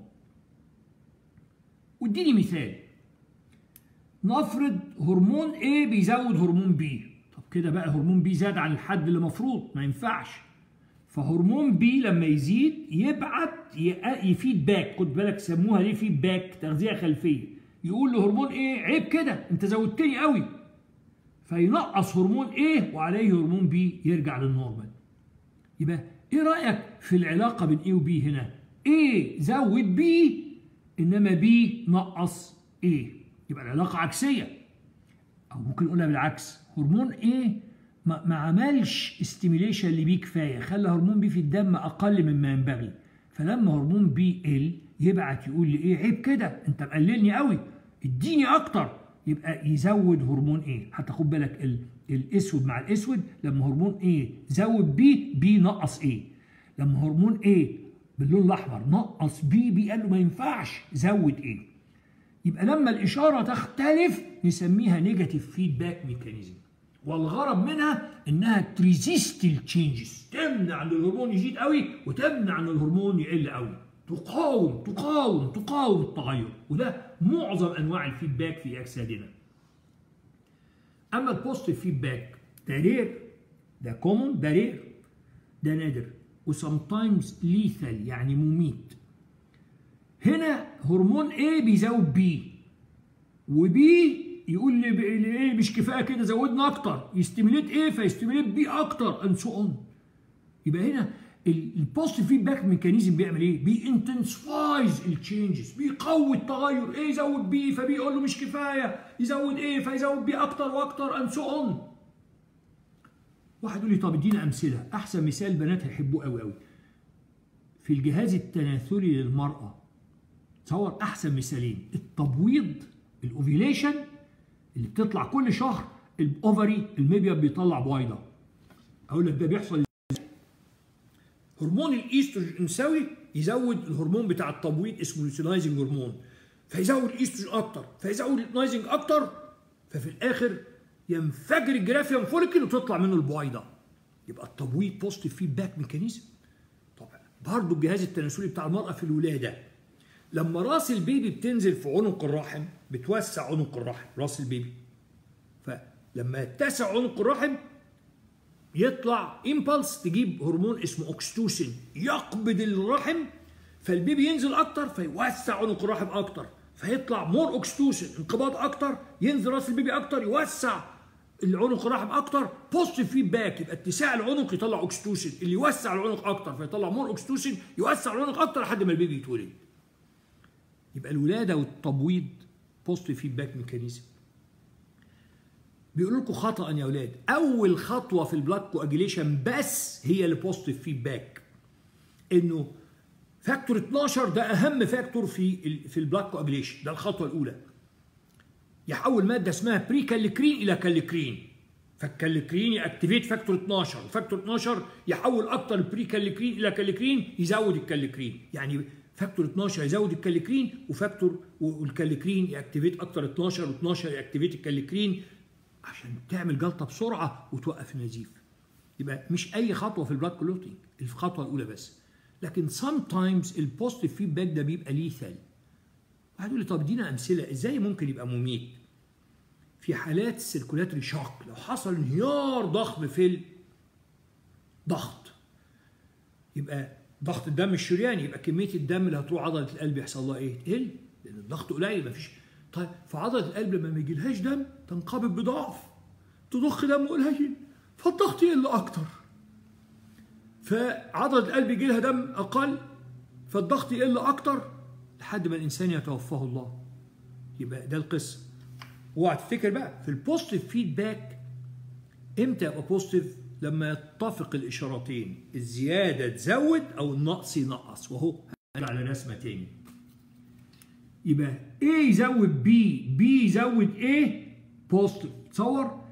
واديني مثال نفرض هرمون A بيزود هرمون B طب كده بقى هرمون B زاد عن الحد اللي المفروض ما ينفعش فهرمون B لما يزيد يبعت يفيدباك خد بالك سموها ليه فيدباك تغذيه خلفيه يقول لهرمون ايه عيب كده انت زودتني قوي فينقص هرمون ايه وعليه هرمون بي يرجع للنورمال يبقى ايه رايك في العلاقه بين ايه وبي هنا ايه زود بي انما بي نقص ايه يبقى العلاقه عكسيه او ممكن نقولها بالعكس هرمون ايه ما, ما عملش استيميليشن لبي كفايه خلى هرمون بي في الدم اقل مما ينبغي فلما هرمون بي ال يبعت يقول لي ايه عيب كده انت مقللني قوي اديني اكتر يبقى يزود هرمون ايه حتى خد بالك ال... الاسود مع الاسود لما هرمون ايه زود بي بي نقص ايه لما هرمون ايه باللون الاحمر نقص بي بي قال له ما ينفعش زود ايه يبقى لما الاشاره تختلف نسميها نيجاتيف فيدباك ميكانيزم والغرض منها انها تريزيست التشينجز تمنع ان الهرمون يزيد قوي وتمنع ان الهرمون يقل قوي تقاوم تقاوم تقاوم التغير وده معظم انواع الفيدباك في اجسادنا اما البوزيتيف فيدباك ده رير ده كومون ده رير ده نادر وسمتايمز ليثال يعني مميت هنا هرمون A بيزود B وبي يقول لي ايه مش كفايه كده زودنا اكتر يستيميليت ايه فيستيميليت بي اكتر اند سو اون يبقى هنا البوست فيدباك ميكانيزم بيعمل ايه؟ بينتنسفايز التشينجز بيقوي التغير ايه يزود بي فبيقول له مش كفايه يزود ايه فيزود بي اكتر واكتر اند سو اون واحد يقول لي طب ادينا امثله احسن مثال البنات هيحبوه قوي قوي في الجهاز التناسلي للمراه تصور احسن مثالين التبويض الاوفيليشن اللي بتطلع كل شهر الاوفري المبيض بيطلع بويضه اقول لك ده بيحصل هرمون الايستروجين الانثوي يزود الهرمون بتاع التبويض اسمه لوتينايزنج هرمون فيزود الايستروجين اكتر فيزود اللوتينايزنج اكتر ففي الاخر ينفجر الجرافيان فوليكل وتطلع منه البويضه يبقى التبويض بوزيتيف فيدباك ميكانيزم طبعا برضه الجهاز التناسلي بتاع المراه في الولاده لما راس البيبي بتنزل في عنق الرحم بتوسع عنق الرحم راس البيبي فلما يتسع عنق الرحم يطلع امبلس تجيب هرمون اسمه اوكستوسين يقبض الرحم فالبيبي ينزل اكتر فيوسع عنق الرحم اكتر فيطلع مور اوكستوسين انقباض اكتر ينزل راس البيبي اكتر يوسع العنق الرحم اكتر بوزيتيف فيدباك يبقى اتساع العنق يطلع اوكستوسين اللي يوسع العنق اكتر فيطلع مور اوكستوسين يوسع العنق اكتر لحد ما البيبي يتولد يبقى الولاده والتبويض بوزيتيف فيدباك ميكانيزم بيقولوا لكم خطا يا اولاد اول خطوه في البلاد كواجيليشن بس هي اللي بوزيتيف فيدباك انه فاكتور 12 ده اهم فاكتور في ال في البلاد كواجيليشن ده الخطوه الاولى يحول ماده اسمها بري كاليكرين الى كاليكرين فالكاليكرين ياكتيفيت فاكتور 12 فاكتور 12 يحول اكتر البري كاليكرين الى كاليكرين يزود الكاليكرين يعني فاكتور 12 يزود الكاليكرين وفاكتور والكاليكرين ياكتيفيت اكتر 12 و12 ياكتيفيت الكاليكرين عشان تعمل جلطه بسرعه وتوقف النزيف يبقى مش اي خطوه في البلاد كلوتينج الخطوه الاولى بس لكن سام تايمز البوزيتيف فيدباك ده بيبقى ليثال واحد يقول لي طب ادينا امثله ازاي ممكن يبقى مميت في حالات السيركولاتري شوك لو حصل انهيار ضخم في الضغط يبقى ضغط الدم الشرياني يبقى كميه الدم اللي هتروح عضله القلب يحصل لها ايه؟ تقل لان الضغط قليل مفيش طيب فعضله القلب لما ما يجيلهاش دم تنقبض بضعف تضخ دم قليل فالضغط يقل اكتر فعضله القلب يجي لها دم اقل فالضغط يقل اكتر لحد ما الانسان يتوفاه الله يبقى ده القصه اوعى تفتكر بقى في البوزيتيف فيدباك امتى يبقى بوزيتيف لما يتفق الاشارتين الزياده تزود او النقص ينقص وهو على رسمه تاني يبقى A يزود B B يزود A بوزيتيف تصور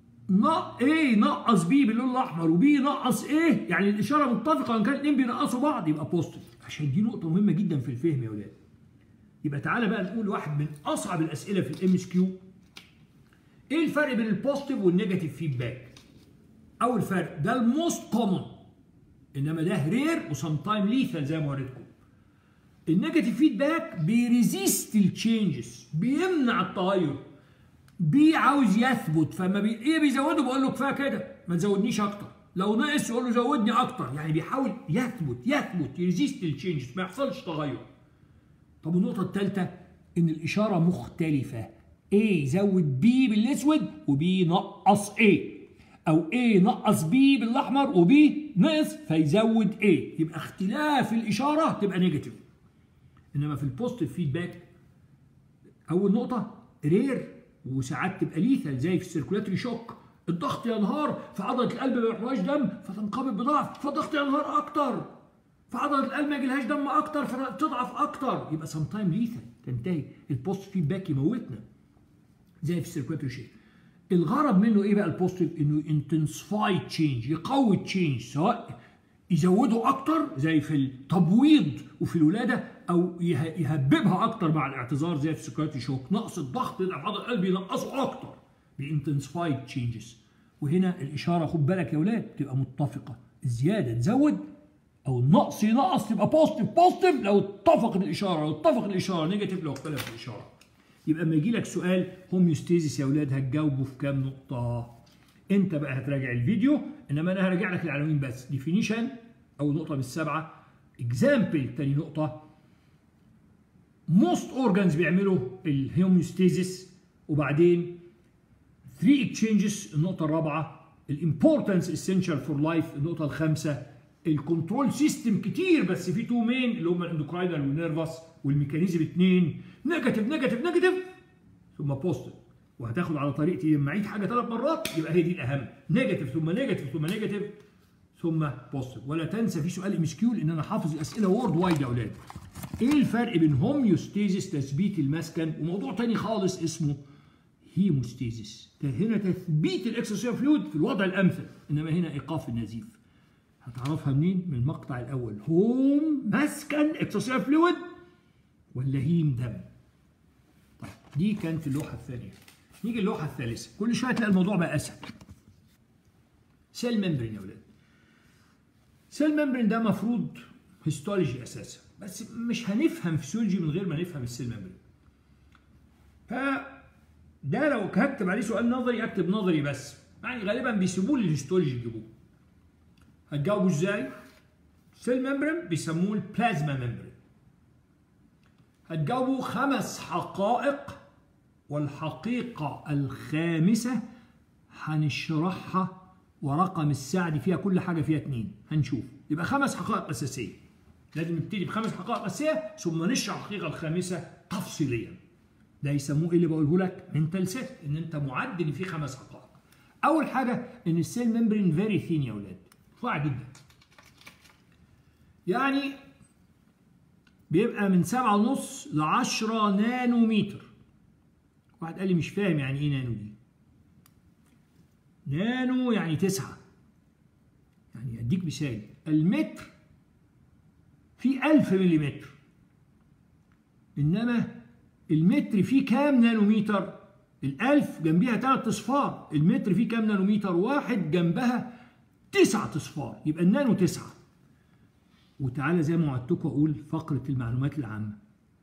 A نقص B باللون الاحمر وB نقص A يعني الاشاره متفقه ان كان الاثنين بينقصوا بعض يبقى بوزيتيف عشان دي نقطه مهمه جدا في الفهم يا ولاد يبقى تعالى بقى نقول واحد من اصعب الاسئله في الام اس كيو ايه الفرق بين البوزيتيف والنيجاتيف فيدباك اول فرق ده الموست كومن انما ده رير وسم تايم ليثال زي ما وريتكم النيجاتيف فيدباك بيريزيست التشينجز بيمنع التغير بي عاوز يثبت فما بي ايه بيزوده بقول له كفايه كده ما تزودنيش اكتر لو ناقص يقول له زودني اكتر يعني بيحاول يثبت يثبت يريزيست التشينجز ما يحصلش تغير طب النقطه الثالثه ان الاشاره مختلفه A يزود B بالاسود وB نقص A او A نقص B بالاحمر وB نقص فيزود A يبقى اختلاف الاشاره تبقى نيجاتيف انما في البوزيتيف فيدباك اول نقطه رير وساعات تبقى ليثال زي في السيركولاتري شوك الضغط ينهار فعضله القلب ما يروحلهاش دم فتنقبض بضعف فالضغط ينهار اكتر فعضله القلب ما يجيلهاش دم اكتر فتضعف اكتر يبقى سم تايم ليثال تنتهي البوست فيدباك يموتنا زي في السيركولاتري شيك الغرض منه ايه بقى البوزيتيف انه انتنسفاي تشينج يقوي تشينج سواء يزوده اكتر زي في التبويض وفي الولاده او يهببها اكتر مع الاعتذار زي في السيركولاتري شوك نقص الضغط عضله القلب ينقصه اكتر بانتنسفاي تشينجز وهنا الاشاره خد بالك يا اولاد تبقى متفقه الزياده تزود او النقص ينقص تبقى بوزيتيف بوزيتيف لو اتفق الاشاره لو اتفق الاشاره نيجاتيف لو اختلف الاشاره يبقى اما يجي لك سؤال هوميوستيزيس يا اولاد هتجاوبه في كام نقطه انت بقى هتراجع الفيديو انما انا هراجع لك العناوين بس ديفينيشن اول نقطه من السبعه اكزامبل تاني نقطه موست اورجانز بيعملوا الهوميوستيزيس وبعدين 3 اكتشينجز النقطه الرابعه الامبورتنس اسينشال فور لايف النقطه الخامسه الكنترول سيستم كتير بس في تو مين اللي هم الاندوكراينال والنيرفس والميكانيزم اثنين نيجاتيف نيجاتيف نيجاتيف ثم بوزيتيف وهتاخد على طريقتي لما اعيد حاجه ثلاث مرات يبقى هي دي الاهم نيجاتيف ثم نيجاتيف ثم نيجاتيف ثم بوزيتيف ولا تنسى في سؤال ام اس كيو لان انا حافظ الاسئله وورد وايد يا اولاد ايه الفرق بين هوميوستيزيس تثبيت المسكن وموضوع تاني خالص اسمه هيموستيزيس هنا تثبيت الاكسترا فلويد في الوضع الامثل انما هنا ايقاف النزيف هتعرفها منين من المقطع الاول هوم مسكن اكسترا فلويد ولا هيم دم طيب دي كانت اللوحه الثانيه نيجي اللوحه الثالثه كل شويه تلاقي الموضوع بقى اسهل سيل ممبرين يا ولاد سيل ممبرين ده مفروض هيستولوجي اساسا بس مش هنفهم فيسيولوجي من غير ما نفهم السيل ممبرين ف ده لو هكتب عليه سؤال نظري اكتب نظري بس يعني غالبا بيسيبوه للهيستولوجي يجيبوه هتجاوبوا ازاي؟ سيل ممبرين بيسموه البلازما ممبرين هتجاوبوا خمس حقائق والحقيقة الخامسة هنشرحها ورقم السعد فيها كل حاجة فيها اتنين هنشوف يبقى خمس حقائق أساسية لازم نبتدي بخمس حقائق أساسية ثم نشرح الحقيقة الخامسة تفصيليا ده يسموه ايه اللي بقوله لك منتال سيت ان انت معد ان في خمس حقائق اول حاجه ان السيل ممبرين فيري ثين يا اولاد رفيع جدا يعني بيبقى من سبعة ونص ل 10 نانومتر واحد قال لي مش فاهم يعني ايه نانو دي نانو يعني تسعة يعني اديك مثال المتر فيه ألف مليمتر إنما المتر فيه كام نانومتر؟ الألف جنبيها ثلاث أصفار المتر فيه كام نانومتر؟ واحد جنبها تسعة أصفار يبقى النانو تسعة وتعالى زي ما وعدتكم أقول فقرة المعلومات العامة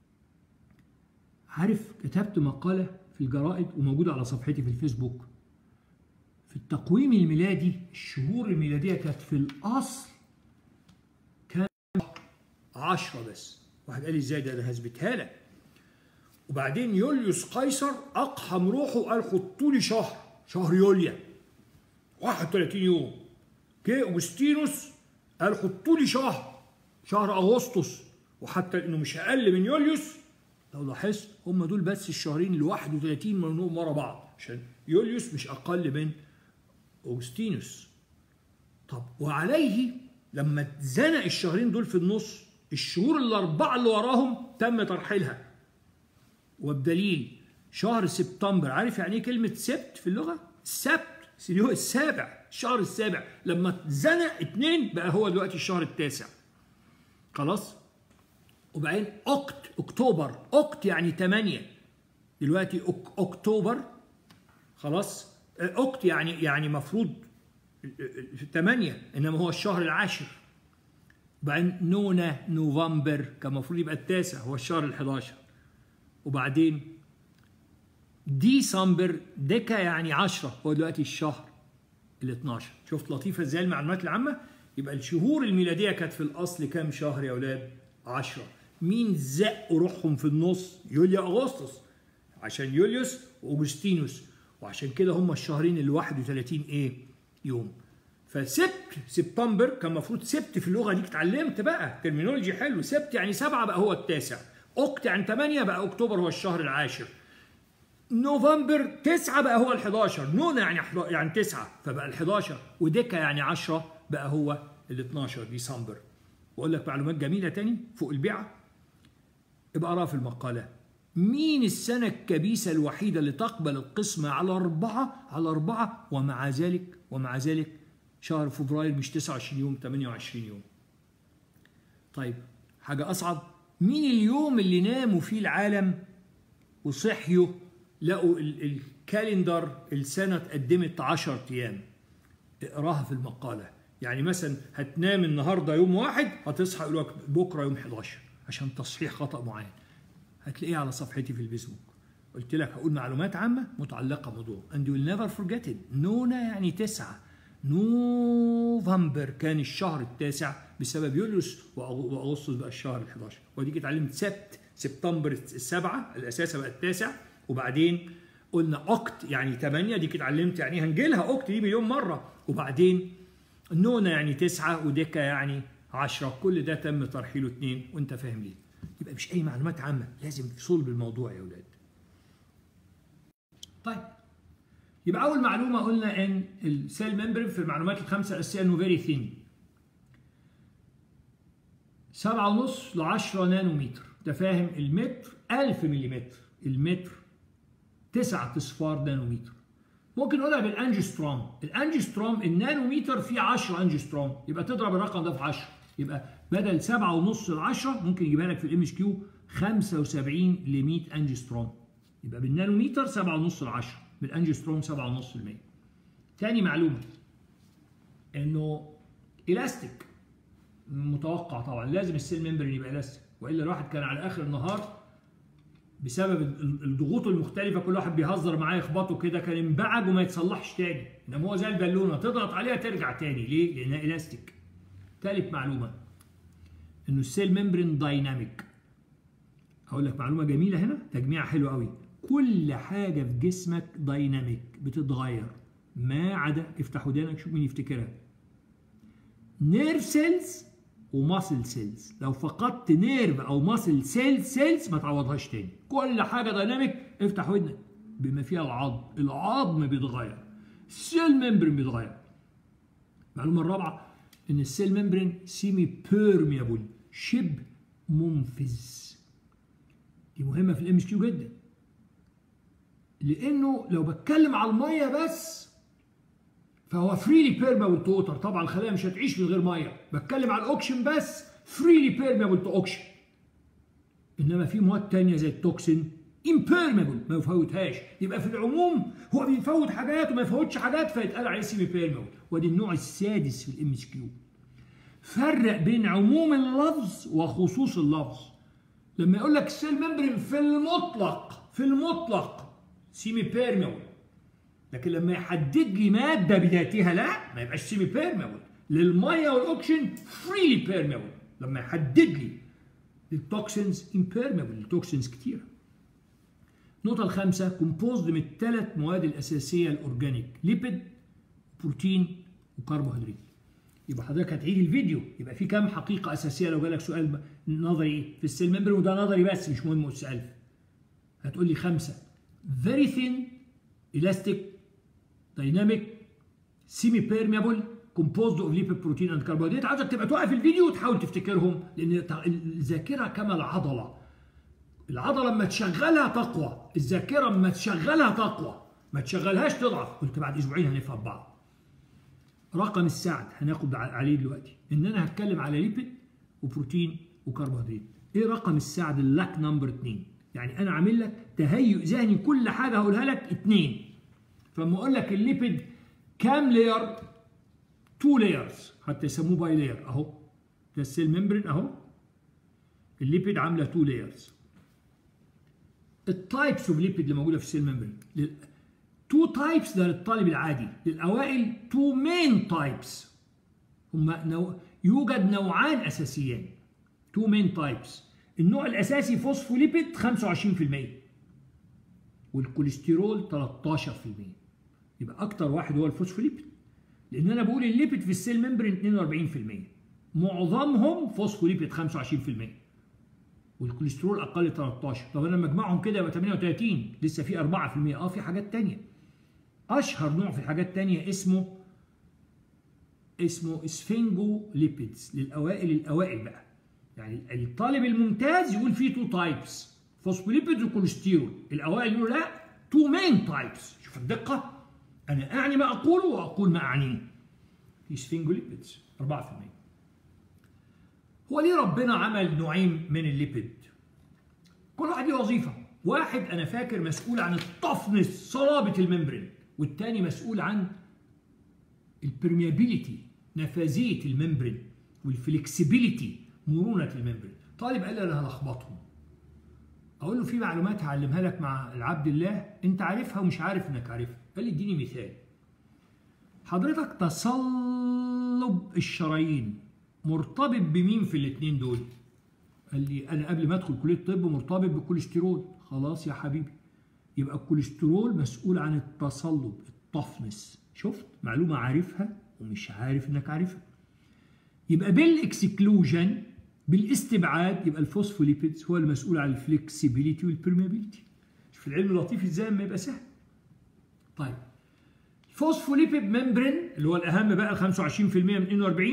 عارف كتبت مقالة في الجرائد وموجودة على صفحتي في الفيسبوك في التقويم الميلادي الشهور الميلادية كانت في الأصل كان عشرة بس واحد قال لي ازاي ده انا هثبتها لك وبعدين يوليوس قيصر اقحم روحه قال حطوا لي شهر شهر يوليا 31 يوم جه اوجستينوس قال حطوا لي شهر شهر اغسطس وحتى انه مش اقل من يوليوس لو لاحظت هم دول بس الشهرين ال 31 منهم ورا بعض عشان يوليوس مش اقل من اوجستينوس طب وعليه لما اتزنق الشهرين دول في النص الشهور الاربعه اللي وراهم تم ترحيلها وبدليل شهر سبتمبر عارف يعني ايه كلمه سبت في اللغه السبت اللي هو السابع الشهر السابع لما اتزنق اتنين بقى هو دلوقتي الشهر التاسع خلاص وبعدين أكت أكتوبر أكت يعني 8 دلوقتي أك أكتوبر خلاص أكت يعني يعني مفروض 8 إنما هو الشهر العاشر وبعدين نونا نوفمبر كان المفروض يبقى التاسع هو الشهر ال 11 وبعدين ديسمبر ديكا يعني 10 هو دلوقتي الشهر ال 12 شفت لطيفه ازاي المعلومات العامه يبقى الشهور الميلاديه كانت في الاصل كام شهر يا اولاد 10 مين زق روحهم في النص يوليا اغسطس عشان يوليوس واوجستينوس وعشان كده هم الشهرين ال 31 ايه يوم فسبت سبتمبر كان المفروض سبت في اللغه دي اتعلمت بقى ترمينولوجي حلو سبت يعني سبعه بقى هو التاسع اكت يعني 8 بقى اكتوبر هو الشهر العاشر نوفمبر 9 بقى هو ال 11 نونا يعني يعني 9 فبقى ال 11 وديكا يعني 10 بقى هو ال 12 ديسمبر واقول لك معلومات جميله تاني فوق البيعه ابقى اقراها في المقاله مين السنة الكبيسة الوحيدة اللي تقبل القسمة على أربعة على أربعة ومع ذلك ومع ذلك شهر فبراير مش 29 يوم 28 يوم طيب حاجة أصعب مين اليوم اللي ناموا فيه العالم وصحيوا لقوا الكالندر السنة اتقدمت 10 أيام اقراها في المقالة يعني مثلا هتنام النهاردة يوم واحد هتصحى يقول لك بكرة يوم 11 عشان تصحيح خطأ معين هتلاقيه على صفحتي في الفيسبوك قلت لك هقول معلومات عامة متعلقة بموضوع and you will never forget it نونا يعني تسعة نوفمبر كان الشهر التاسع بسبب يوليوس واغسطس بقى الشهر ال11 وديك اتعلمت سبت سبتمبر السبعة الأساسة بقى التاسع وبعدين قلنا أكت يعني 8 ديك اتعلمت يعني هنجيلها أكت دي مليون مرة وبعدين نونة يعني تسعة ودكة يعني عشرة كل ده تم ترحيله اتنين وانت فاهم ليه يبقى مش اي معلومات عامة لازم في صلب الموضوع يا ولاد طيب يبقى اول معلومة قلنا ان السيل ممبرين في المعلومات الخمسة الاساسية انه فيري ثين سبعة ونص لعشرة نانومتر انت فاهم المتر ألف مليمتر المتر تسعة اصفار نانومتر ممكن نقولها بالانجستروم الانجستروم النانومتر فيه 10 انجستروم يبقى تضرب الرقم ده في 10 يبقى بدل 7 ونص ل 10 ممكن يجيبها لك في الام اس كيو 75 ل 100 انجستروم يبقى بالنانومتر 7 ونص ل 10 بالانجستروم 7 ونص ل 100 تاني معلومه انه الاستيك متوقع طبعا لازم السيل ممبرين يبقى الاستيك والا الواحد كان على اخر النهار بسبب الضغوط المختلفة كل واحد بيهزر معاه يخبطه كده كان انبعج وما يتصلحش تاني انما هو زي البالونة تضغط عليها ترجع تاني ليه؟ لأنها إلاستيك. تالت معلومة إنه السيل ممبرين دايناميك. هقول لك معلومة جميلة هنا تجميع حلو قوي. كل حاجة في جسمك دايناميك بتتغير ما عدا افتح ودانك شوف مين يفتكرها. نيرف سيلز وماسل سيلز لو فقدت نيرف او ماسل سيلز سيلز ما تعوضهاش تاني كل حاجه دايناميك افتح ودنك بما فيها العظم العظم بيتغير السيل ممبرين بيتغير المعلومه الرابعه ان السيل ممبرين سيمي بيرميابل شبه منفذ دي مهمه في الام اس كيو جدا لانه لو بتكلم على الميه بس فهو فريلي بيرمابل تو ووتر طبعا الخلايا مش هتعيش من غير ميه بتكلم على الاوكشن بس فريلي بيرمابل تو اوكشن انما في مواد تانية زي التوكسين امبيرمابل ما يفوتهاش يبقى في العموم هو بيفوت حاجات وما يفوتش حاجات فيتقال عليه سيمي بيرمابل وادي النوع السادس في الام اس كيو فرق بين عموم اللفظ وخصوص اللفظ لما يقول لك السيل ممبرين في المطلق في المطلق سيمي بيرمابل لكن لما يحدد لي ماده بذاتها لا ما يبقاش سيمي بيرمابل للميه والاوكسجين فريلي بيرمابل لما يحدد لي التوكسينز امبيرمابل التوكسينز كتيره النقطة الخامسة كومبوزد من الثلاث مواد الأساسية الأورجانيك ليبيد بروتين وكربوهيدرات يبقى حضرتك هتعيد الفيديو يبقى في كام حقيقة أساسية لو جالك سؤال نظري في السيل ممبرين وده نظري بس مش مهم السؤال هتقول لي خمسة very thin elastic dynamic semi permeable composed of lipid protein and carbohydrate عاوزك تبقى توقف الفيديو وتحاول تفتكرهم لان الذاكره كما العضله العضله لما تشغلها تقوى الذاكره لما تشغلها تقوى ما تشغلهاش تضعف قلت بعد اسبوعين هنفهم بعض رقم السعد هناخد عليه دلوقتي ان انا هتكلم على ليبيد وبروتين وكربوهيدرات ايه رقم السعد اللاك نمبر 2 يعني انا عامل لك تهيؤ ذهني كل حاجه هقولها لك اثنين فلما اقول لك الليبيد كام لاير تو لايرز حتى يسموه باي لاير اهو ده السيل ممبرين اهو الليبيد عامله تو لايرز التايبس اوف ليبيد اللي موجوده في السيل ممبرين تو تايبس ده للطالب العادي للاوائل تو مين تايبس هما نوع يوجد نوعان اساسيان تو مين تايبس النوع الاساسي فوسفوليبيد 25% والكوليسترول 13% يبقى اكتر واحد هو الفوسفوليبيد لان انا بقول الليبيد في السيل ممبرين 42% معظمهم فوسفوليبيد 25% والكوليسترول اقل 13 طب انا لما اجمعهم كده يبقى 38 لسه في 4% اه في حاجات تانية اشهر نوع في حاجات تانية اسمه اسمه اسفنجو ليبيدز للاوائل الاوائل بقى يعني الطالب الممتاز يقول فيه تو تايبس فوسفوليبيد وكوليسترول الاوائل يقولوا لا تو مين تايبس شوف الدقه انا اعني ما اقوله واقول ما اعنيه في سفنجوليبيدز 4% هو ليه ربنا عمل نوعين من الليبيد كل واحد ليه وظيفه واحد انا فاكر مسؤول عن الطفنس صلابه الممبرين والتاني مسؤول عن البرميابيليتي نفاذيه الممبرين والفلكسبيليتي مرونه الممبرين طالب قال لي انا هلخبطهم اقول له في معلومات هعلمها لك مع العبد الله انت عارفها ومش عارف انك عارفها قال لي اديني مثال حضرتك تصلب الشرايين مرتبط بمين في الاثنين دول قال لي انا قبل ما ادخل كليه الطب مرتبط بالكوليسترول خلاص يا حبيبي يبقى الكوليسترول مسؤول عن التصلب الطفنس شفت معلومه عارفها ومش عارف انك عارفها يبقى بالاكسكلوجن بالاستبعاد يبقى الفوسفوليبيدز هو المسؤول عن الفلكسبيليتي والبرميابيليتي في العلم اللطيف ازاي ما يبقى سهل طيب الفوسفوليبيد ممبرين اللي هو الاهم بقى 25% من 42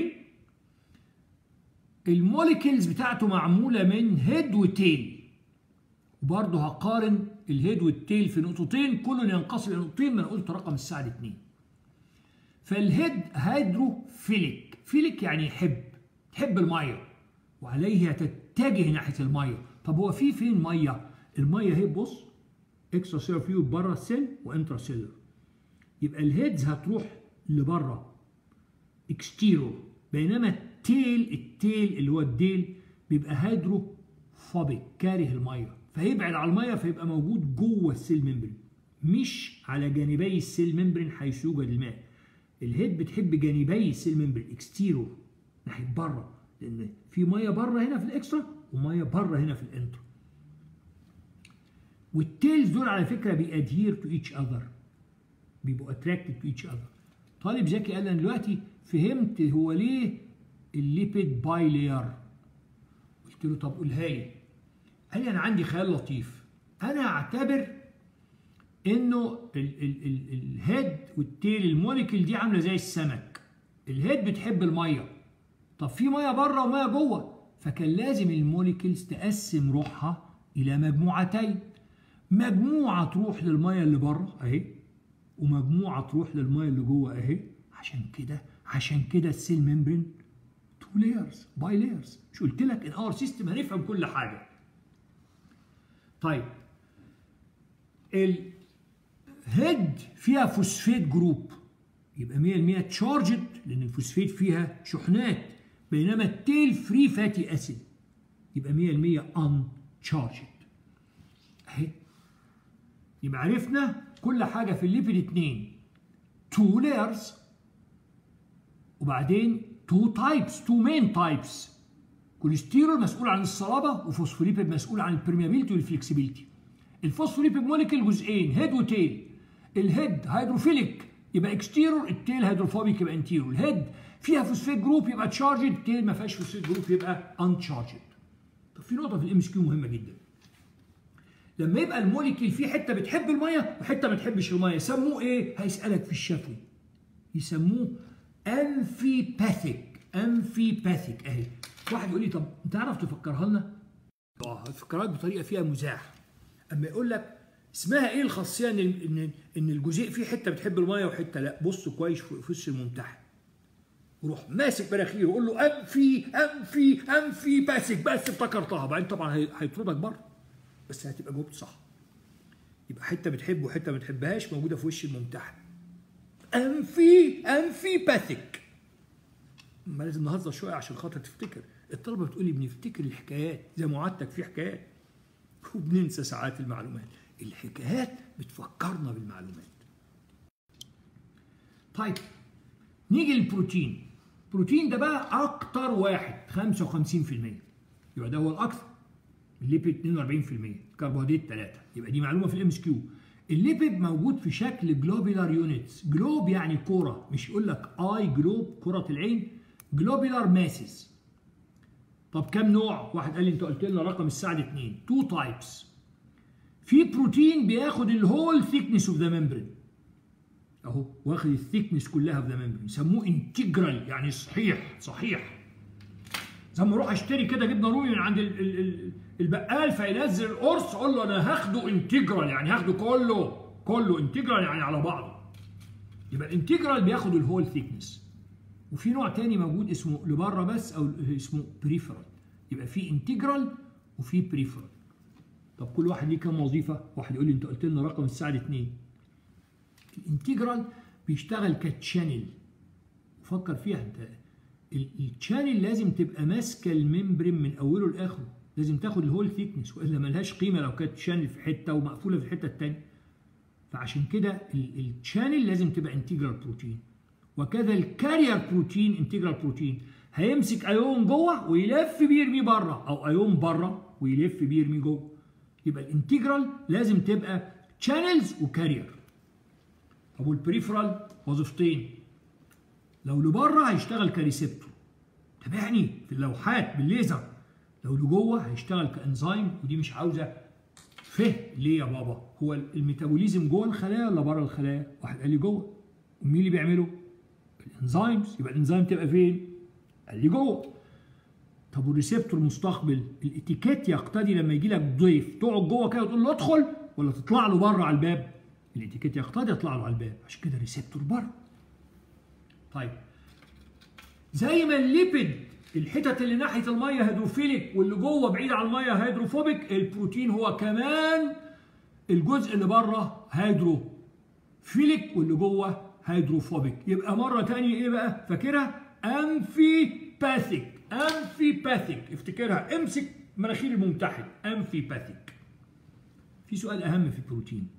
الموليكيولز بتاعته معموله من هيد وتيل وبرضه هقارن الهيد والتيل في نقطتين كل ينقسم الى نقطتين ما انا قلت رقم الساعه 2 فالهيد هيدروفيليك فيليك يعني يحب تحب الميه وعليه تتجه ناحيه الميه طب هو في فين ميه الميه اهي بص اكسترا سيلر فلويد بره السيل وانترا سيلر يبقى الهيدز هتروح لبره اكستيرور بينما التيل التيل اللي هو الديل بيبقى هيدروفوبيك كاره الميه فيبعد عن الميه فيبقى موجود جوه السيل ممبرين مش على جانبي السيل ممبرين حيث يوجد الماء الهيد بتحب جانبي السيل ممبرين اكستيرور ناحيه بره لان في ميه بره هنا في الاكسترا وميه بره هنا في الانترا والتيلز دول على فكره بيادهير تو ايتش اذر بيبقوا اتراكتد تو ايتش اذر طالب ذكي قال انا دلوقتي فهمت هو ليه الليبيد باي لير قلت له طب قولها لي قال لي انا عندي خيال لطيف انا اعتبر انه ال ال ال الهيد والتيل الموليكيول دي عامله زي السمك الهيد بتحب الميه طب في ميه بره وميه جوه فكان لازم الموليكيولز تقسم روحها الى مجموعتين مجموعه تروح للميه اللي بره اهي ومجموعه تروح للميه اللي جوه اهي عشان كده عشان كده السيل ممبرين تو لايرز باي لايرز مش قلت لك ان اور سيستم هنفهم كل حاجه طيب الهيد فيها فوسفيت جروب يبقى 100% تشارجد لان الفوسفيت فيها شحنات بينما التيل فري فاتي اسيد يبقى 100% ان تشارجد اهي يبقى عرفنا كل حاجه في الليبيد اتنين تو لايرز وبعدين تو تايبس تو مين تايبس كوليسترول مسؤول عن الصلابه وفوسفوليبيد مسؤول عن البرميابيلتي والفلكسبيلتي الفوسفوليبيد موليكيول جزئين هيد وتيل الهيد هيدروفيليك يبقى اكستيرور التيل هيدروفوبيك يبقى انتيرور الهيد فيها فوسفيت جروب يبقى تشارجد التيل ما فيهاش فوسفيت جروب يبقى ان تشارجد طب في نقطه في الام اس كيو مهمه جدا لما يبقى الموليكيول فيه حته بتحب الميه وحته ما بتحبش الميه يسموه ايه هيسالك في الشفوي يسموه امفيباثيك امفيباثيك اهي واحد يقول لي طب انت عارف تفكرها لنا اه فكرها بطريقه فيها مزاح اما يقول لك اسمها ايه الخاصيه ان ان ان الجزيء فيه حته بتحب الميه وحته لا بص كويس في وش الممتحن وروح ماسك مناخيره ويقول له انفي انفي انفي باسك بس افتكرتها بعدين طبعا هيطردك بره بس هتبقى جاوبت صح يبقى حته بتحب وحته ما بتحبهاش موجوده في وش الممتحن انفي انفي باثيك ما لازم نهزر شويه عشان خاطر تفتكر الطلبه بتقول لي بنفتكر الحكايات زي معادتك في حكايات وبننسى ساعات المعلومات الحكايات بتفكرنا بالمعلومات طيب نيجي للبروتين البروتين ده بقى اكتر واحد 55% يبقى ده هو الاكثر الليبيد 42% كربوهيدرات 3 يبقى دي معلومه في الام اس كيو الليبيد موجود في شكل جلوبيلار يونتس جلوب يعني كوره مش يقول لك اي جلوب كره العين جلوبيلار ماسز طب كم نوع واحد قال لي انت قلت لنا رقم الساعه 2 تو تايبس في بروتين بياخد الهول ثيكنس اوف ذا ممبرين اهو واخد الثيكنس كلها في ذا ممبرين يسموه انتجرال يعني صحيح صحيح زي ما اروح اشتري كده جبنه رومي من عند ال ال ال البقال فينزل القرص اقول له انا هاخده انتجرال يعني هاخده كله كله انتجرال يعني على بعضه يبقى الانتجرال بياخد الهول ثيكنس وفي نوع تاني موجود اسمه لبره بس او اسمه بريفرال يبقى في انتجرال وفي بريفرال طب كل واحد ليه كام وظيفه واحد يقول لي انت قلت لنا رقم الساعه 2 الانتجرال بيشتغل كتشانل فكر فيها انت التشانل لازم تبقى ماسكه الممبرين من اوله لاخره لازم تاخد الهول ثيكنس والا ملهاش قيمه لو كانت تشانل في حته ومقفوله في الحته الثانيه فعشان كده التشانل لازم تبقى انتجرال بروتين وكذا الكارير بروتين انتجرال بروتين هيمسك ايون جوه ويلف بيه يرميه بره او ايون بره ويلف بيه يرميه جوه يبقى الانتجرال لازم تبقى شانلز وكارير طب والبريفرال وظيفتين لو لبره هيشتغل كريسبتور تابعني في اللوحات بالليزر لو لجوه هيشتغل كانزيم ودي مش عاوزه فهم ليه يا بابا هو الميتابوليزم جوه الخلايا ولا بره الخلايا واحد قال لي جوه ومين اللي بيعمله الانزيمز يبقى الانزيم تبقى فين قال لي جوه طب والريسبتور مستقبل الاتيكيت يقتضي لما يجي لك ضيف تقعد جوه كده وتقول له ادخل ولا تطلع له بره على الباب الاتيكيت يقتضي يطلع له على الباب عشان كده ريسبتور بره طيب زي ما الليبيد الحتت اللي ناحيه الميه هيدروفيليك واللي جوه بعيد عن الميه هيدروفوبيك البروتين هو كمان الجزء اللي بره هيدروفيليك واللي جوه هيدروفوبيك يبقى مره ثانيه ايه بقى فاكرها امفيباثيك امفيباثيك افتكرها امسك مناخير الممتحن امفيباثيك في سؤال اهم في البروتين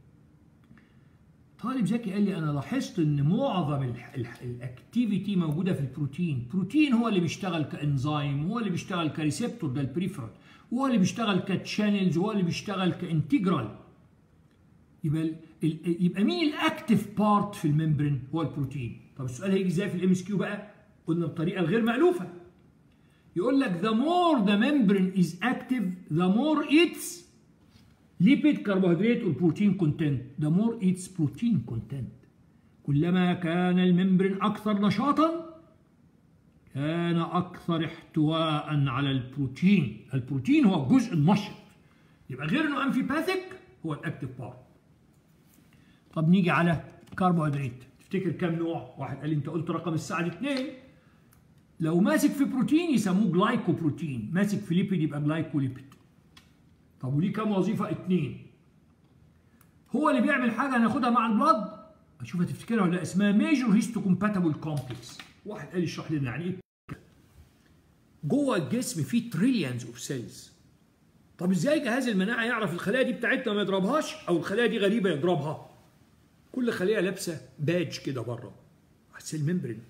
طالب ذكي قال لي انا لاحظت ان معظم الاكتيفيتي موجوده في البروتين بروتين هو اللي بيشتغل كانزيم هو اللي بيشتغل كريسبتور ده البريفرال وهو اللي بيشتغل كتشانلز وهو اللي بيشتغل كانتجرال يبقى يبقى مين الاكتف بارت في الممبرين هو البروتين طب السؤال هيجي ازاي في الام اس كيو بقى قلنا بطريقه غير مالوفه يقول لك the more the membrane is active the more its lipid carbohydrate or protein content the more its protein content كلما كان الممبرين أكثر نشاطا كان أكثر احتواء على البروتين البروتين هو الجزء النشط يبقى غير انه امفيباثيك هو الاكتيف بارت طب نيجي على كربوهيدرات تفتكر كام نوع واحد قال لي انت قلت رقم الساعه الاثنين لو ماسك في بروتين يسموه جلايكوبروتين ماسك في ليبيد يبقى جلايكوليبيد طب وليه كام وظيفه اتنين هو اللي بيعمل حاجه هناخدها مع البلد اشوف هتفتكرها ولا اسمها ميجور هيستو كومباتبل كومبلكس واحد قال لي اشرح لنا يعني ايه جوه الجسم فيه تريليونز اوف سيلز طب ازاي جهاز المناعه يعرف الخلايا دي بتاعتنا ما يضربهاش او الخلايا دي غريبه يضربها كل خليه لابسه باج كده بره السيل ممبرين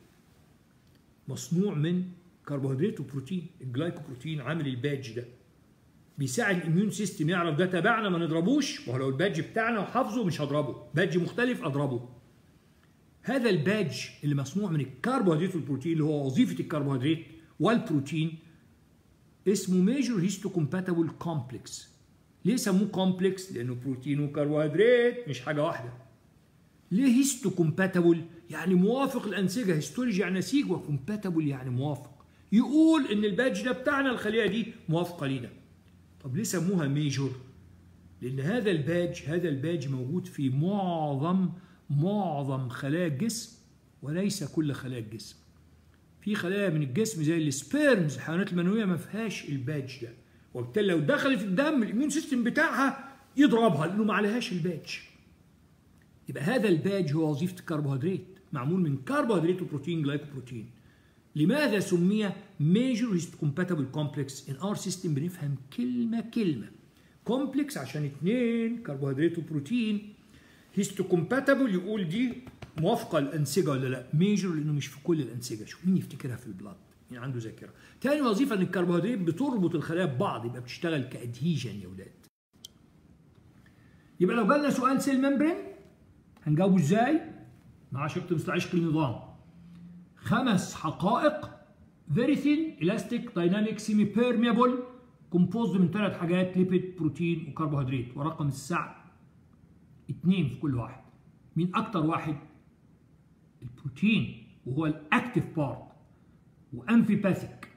مصنوع من كربوهيدرات وبروتين الجلايكوبروتين عامل الباج ده بيساعد الاميون سيستم يعرف ده تبعنا ما نضربوش وهو لو الباج بتاعنا وحافظه مش هضربه باج مختلف اضربه هذا الباج اللي مصنوع من الكربوهيدرات والبروتين اللي هو وظيفه الكربوهيدرات والبروتين اسمه ميجور هيستو كومباتبل كومبلكس ليه سموه كومبلكس لانه بروتين وكربوهيدرات مش حاجه واحده ليه هيستو كومباتبل يعني موافق الانسجه هيستولوجي يعني نسيج وكومباتبل يعني موافق يقول ان الباج ده بتاعنا الخليه دي موافقه لينا طب ليه سموها ميجور لان هذا الباج هذا الباج موجود في معظم معظم خلايا الجسم وليس كل خلايا الجسم في خلايا من الجسم زي السبيرمز الحيوانات المنويه ما فيهاش الباج ده وبالتالي لو دخلت في الدم الاميون سيستم بتاعها يضربها لانه ما عليهاش الباج يبقى هذا الباج هو وظيفه الكربوهيدرات معمول من كربوهيدرات وبروتين جلايكوبروتين لماذا سمي ميجور هيست كومباتبل كومبلكس ان اور سيستم بنفهم كلمه كلمه كومبلكس عشان اثنين كربوهيدرات وبروتين هيستو كومباتبل يقول دي موافقه الانسجه ولا لا ميجور لانه مش في كل الانسجه شوف مين يفتكرها في البلاد مين عنده ذاكره تاني وظيفه ان الكربوهيدرات بتربط الخلايا ببعض يبقى بتشتغل كادهيجن يا اولاد يبقى لو جالنا سؤال سيل ممبرين هنجاوبه ازاي مع شق مثل عشق النظام خمس حقائق very thin elastic dynamic semi permeable composed من ثلاث حاجات ليبيد بروتين وكربوهيدرات ورقم الساعه اثنين في كل واحد مين اكتر واحد البروتين وهو الاكتف بارت وامفيباثيك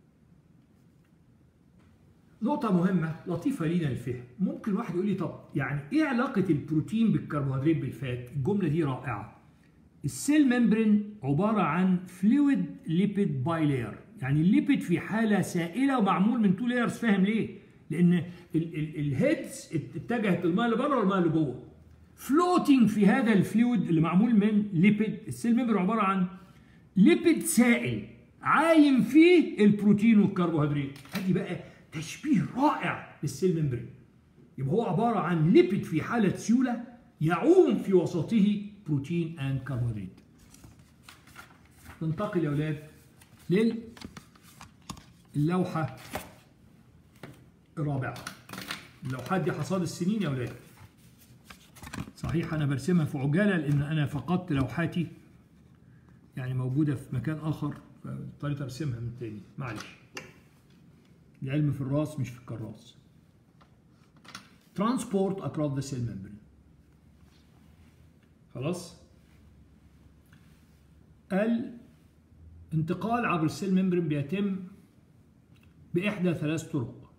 نقطة مهمة لطيفة لينا الفهم ممكن واحد يقول لي طب يعني ايه علاقة البروتين بالكربوهيدرات بالفات الجملة دي رائعة السيل ممبرين عبارة عن فلويد ليبيد بايلير يعني الليبيد في حالة سائلة ومعمول من تو لايرز فاهم ليه؟ لأن الهيدز اتجهت الماء اللي بره والماء اللي جوه فلوتنج في هذا الفلويد اللي معمول من ليبيد السيل ممبرين عبارة عن ليبيد سائل عايم فيه البروتين والكربوهيدرات ادي بقى تشبيه رائع للسيل ممبرين يبقى هو عبارة عن ليبيد في حالة سيولة يعوم في وسطه بروتين اند كربوهيدرات ننتقل يا اولاد للوحة الرابعة اللوحات دي حصاد السنين يا اولاد صحيح انا برسمها في عجالة لان انا فقدت لوحاتي يعني موجوده في مكان اخر فاضطريت ارسمها من تاني معلش العلم في الراس مش في الكراس transport across the cell membrane خلاص الانتقال عبر السيل ممبرين بيتم بإحدى ثلاث طرق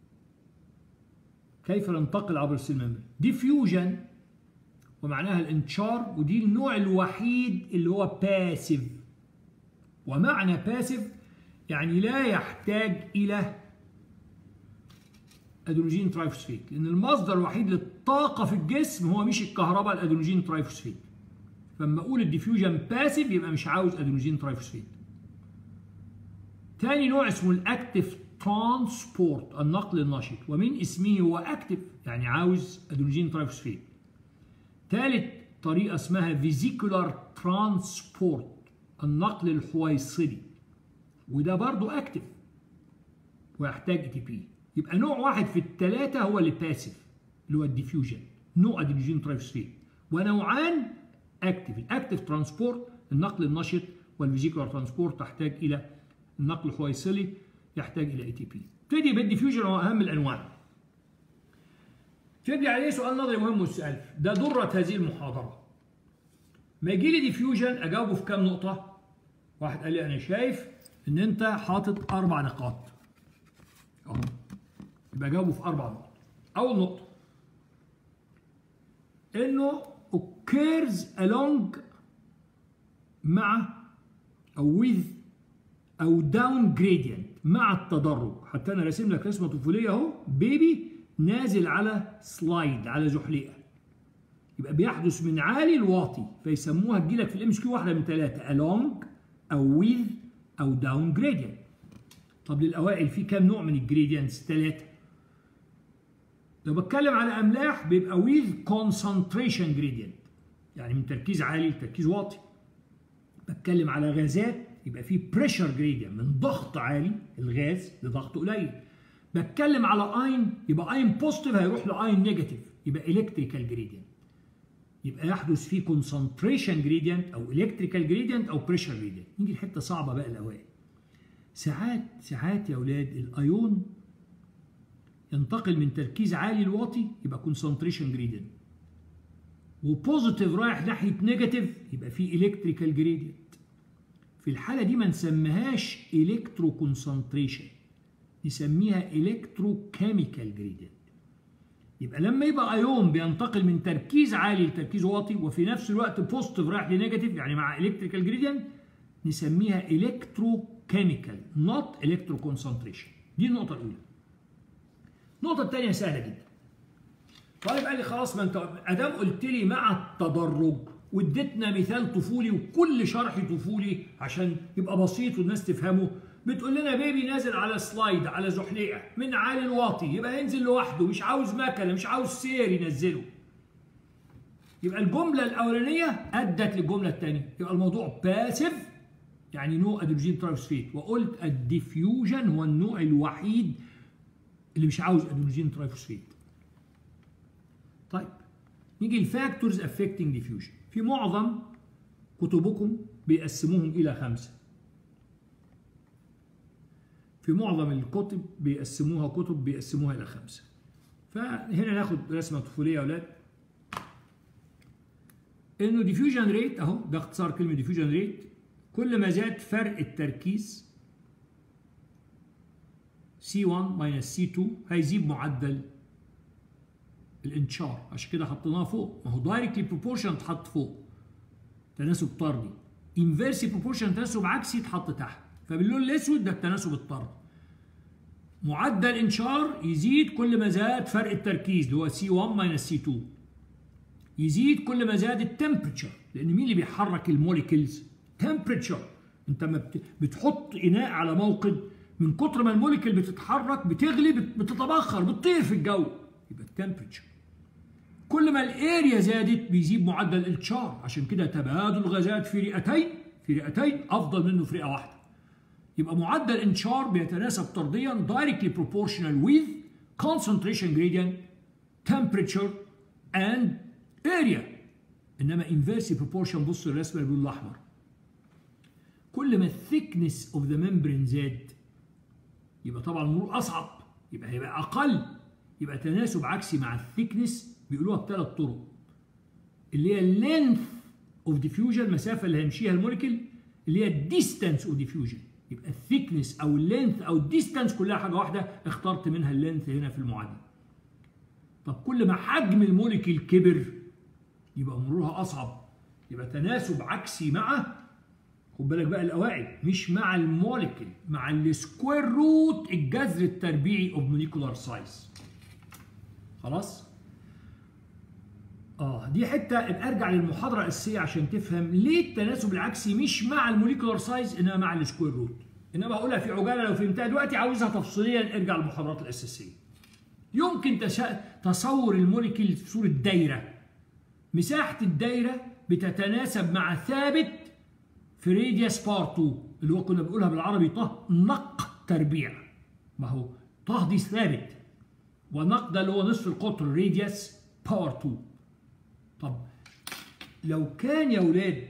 كيف ننتقل عبر السيل ممبرين ديفيوجن ومعناها الانتشار ودي النوع الوحيد اللي هو باسيف ومعنى باسيف يعني لا يحتاج إلى ادرينوجين ترايفوسفيت لان المصدر الوحيد للطاقه في الجسم هو مش الكهرباء الادرينوجين ترايفوسفيت فلما اقول الديفيوجن باسيف يبقى مش عاوز ادرينوجين ترايفوسفيت تاني نوع اسمه الاكتف ترانسبورت النقل النشط ومن اسمه هو اكتف يعني عاوز ادرينوجين ترايفوسفيت ثالث طريقه اسمها فيزيكولار ترانسبورت النقل الحويصلي وده برضو اكتف ويحتاج اي تي بي يبقى نوع واحد في الثلاثة هو اللي باسيف اللي هو الديفيوجن نوع ادرينوجين ترايفوسفيت ونوعان اكتف الاكتف ترانسبورت النقل النشط والفيزيكولار ترانسبورت تحتاج الى النقل الحويصلي يحتاج الى اي تي بي ابتدي بالديفيوجن هو اهم الانواع تبدي عليه سؤال نظري مهم والسؤال ده ضرة هذه المحاضرة ما يجي لي ديفيوجن اجاوبه في كام نقطة واحد قال لي انا شايف ان انت حاطط اربع نقاط اهو يبقى جاوبه في اربع نقط اول نقطه انه occurs along مع او with او down gradient مع التدرج حتى انا راسم لك رسمه طفوليه اهو بيبي نازل على سلايد على زحليقه يبقى بيحدث من عالي لواطي فيسموها تجيلك في الام اس كيو واحده من ثلاثه along او with او down gradient طب للاوائل في كام نوع من الجريدينتس ثلاثه لو بتكلم على املاح بيبقى with concentration gradient يعني من تركيز عالي لتركيز واطي بتكلم على غازات يبقى في pressure gradient من ضغط عالي الغاز لضغط قليل بتكلم على اين يبقى اين بوزيتيف هيروح لاين نيجاتيف يبقى الكتريكال جريدينت يبقى يحدث فيه concentration gradient او الكتريكال جريدينت او pressure gradient نيجي لحته صعبه بقى الاوائل ساعات ساعات يا اولاد الايون ينتقل من تركيز عالي لواطي يبقى كونسنتريشن جريدينت وبوزيتيف رايح ناحيه نيجاتيف يبقى في الكتريكال جريدينت في الحاله دي ما نسميهاش الكترو كونسنتريشن نسميها الكترو كيميكال جريدينت يبقى لما يبقى ايون بينتقل من تركيز عالي لتركيز واطي وفي نفس الوقت بوزيتيف رايح لنيجاتيف يعني مع الكتريكال جريدينت نسميها الكترو كيميكال نوت الكترو كونسنتريشن دي النقطه الاولى النقطة الثانية سهلة جدا. طيب قال لي خلاص ما انت ادام قلت لي مع التدرج واديتنا مثال طفولي وكل شرح طفولي عشان يبقى بسيط والناس تفهمه بتقول لنا بيبي نازل على سلايد على زحليقه من عالي لواطي يبقى ينزل لوحده مش عاوز مكنه مش عاوز سير ينزله. يبقى الجمله الاولانيه ادت للجمله الثانيه يبقى الموضوع باسيف يعني نو ادروجين ترايفوسفيت وقلت الديفيوجن هو النوع الوحيد اللي مش عاوز ادينوجين ترايفوسفيت طيب نيجي الفاكتورز افكتنج ديفيوجن في معظم كتبكم بيقسموهم الى خمسه في معظم الكتب بيقسموها كتب بيقسموها الى خمسه فهنا ناخد رسمه طفوليه يا اولاد انه ديفيوجن ريت اهو ده اختصار كلمه ديفيوجن ريت كل ما زاد فرق التركيز C1 minus C2 هيزيد معدل الانتشار عشان كده حطيناها فوق ما هو دايركتلي بروبورشن اتحط فوق تناسب طردي انفيرسي بروبورشن تناسب عكسي اتحط تحت فباللون الاسود ده التناسب الطردي معدل انشار يزيد كل ما زاد فرق التركيز اللي هو C1 minus C2 يزيد كل ما زاد التمبريتشر لان مين اللي بيحرك الموليكيولز تمبريتشر انت ما بتحط اناء على موقد من كتر ما الموليكول بتتحرك بتغلي بتتبخر بتطير في الجو يبقى التمبريتشر كل ما الاريا زادت بيزيد معدل الانتشار عشان كده تبادل الغازات في رئتين في رئتين افضل منه في رئه واحده يبقى معدل انتشار بيتناسب طرديا directly proportional with concentration gradient temperature and area انما inversely proportion بص الرسمه اللي باللون الاحمر كل ما الثيكنس اوف ذا ممبرين زاد يبقى طبعا المرور اصعب يبقى هيبقى اقل يبقى تناسب عكسي مع الثيكنس بيقولوها بثلاث طرق اللي هي اللينث اوف ديفيوجن المسافه اللي هيمشيها الموليكيول اللي هي الديستانس اوف ديفيوجن يبقى الثيكنس او اللينث او الديستانس كلها حاجه واحده اخترت منها اللينث هنا في المعادله طب كل ما حجم الموليكيول كبر يبقى مرورها اصعب يبقى تناسب عكسي مع خد بالك بقى القواعد مش مع الموليكيول مع السكوير روت الجذر التربيعي اوف موليكولار سايز خلاص اه دي حته ابقى ارجع للمحاضره الاساسيه عشان تفهم ليه التناسب العكسي مش مع الموليكولار سايز انما مع السكوير روت انما هقولها في عجاله لو فهمتها دلوقتي عاوزها تفصيليا ارجع للمحاضرات الاساسيه يمكن تشا... تصور الموليكيول في صوره دايره مساحه الدايره بتتناسب مع ثابت في راديوس بار 2 اللي هو كنا بنقولها بالعربي طه نق تربيع ما هو طه دي ثابت ونق ده اللي هو نصف القطر راديوس باور 2 طب لو كان يا ولاد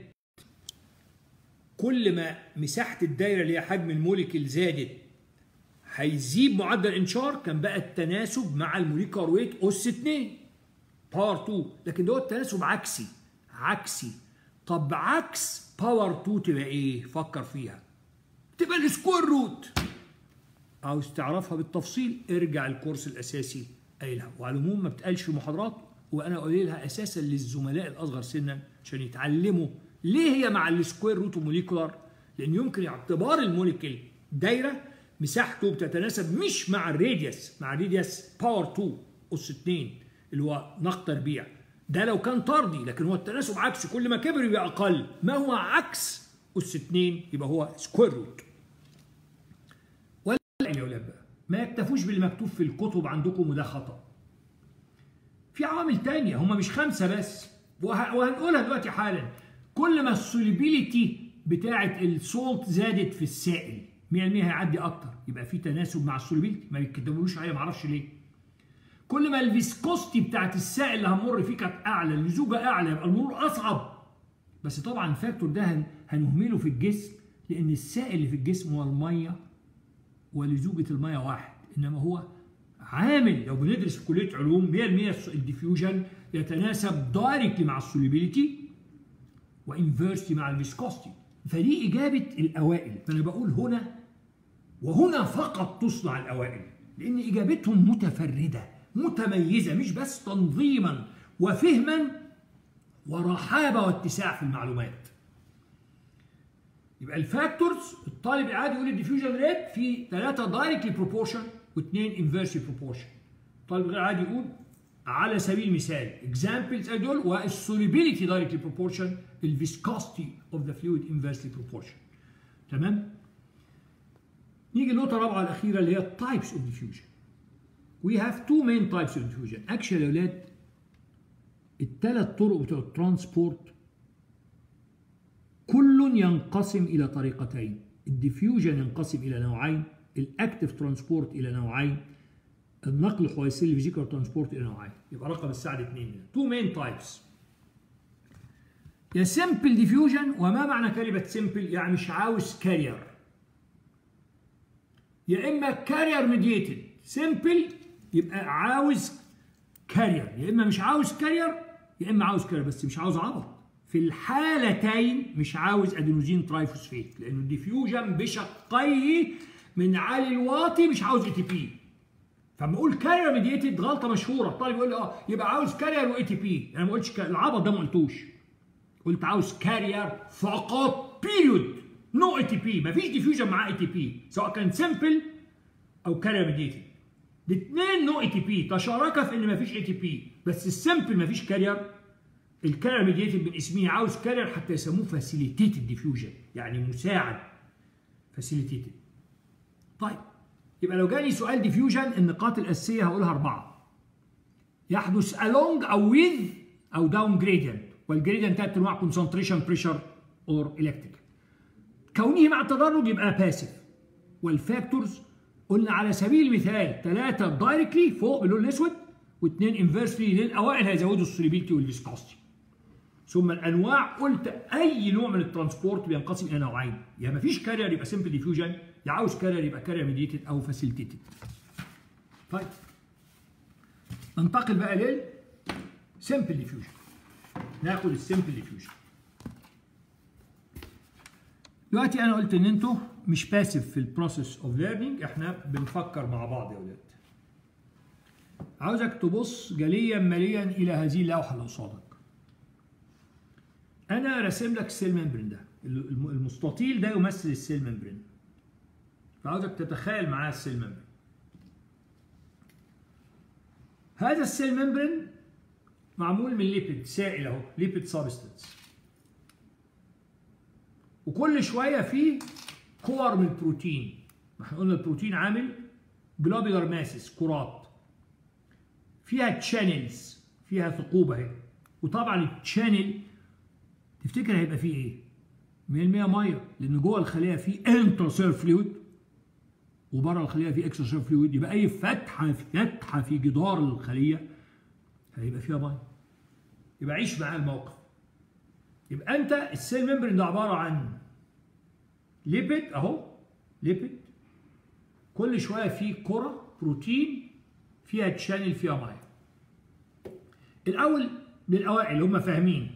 كل ما مساحة الدايرة اللي هي حجم الموليكيول زادت هيزيد معدل الانشار كان بقى التناسب مع الموليكولار ويت أس 2 باور 2 لكن ده التناسب عكسي عكسي طب عكس باور 2 تبقى ايه؟ فكر فيها تبقى السكوير روت عاوز تعرفها بالتفصيل ارجع الكورس الاساسي قايلها وعلى العموم ما بتقالش في محاضرات وانا قايلها اساسا للزملاء الاصغر سنا عشان يتعلموا ليه هي مع السكوير روت موليكولار لان يمكن اعتبار الموليكيول دايره مساحته بتتناسب مش مع الراديوس مع الراديوس باور 2 اس 2 اللي هو نق تربيع ده لو كان طردي لكن هو التناسب عكسي كل ما كبر يبقى اقل ما هو عكس اس 2 يبقى هو سكوير روت ولا يا ولاد بقى ما يكتفوش باللي مكتوب في الكتب عندكم وده خطأ في عوامل تانية هم مش خمسة بس وهنقولها دلوقتي حالا كل ما السوليبيليتي بتاعة السولت زادت في السائل 100% هيعدي أكتر يبقى في تناسب مع السوليبيليتي ما بيتكتبولوش عليها معرفش ليه كل ما الفيسكوستي بتاعة السائل اللي هنمر فيه كانت أعلى اللزوجة أعلى يبقى المرور أصعب بس طبعا الفاكتور ده هنهمله في الجسم لأن السائل اللي في الجسم هو المية ولزوجة المية واحد إنما هو عامل لو بندرس في كليه علوم 100% الديفيوجن يتناسب دايركتلي مع السوليبيليتي وانفيرسلي مع الفيسكوستي فدي اجابه الاوائل فانا بقول هنا وهنا فقط تصنع الاوائل لان اجابتهم متفرده متميزه مش بس تنظيما وفهما ورحابه واتساع في المعلومات يبقى الفاكتورز الطالب العادي يقول الديفيوجن ريت في ثلاثه دايركتلي بروبورشن واثنين انفيرسلي بروبورشن طالب غير عادي يقول على سبيل المثال اكزامبلز دول والسوليبيليتي دايركتلي بروبورشن الفيسكوستي اوف ذا فلويد انفيرسلي بروبورشن تمام نيجي النقطة الرابعة الأخيرة اللي هي types of diffusion. We have two main types of diffusion. Actually يا ولاد الثلاث طرق بتوع الترانسبورت كل ينقسم إلى طريقتين. الديفيوجن ينقسم إلى نوعين الاكتف ترانسبورت الى نوعين النقل الحويصلي الفيزيكال ترانسبورت الى نوعين يبقى رقم السعد اثنين هنا تو مين تايبس يا سمبل ديفيوجن وما معنى كلمه سمبل يعني مش عاوز كارير يا اما كارير ميديتد سمبل يبقى عاوز كارير يا اما مش عاوز كارير يا اما عاوز كارير بس مش عاوز عبط في الحالتين مش عاوز ادينوزين ترايفوسفيت لانه الديفيوجن بشقيه من عالي الواطي مش عاوز اي تي بي فلما اقول كارير ميديتد غلطه مشهوره الطالب يقول لي اه يبقى عاوز كارير واي تي بي انا ما قلتش العبط ده ما قلتوش قلت عاوز كارير فقط بيريود نو اي تي بي مفيش ديفيوجن معاه اي تي بي سواء كان سمبل او كارير ميديتد الاثنين نو اي تي بي تشاركا في ان مفيش اي تي بي بس السمبل مفيش كارير الكارير ميديتد من اسمه عاوز كارير حتى يسموه فاسيليتيتد ديفيوجن يعني مساعد فاسيليتيتد طيب يبقى لو جالي سؤال ديفيوجن النقاط الاساسيه هقولها اربعه يحدث along او with او down gradient والجريدينت ثلاث انواع concentration pressure or electric كونه مع التدرج يبقى باسف والفاكتورز قلنا على سبيل المثال ثلاثه دايركتلي فوق باللون الاسود واثنين انفيرسلي للاوائل هيزودوا السوليبيلتي والفيسكوستي ثم الانواع قلت اي نوع من الترانسبورت بينقسم الى نوعين يا ما فيش كارير يبقى سمبل ديفيوجن يا عاوز كارير يبقى كارير ميديتد او فاسيلتيتد طيب ننتقل بقى لل سمبل ديفيوجن ناخد السمبل ديفيوجن دلوقتي انا قلت ان انتوا مش باسف في البروسيس اوف ليرنينج احنا بنفكر مع بعض يا ولاد عاوزك تبص جليا مليا الى هذه اللوحه اللي قصادك انا راسم لك السيل ممبرين ده المستطيل ده يمثل السيل ممبرين فعاوزك تتخيل معايا السيل ممبرين هذا السيل ممبرين معمول من ليبيد سائل اهو ليبيد سابستنس وكل شويه فيه كور من البروتين ما احنا قلنا البروتين عامل جلوبيلر ماسس كرات فيها تشانلز فيها ثقوب اهي وطبعا التشانل تفتكر هيبقى فيه ايه 100% ميه لان جوه الخليه فيه انترسيل فلويد وبره الخليه فيه اكسترا فلويد يبقى اي فتحه فتحه في جدار الخليه هيبقى فيها ميه يبقى عيش معاه الموقف يبقى انت السيل ممبرين ده عباره عن ليبيد اهو ليبيد كل شويه فيه كره بروتين فيها تشانل فيها ميه الاول للاوائل هم فاهمين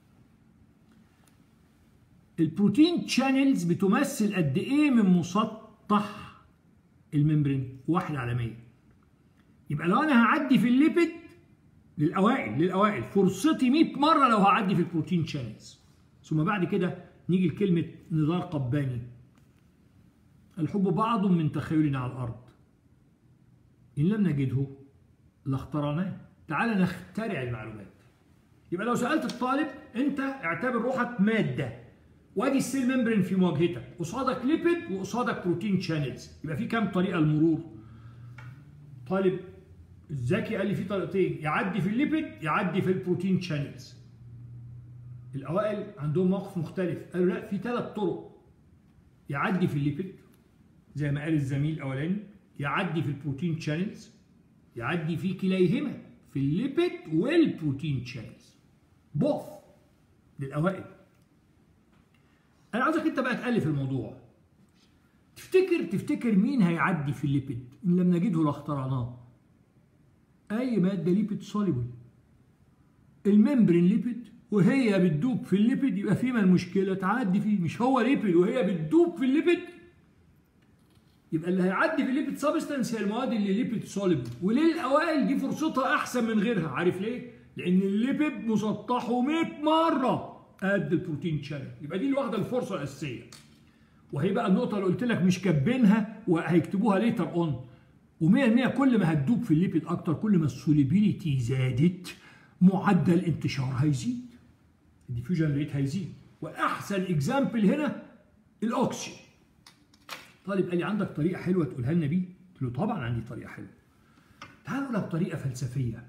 البروتين تشانلز بتمثل قد ايه من مسطح الممبرين واحد على 100 يبقى لو انا هعدي في الليبيد للاوائل للاوائل فرصتي 100 مره لو هعدي في البروتين تشانلز ثم بعد كده نيجي لكلمه نضال قباني الحب بعض من تخيلنا على الارض ان لم نجده لاخترناه تعال نخترع المعلومات يبقى لو سالت الطالب انت اعتبر روحك ماده وادي السيل ممبرين في مواجهتك قصادك ليبيد وقصادك بروتين شانلز يبقى في كام طريقه المرور طالب الذكي قال لي في طريقتين يعدي في الليبيد يعدي في البروتين شانلز الاوائل عندهم موقف مختلف قالوا لا في ثلاث طرق يعدي في الليبيد زي ما قال الزميل الاولاني يعدي في البروتين شانلز يعدي في كليهما في الليبيد والبروتين شانلز بوث للاوائل انا عاوزك انت بقى تالف الموضوع تفتكر تفتكر مين هيعدي في الليبيد ان لم نجده لاخترعناه اي ماده ليبيد سوليبل الممبرين ليبيد وهي بتدوب في الليبيد يبقى فيما المشكله تعدي فيه مش هو ليبيد وهي بتدوب في الليبيد يبقى اللي هيعدي في الليبيد سبستانس هي المواد اللي ليبيد سوليبل وليه الاوائل دي فرصتها احسن من غيرها عارف ليه لان الليبيد مسطحه 100 مره قد البروتين شانل يبقى دي اللي واخده الفرصه الاساسيه وهي بقى النقطه اللي قلت لك مش كاتبينها وهيكتبوها ليتر اون و100% كل ما هتدوب في الليبيد اكتر كل ما السوليبيليتي زادت معدل انتشار هيزيد الديفيوجن ريت هيزيد واحسن اكزامبل هنا الاكسجين طالب قال لي عندك طريقه حلوه تقولها لنا بيه قلت له طبعا عندي طريقه حلوه تعالوا لك طريقه فلسفيه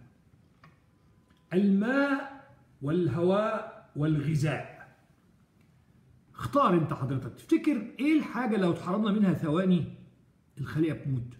الماء والهواء والغذاء اختار انت حضرتك تفتكر ايه الحاجه لو اتحرمنا منها ثواني الخليه بتموت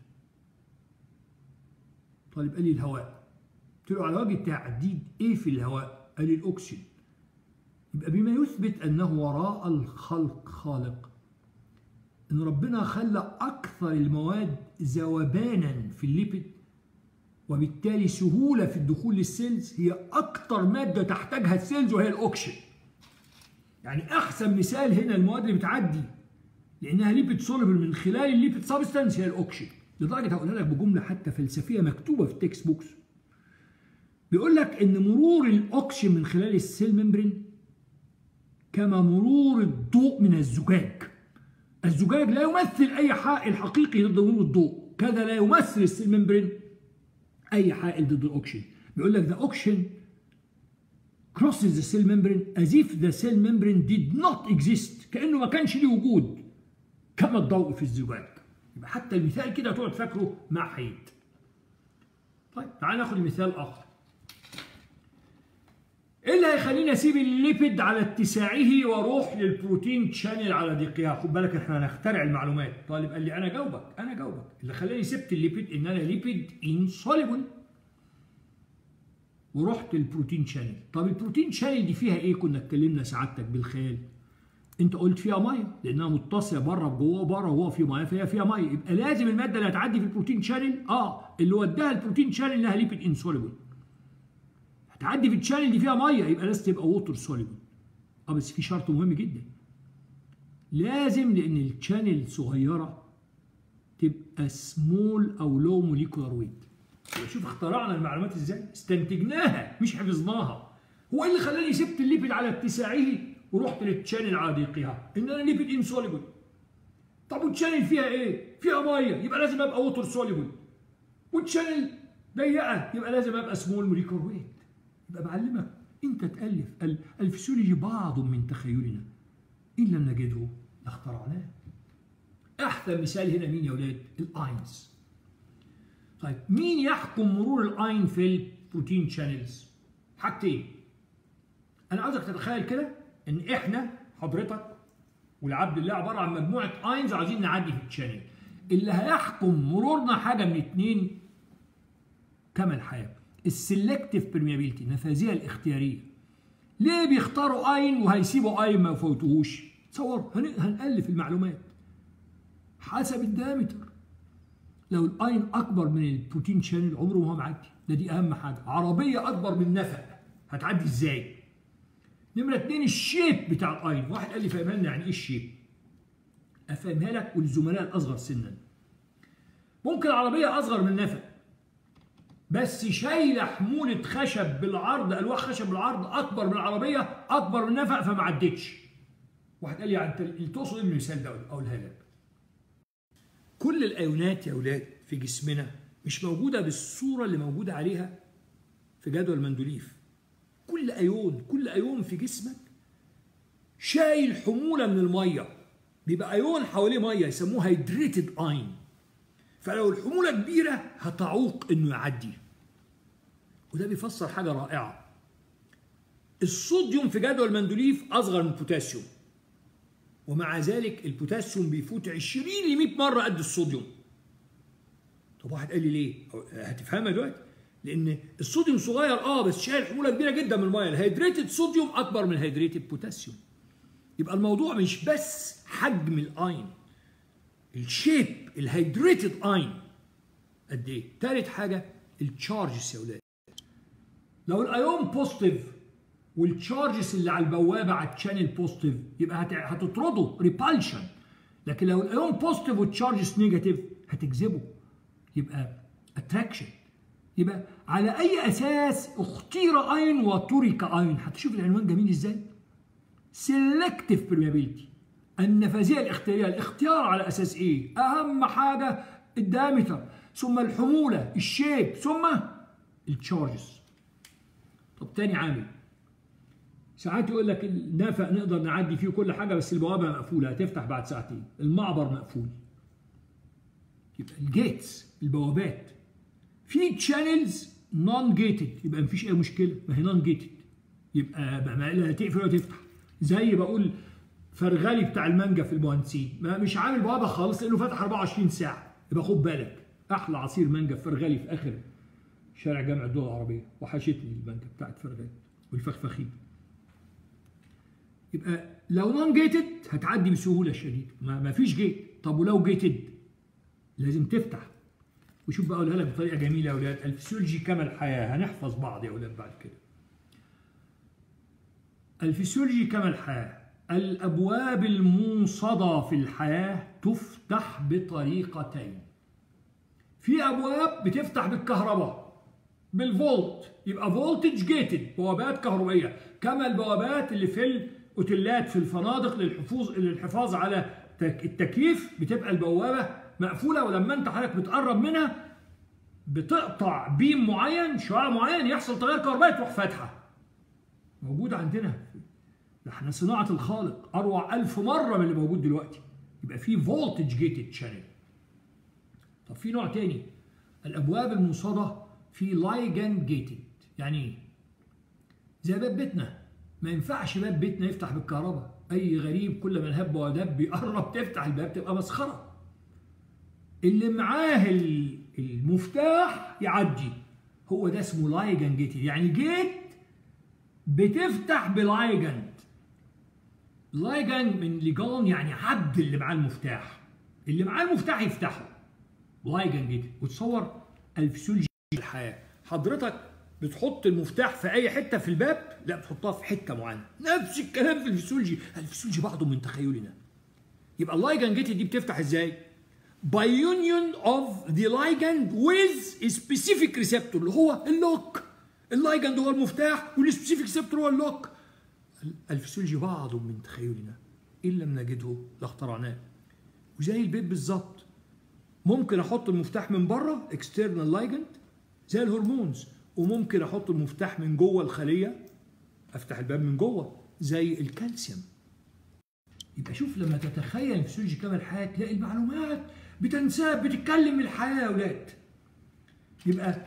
طالب قال لي الهواء قلت له على وجه التعديد ايه في الهواء قال لي الاكسجين يبقى بما يثبت انه وراء الخلق خالق ان ربنا خلى اكثر المواد ذوبانا في الليبيد وبالتالي سهوله في الدخول للسيلز هي اكثر ماده تحتاجها السيلز وهي الاكسجين يعني احسن مثال هنا المواد اللي بتعدي لانها ليبيد سوليبل من خلال الليبيد سبستانس هي الاكسجين لدرجه هقولها لك بجمله حتى فلسفيه مكتوبه في التكست بوكس بيقول لك ان مرور الاكسجين من خلال السيل ممبرين كما مرور الضوء من الزجاج الزجاج لا يمثل اي حائل حقيقي ضد مرور الضوء كذا لا يمثل السيل ممبرين اي حائل ضد الاكسجين بيقول لك the oxygen crosses the cell membrane as if the cell membrane did not exist كانه ما كانش ليه وجود كما الضوء في الزجاج يبقى حتى المثال كده تقعد فاكره مع حيد طيب تعال ناخد مثال اخر ايه اللي هيخليني اسيب الليبيد على اتساعه واروح للبروتين شانل على ضيقها خد بالك احنا هنخترع المعلومات طالب قال لي انا جاوبك انا جاوبك اللي خلاني سبت الليبيد ان انا ليبيد انسوليبل ورحت البروتين شانل طب البروتين شانل دي فيها ايه كنا اتكلمنا سعادتك بالخيال انت قلت فيها ميه لانها متصله بره بجوه وبره وهو في ميه فهي فيها ميه يبقى لازم الماده اللي هتعدي في البروتين شانل اه اللي وداها البروتين شانل لها ليبيد انسوليبل هتعدي في الشانل دي فيها ميه يبقى لازم تبقى ووتر سوليبل اه بس في شرط مهم جدا لازم لان الشانل صغيره تبقى سمول او لو موليكولار ويت شوف اخترعنا المعلومات ازاي استنتجناها مش حفظناها هو ايه اللي خلاني سبت الليبيد على اتساعه ورحت للتشانل عادقها ان انا ليبيد انسوليبل طب والتشانل فيها ايه فيها ميه يبقى لازم ابقى ووتر سوليبل والتشانل ضيقه يبقى لازم ابقى سمول موليكولار ويت يبقى بعلمك انت تالف الفسيولوجي بعض من تخيلنا ان لم نجده لاخترعناه احسن مثال هنا مين يا ولاد الاينز طيب مين يحكم مرور الاين في البروتين شانلز حاجتين انا عاوزك تتخيل كده ان احنا حضرتك والعبد الله عباره عن مجموعه اينز عايزين نعدي في الشانل اللي هيحكم مرورنا حاجه من اتنين كما الحياه السلكتيف برميابيلتي النفاذيه الاختياريه ليه بيختاروا اين وهيسيبوا اين ما يفوتوهوش تصور هنألف المعلومات حسب الدايمتر لو الاين اكبر من البروتين شانل عمره ما هو معدي ده دي اهم حاجه عربيه اكبر من نفق هتعدي ازاي نمره اتنين الشيب بتاع الاين واحد قال لي فهمها لنا يعني ايه الشيب افهمها لك وللزملاء الاصغر سنا ممكن عربيه اصغر من نفق بس شايله حموله خشب بالعرض الواح خشب بالعرض اكبر من العربيه اكبر من نفق فما عدتش واحد قال لي يعني انت تقصد ايه المثال ده اقولها لك كل الايونات يا اولاد في جسمنا مش موجوده بالصوره اللي موجوده عليها في جدول مندوليف كل ايون كل ايون في جسمك شايل حموله من الميه بيبقى ايون حواليه ميه يسموه هيدريتد اين فلو الحموله كبيره هتعوق انه يعدي وده بيفسر حاجه رائعه الصوديوم في جدول مندوليف اصغر من البوتاسيوم ومع ذلك البوتاسيوم بيفوت 20 ل 100 مره قد الصوديوم طب واحد قال لي ليه هتفهمها دلوقتي لان الصوديوم صغير اه بس شايل حموله كبيره جدا من الميه الهيدريتد صوديوم اكبر من الهيدريتد بوتاسيوم يبقى الموضوع مش بس حجم الاين الشيب الهيدريتد اين قد ايه ثالث حاجه التشارجز يا اولاد لو الايون بوزيتيف والتشارجز اللي على البوابه على الشانل بوزيتيف يبقى هتطرده ريبالشن لكن لو الايون بوزيتيف والتشارجز نيجاتيف هتجذبه يبقى اتراكشن يبقى على اي اساس اختير اين وترك اين هتشوف العنوان جميل ازاي سيلكتيف برميابيلتي النفاذيه الاختياريه الاختيار على اساس ايه اهم حاجه الدايمتر ثم الحموله الشيب ثم التشارجز طب تاني عامل ساعات يقول لك النافق نقدر نعدي فيه كل حاجه بس البوابه مقفوله هتفتح بعد ساعتين المعبر مقفول يبقى الجيتس البوابات في تشانلز نون جيتد يبقى مفيش اي مشكله ما هي نون جيتد يبقى ما لا تقفل ولا تفتح زي بقول فرغلي بتاع المانجا في المهندسين ما مش عامل بوابه خالص لانه فاتح 24 ساعه يبقى خد بالك احلى عصير مانجا في فرغلي في اخر شارع جامع الدول العربيه وحشتني المانجا بتاعت فرغلي والفخفخين يبقى لو نون جيتد هتعدي بسهوله شديده ما, ما فيش جيت طب ولو جيتد لازم تفتح وشوف بقى اقولها لك بطريقه جميله يا اولاد الفسيولوجي كما الحياه هنحفظ بعض يا اولاد بعد كده الفسيولوجي كما الحياه الابواب الموصده في الحياه تفتح بطريقتين في ابواب بتفتح بالكهرباء بالفولت يبقى فولتج جيتد بوابات كهربائيه كما البوابات اللي في الاوتيلات في الفنادق للحفاظ للحفاظ على التكييف بتبقى البوابه مقفوله ولما انت حضرتك بتقرب منها بتقطع بيم معين شعاع معين يحصل تيار كهربائي تروح فاتحه موجود عندنا ده احنا صناعه الخالق اروع ألف مره من اللي موجود دلوقتي يبقى في فولتج جيتد شانل طب في نوع تاني الابواب الموصده في لايجن جيتد يعني ايه زي باب بيتنا ما ينفعش باب بيتنا يفتح بالكهرباء اي غريب كل ما نهب ودب بيقرب تفتح الباب تبقى مسخره اللي معاه المفتاح يعدي هو ده اسمه لايجن جيتد يعني جيت بتفتح بلايجند لايجن من ليجون يعني عبد اللي معاه المفتاح اللي معاه المفتاح يفتحه لايجن جيتد وتصور الفسيولوجي الحياه حضرتك بتحط المفتاح في اي حته في الباب لا بتحطها في حته معينه نفس الكلام في الفسيولوجي الفسيولوجي بعضه من تخيلنا يبقى اللايجن جيتد دي بتفتح ازاي by union of the ligand with a specific receptor اللي هو اللوك اللايجند هو المفتاح والسبيسيفيك ريسبتور هو اللوك الفسيولوجي بعض من تخيلنا ان لم نجده لاخترعناه وزي البيت بالظبط ممكن احط المفتاح من بره اكسترنال لايجند زي الهرمونز وممكن احط المفتاح من جوه الخليه افتح الباب من جوه زي الكالسيوم يبقى شوف لما تتخيل الفسيولوجي كما الحياه تلاقي المعلومات بتنساب بتتكلم الحياه يا اولاد يبقى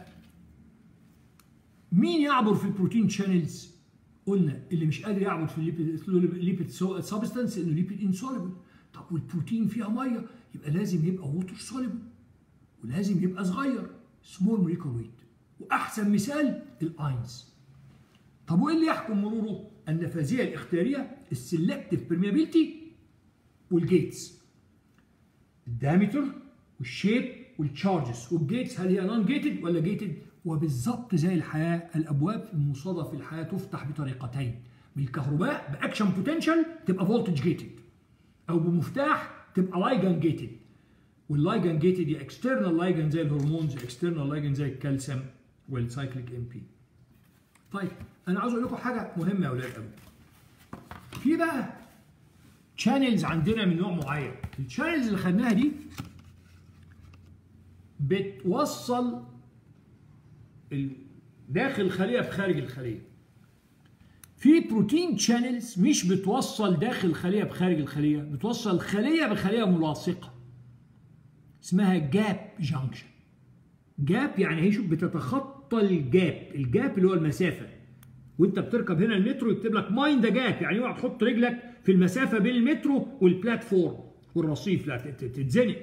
مين يعبر في البروتين شانلز قلنا اللي مش قادر يعبر في الليبيد سبستانس انه ليبيد انسوليبل طب والبروتين فيها ميه يبقى لازم يبقى ووتر سوليبل ولازم يبقى صغير سمول موليكول ويت واحسن مثال الاينز طب وايه اللي يحكم مروره النفاذيه الاختياريه السلكتيف برميابيلتي والجيتس الدايمتر والشيب والتشارجز والجيتس هل هي نون جيتد ولا جيتد وبالظبط زي الحياه الابواب الموصده في الحياه تفتح بطريقتين بالكهرباء باكشن بوتنشال تبقى فولتج جيتد او بمفتاح تبقى لايجن جيتد واللايجن جيتد يا اكسترنال لايجن زي الهرمونز اكسترنال لايجن زي الكالسيوم والسايكليك ام بي طيب انا عاوز اقول لكم حاجه مهمه يا اولاد قوي في بقى شانلز عندنا من نوع معين الشانلز اللي خدناها دي بتوصل داخل الخليه بخارج الخليه في بروتين شانلز مش بتوصل داخل الخليه بخارج الخليه بتوصل الخليه بخليه ملاصقه اسمها جاب جانكشن جاب يعني هي شوف بتتخطى الجاب الجاب اللي هو المسافه وانت بتركب هنا المترو يكتب لك مايند ذا جاب يعني اوعى تحط رجلك في المسافه بين المترو والبلاتفورم والرصيف لا تتزنق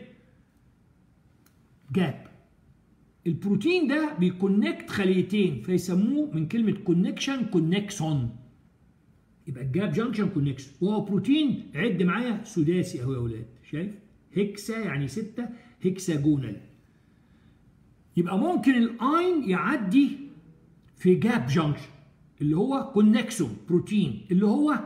جاب البروتين ده بيكونكت خليتين فيسموه من كلمه كونكشن كونكسون يبقى الجاب جانكشن كونكشن وهو بروتين عد معايا سداسي اهو يا اولاد شايف هكسا يعني ستة هكساجونال يبقى ممكن الاين يعدي في جاب جانكشن اللي هو كونكسون بروتين اللي هو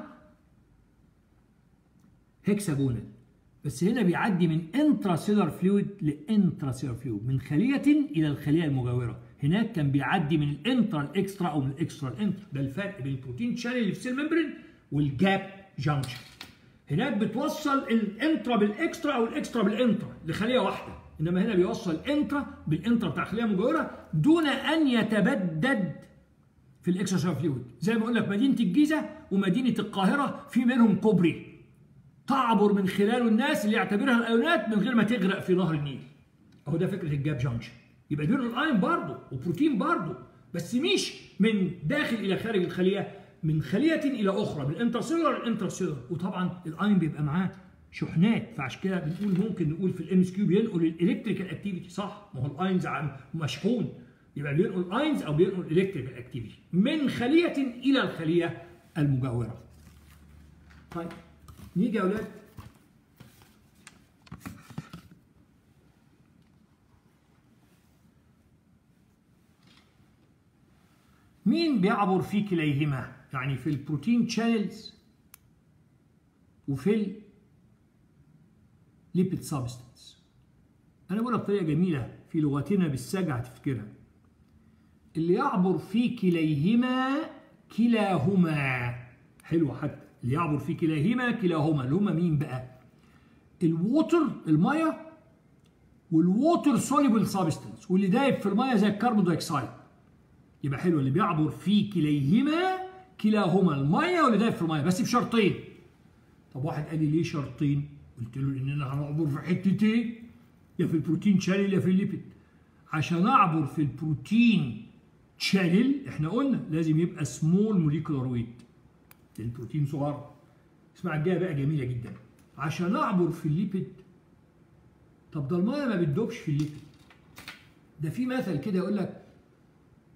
هكساجونال بس هنا بيعدي من انترا سيلر فلويد لانترا سيلر فلويد من خليه الى الخليه المجاوره هناك كان بيعدي من الانترا الاكسترا او من الاكسترا الانترا ده الفرق بين البروتين شانل اللي في السيل ممبرين والجاب جانكشن هناك بتوصل الانترا بالاكسترا او الاكسترا بالانترا لخليه واحده انما هنا بيوصل الانترا بالانترا بتاع خليه مجاوره دون ان يتبدد في الاكسترا فلويد زي ما اقول لك مدينه الجيزه ومدينه القاهره في منهم كوبري تعبر من خلاله الناس اللي يعتبرها الايونات من غير ما تغرق في نهر النيل اهو ده فكره الجاب جانكشن يبقى دول الايون برضه وبروتين برضه بس مش من داخل الى خارج الخليه من خليه الى اخرى من الانترسيلر للانترسيلر وطبعا الايون بيبقى معاه شحنات فعشان كده بنقول ممكن نقول في الام اس كيو بينقل الالكتريكال اكتيفيتي صح ما هو الايونز مشحون يبقى بينقل ايونز او بينقل الكتريكال اكتيفيتي من خليه الى الخليه المجاوره طيب نيجي يا اولاد مين بيعبر في كليهما يعني في البروتين شانلز وفي الليبيد سابستنس انا بقولها بطريقه جميله في لغتنا بالسجع هتفتكرها اللي يعبر في كليهما كلاهما حلوه حتى اللي يعبر في كلاهما كلاهما اللي هما مين بقى الووتر الميه والووتر سوليبل سابستنس واللي دايب في الميه زي الكربون دايوكسيد يبقى حلو اللي بيعبر في كليهما كلاهما الميه واللي دايب في الميه بس بشرطين طب واحد قال لي ليه شرطين قلت له اننا هنعبر في حتتين يا في البروتين شانل يا في الليبيد عشان اعبر في البروتين شانل احنا قلنا لازم يبقى سمول موليكولار ويت البروتين صغير اسمع الجايه بقى جميله جدا عشان اعبر في الليبيد طب ده الميه ما بتدوبش في الليبيد ده في مثل كده يقول لك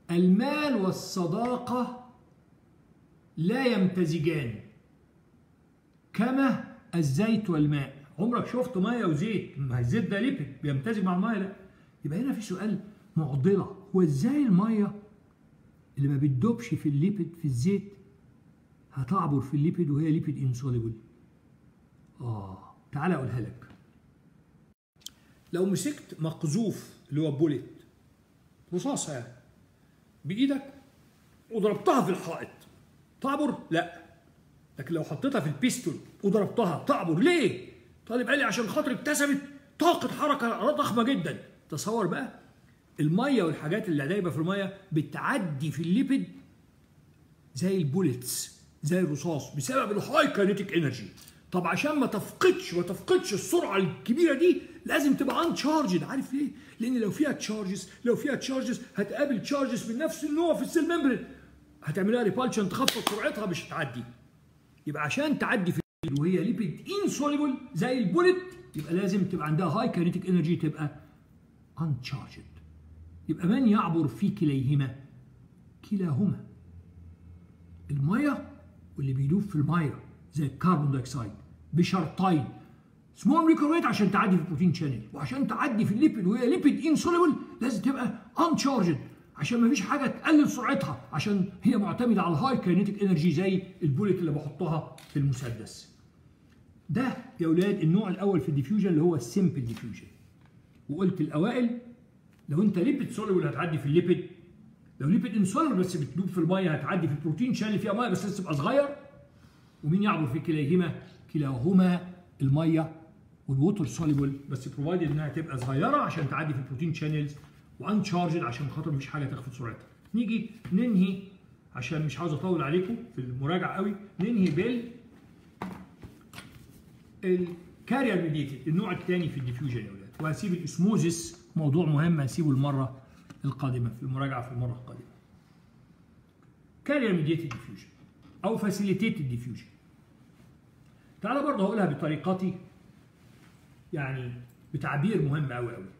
المال والصداقة لا يمتزجان كما الزيت والماء عمرك شفت ميه وزيت ما الزيت ده ليبيد بيمتزج مع الميه لا يبقى هنا في سؤال معضله هو ازاي الميه اللي ما بتدوبش في الليبيد في الزيت هتعبر في الليبيد وهي ليبيد انسوليبل اه تعالى اقولها لك لو مسكت مقذوف اللي هو بوليت رصاصه يعني بايدك وضربتها في الحائط تعبر لا لكن لو حطيتها في البيستول وضربتها تعبر ليه طالب قال لي عشان خاطر اكتسبت طاقه حركه ضخمه جدا تصور بقى الميه والحاجات اللي دايبه في الميه بتعدي في الليبيد زي البوليتس زي الرصاص بسبب الهاي كاينيتيك انرجي طب عشان ما تفقدش ما تفقدش السرعه الكبيره دي لازم تبقى ان تشارجد عارف ليه؟ لان لو فيها تشارجز لو فيها تشارجز هتقابل تشارجز من نفس النوع في السيل ممبرين هتعملها ريبالشن تخفض سرعتها مش هتعدي يبقى عشان تعدي في وهي ليبيد انسوليبل زي البوليت يبقى لازم تبقى عندها هاي كاينيتيك انرجي تبقى ان تشارجد يبقى من يعبر في كليهما كلاهما الميه واللي بيدوب في الميه زي الكربون دايوكسيد بشرطين سمول ميكروويت عشان تعدي في البروتين شانل وعشان تعدي في الليبيد وهي ليبيد انسوليبل لازم تبقى ان تشارجد عشان ما فيش حاجه تقلل سرعتها عشان هي معتمده على الهاي كاينيتيك انرجي زي البوليت اللي بحطها في المسدس ده يا اولاد النوع الاول في الديفيوجن اللي هو السمبل ديفيوجن وقلت الاوائل لو انت ليبيد سوليبل هتعدي في الليبيد لو ليبيد انسوليبل بس بتدوب في الميه هتعدي في البروتين شانل فيها ميه بس لسه تبقى صغير ومين يعبر في كليهما كلاهما الميه والووتر سوليبل بس بروفايدد انها تبقى صغيره عشان تعدي في البروتين شانلز وان تشارجد عشان خاطر مفيش حاجه تخفض سرعتها نيجي ننهي عشان مش عاوز اطول عليكم في المراجعه قوي ننهي بال الكارير ميديتد النوع الثاني في الديفيوجن يا اولاد وهسيب الاسموزس موضوع مهم هسيبه المره القادمه في المراجعه في المره القادمه كارير ميديتد ديفيوجن او فاسيليتيتد ديفيوجن تعالى برضه هقولها بطريقتي يعني بتعبير مهم قوي قوي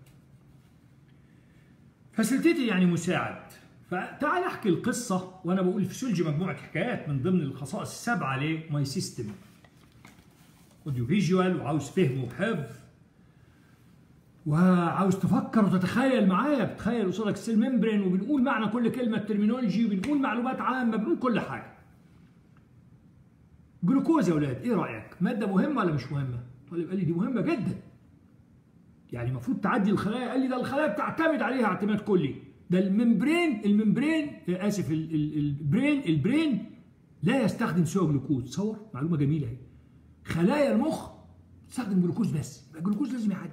فاسيليتيتد يعني مساعد فتعال احكي القصه وانا بقول فيسيولوجي مجموعه حكايات من ضمن الخصائص السبعه لماي سيستم اوديو فيجوال وعاوز فهم وحفظ وعاوز تفكر وتتخيل معايا بتخيل قصادك السيل ممبرين وبنقول معنى كل كلمه ترمينولوجي وبنقول معلومات عامه بنقول كل حاجه جلوكوز يا اولاد ايه رايك ماده مهمه ولا مش مهمه طالب قال لي دي مهمه جدا يعني المفروض تعدي الخلايا قال لي ده الخلايا بتعتمد عليها اعتماد كلي ده الممبرين الممبرين اسف البرين البرين لا يستخدم سوى جلوكوز تصور معلومه جميله اهي خلايا المخ تستخدم جلوكوز بس يبقى الجلوكوز لازم يعدي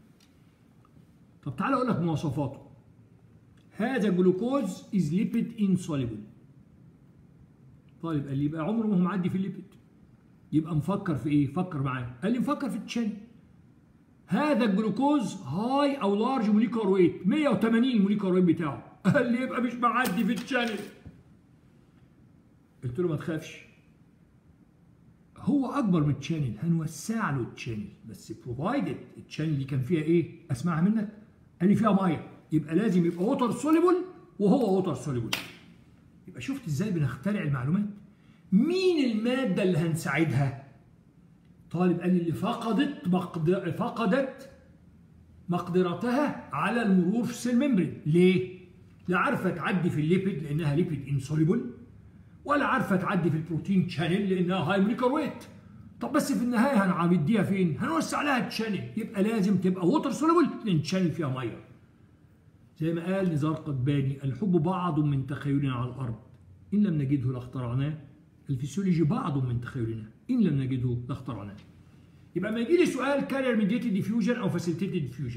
طب تعالى اقول لك مواصفاته هذا جلوكوز از ليبيد انسوليبل طالب قال لي يبقى عمره ما هو معدي في الليبيد يبقى مفكر في ايه فكر معايا قال لي مفكر في التشانل هذا الجلوكوز هاي او لارج موليكولار ويت 180 الموليكولار ويت بتاعه قال لي يبقى مش معدي في التشانل قلت له ما تخافش هو اكبر من التشانل هنوسع له التشانل بس بروفايدد التشانل دي كان فيها ايه اسمعها منك قال لي فيها ميه يبقى لازم يبقى ووتر سوليبل وهو ووتر سوليبل يبقى شفت ازاي بنخترع المعلومات مين الماده اللي هنساعدها طالب قال لي اللي فقدت مقدر فقدت مقدرتها على المرور في السيل ممبرين ليه لا عارفه تعدي في الليبيد لانها ليبيد انسوليبل ولا عارفه تعدي في البروتين شانل لانها هاي موليكول ويت طب بس في النهايه هنعديها فين هنوسع لها الشانل يبقى لازم تبقى ووتر سوليبل لان الشانل فيها ميه زي ما قال نزار قباني الحب بعض من تخيلنا على الارض ان لم نجده لاخترعناه الفسيولوجي بعض من تخيلنا ان لم نجده لاخترعناه يبقى ما يجي لي سؤال كارير ميديتد ديفيوجن او فاسيليتيتد ديفيوجن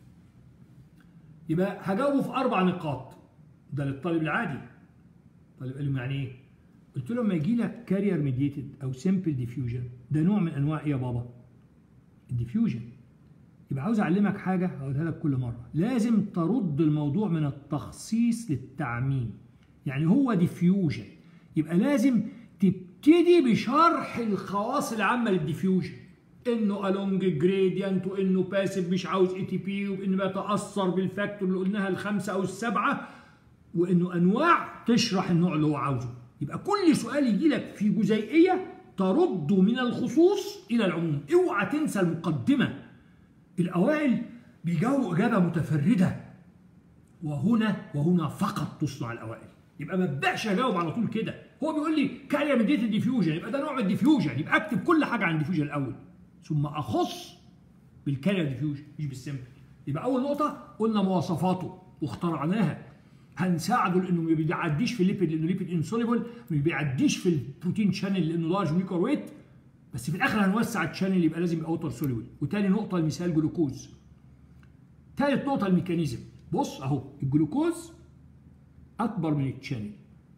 يبقى هجاوبه في اربع نقاط ده للطالب العادي طالب قال له يعني ايه قلت له لما يجي لك كارير ميديتد او سمبل ديفيوجن ده نوع من انواع ايه يا بابا الديفيوجن يبقى عاوز اعلمك حاجه هقولها لك كل مره لازم ترد الموضوع من التخصيص للتعميم يعني هو ديفيوجن يبقى لازم تبتدي بشرح الخواص العامه للديفيوجن انه الونج جريدينت وانه باسف مش عاوز اي تي بي وانه بيتاثر بالفاكتور اللي قلناها الخمسه او السبعه وانه انواع تشرح النوع اللي هو عاوزه يبقى كل سؤال يجي لك في جزيئيه ترد من الخصوص الى العموم اوعى تنسى المقدمه الاوائل بيجاوبوا اجابه متفرده وهنا وهنا فقط تصنع الاوائل يبقى ما ابداش اجاوب على طول كده هو بيقول لي كارير ميديتد ديفيوجن يبقى ده نوع من الديفيوجن يبقى اكتب كل حاجه عن الديفيوجن الاول ثم اخص بالكارير ديفيوجن مش بالسمبل يبقى اول نقطه قلنا مواصفاته واخترعناها هنساعده لانه ما بيعديش في الليبيد لانه ليبيد انسوليبل ما بيعديش في البروتين شانل لانه لارج ميكر ويت بس في الاخر هنوسع الشانل يبقى لازم يبقى اوتر سوليبل وتاني نقطه المثال جلوكوز ثالث نقطه الميكانيزم بص اهو الجلوكوز اكبر من الشانل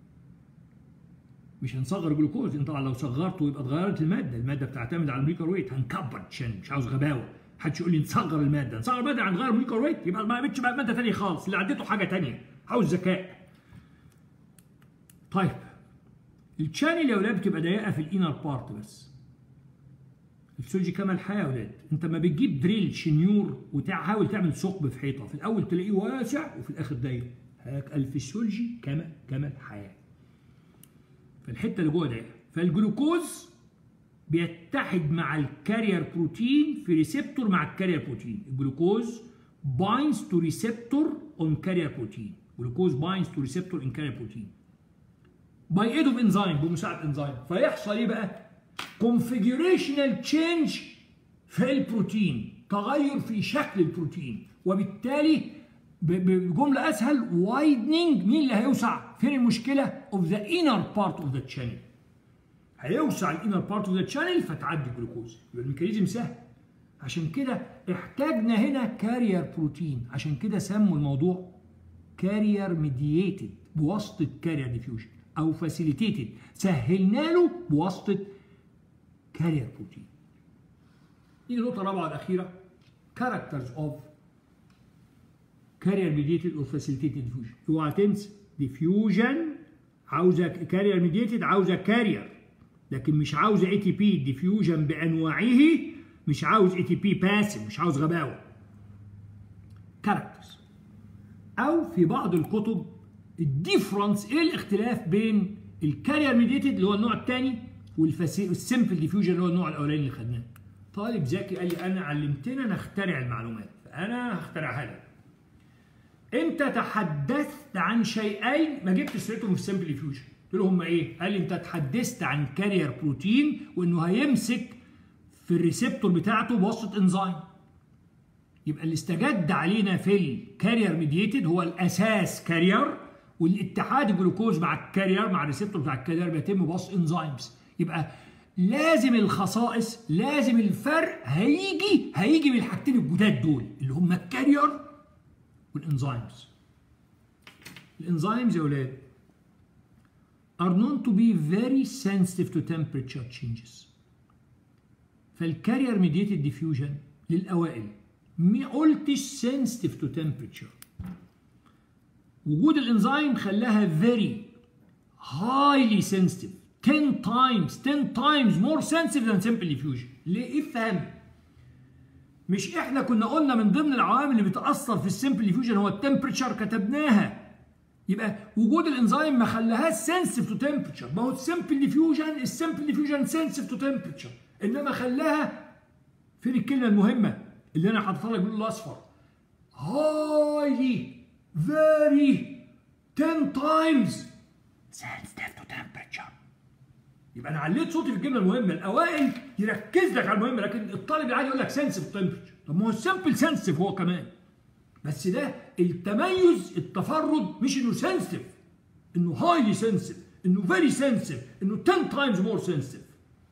مش هنصغر جلوكوز انت طبعا لو صغرته يبقى اتغيرت الماده الماده بتعتمد على الميكر ويت هنكبر الشانل مش عاوز غباوه محدش يقول لي نصغر الماده نصغر الماده هنغير الميكر ويت يبقى ما بقتش بقى ماده ثانيه خالص اللي عدته حاجه ثانيه عاوز ذكاء طيب الشانل يا ولاد بتبقى ضيقه في الانر بارت بس الفسيولوجي كما الحياه يا ولاد انت ما بتجيب دريل شنيور وتحاول تعمل ثقب في حيطه في الاول تلاقيه واسع وفي الاخر ضيق هاك الفسيولوجي كما كما الحياه فالحته اللي جوه ضيقه فالجلوكوز بيتحد مع الكارير بروتين في ريسبتور مع الكارير بروتين الجلوكوز binds to receptor on carrier protein glucose binds to receptor in carrier protein by aid of enzyme بمساعدة انزيم فيحصل ايه بقى configurational change في البروتين تغير في شكل البروتين وبالتالي بجملة أسهل widening مين اللي هيوسع؟ فين المشكلة؟ of the inner part of the channel هيوسع الانر بارت اوف ذا شانل فتعدي الجلوكوز يبقى الميكانيزم سهل عشان كده احتاجنا هنا كارير بروتين عشان كده سموا الموضوع كارير ميدييتد بواسطه كارير ديفيوجن او فاسيليتيتد سهلنا له بواسطه كارير بروتين نيجي النقطه الرابعه الاخيره كاركترز اوف كارير ميدييتد او فاسيليتيتد ديفيوجن اوعى تنسى ديفيوجن عاوزه كارير ميدييتد عاوزه كارير لكن مش عاوز اي تي بي ديفيوجن بانواعه مش عاوز اي تي بي باسف مش عاوز غباوه كاركترز او في بعض الكتب الديفرنس ايه الاختلاف بين الكارير ميديتد اللي هو النوع الثاني والسمبل ديفيوجن اللي هو النوع الاولاني اللي خدناه طالب ذكي قال لي انا علمتنا نخترع المعلومات فانا هخترعها لك انت تحدثت عن شيئين ما جبت سيرتهم في السمبل ديفيوجن قلت له هم ايه؟ قال لي انت تحدثت عن كارير بروتين وانه هيمسك في الريسبتور بتاعته بواسطه انزيم. يبقى اللي استجد علينا في الكارير ميديتد هو الاساس كارير والاتحاد الجلوكوز مع الكارير مع الريسبتور بتاع الكارير بيتم بواسطه انزيمز. يبقى لازم الخصائص لازم الفرق هيجي هيجي من الحاجتين الجداد دول اللي هم الكارير والانزيمز. الانزيمز يا اولاد are known to be very sensitive to temperature changes. فالكارير ميديتد ديفيوجن للاوائل ما قلتش sensitive to temperature. وجود الانزيم خلاها very highly sensitive 10 times 10 times more sensitive than simple diffusion. ليه؟ افهم مش احنا كنا قلنا من ضمن العوامل اللي بتاثر في السمبل ديفيوجن هو التمبريتشر كتبناها يبقى وجود الانزيم ما خلاهاش سنسيف تو تمبريتشر ما هو السمبل ديفيوجن السمبل ديفيوجن سنسيف تو تمبريتشر انما خلاها فين الكلمه المهمه اللي انا حاططها لك باللون الاصفر هايلي فيري 10 تايمز sensitive to temperature يبقى انا عليت صوتي في الجمله المهمه الاوائل يركز لك على المهمه لكن الطالب العادي يقول لك سنسيف تمبريتشر طب ما هو السمبل سنسيف هو كمان بس ده التميز التفرد مش انه سنسيتيف انه هايلي سنسيتيف انه فيري سنسيتيف انه 10 تايمز مور سنسيتيف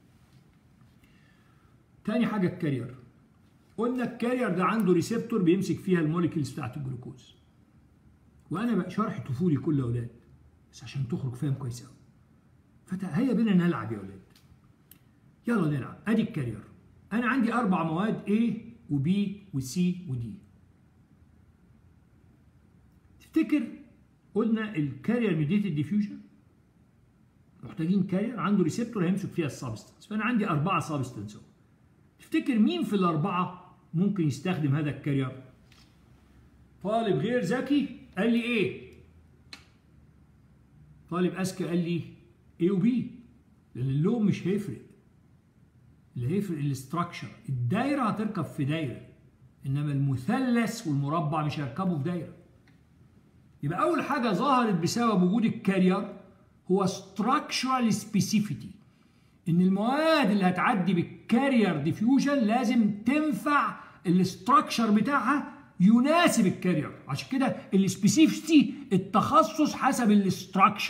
تاني حاجه الكارير قلنا الكارير ده عنده ريسبتور بيمسك فيها الموليكيولز بتاعت الجلوكوز وانا بقى شرح طفولي كل اولاد بس عشان تخرج فاهم كويس قوي فهيا بينا نلعب يا اولاد يلا نلعب ادي الكارير انا عندي اربع مواد A وB وC وD تفتكر قلنا الكارير ميديتد ديفيوجن محتاجين كارير عنده ريسبتور هيمسك فيها السبستنس فانا عندي اربعه سبستنس تفتكر مين في الاربعه ممكن يستخدم هذا الكارير طالب غير ذكي قال لي ايه طالب اذكى قال لي A و B لان اللون مش هيفرق اللي هيفرق الاستراكشر الدايره هتركب في دايره انما المثلث والمربع مش هيركبوا في دايره يبقى اول حاجه ظهرت بسبب وجود الكارير هو structural specificity ان المواد اللي هتعدي بالكارير ديفيوجن لازم تنفع الاستراكشر بتاعها يناسب الكارير عشان كده السبيسيفيتي التخصص حسب الاستراكشر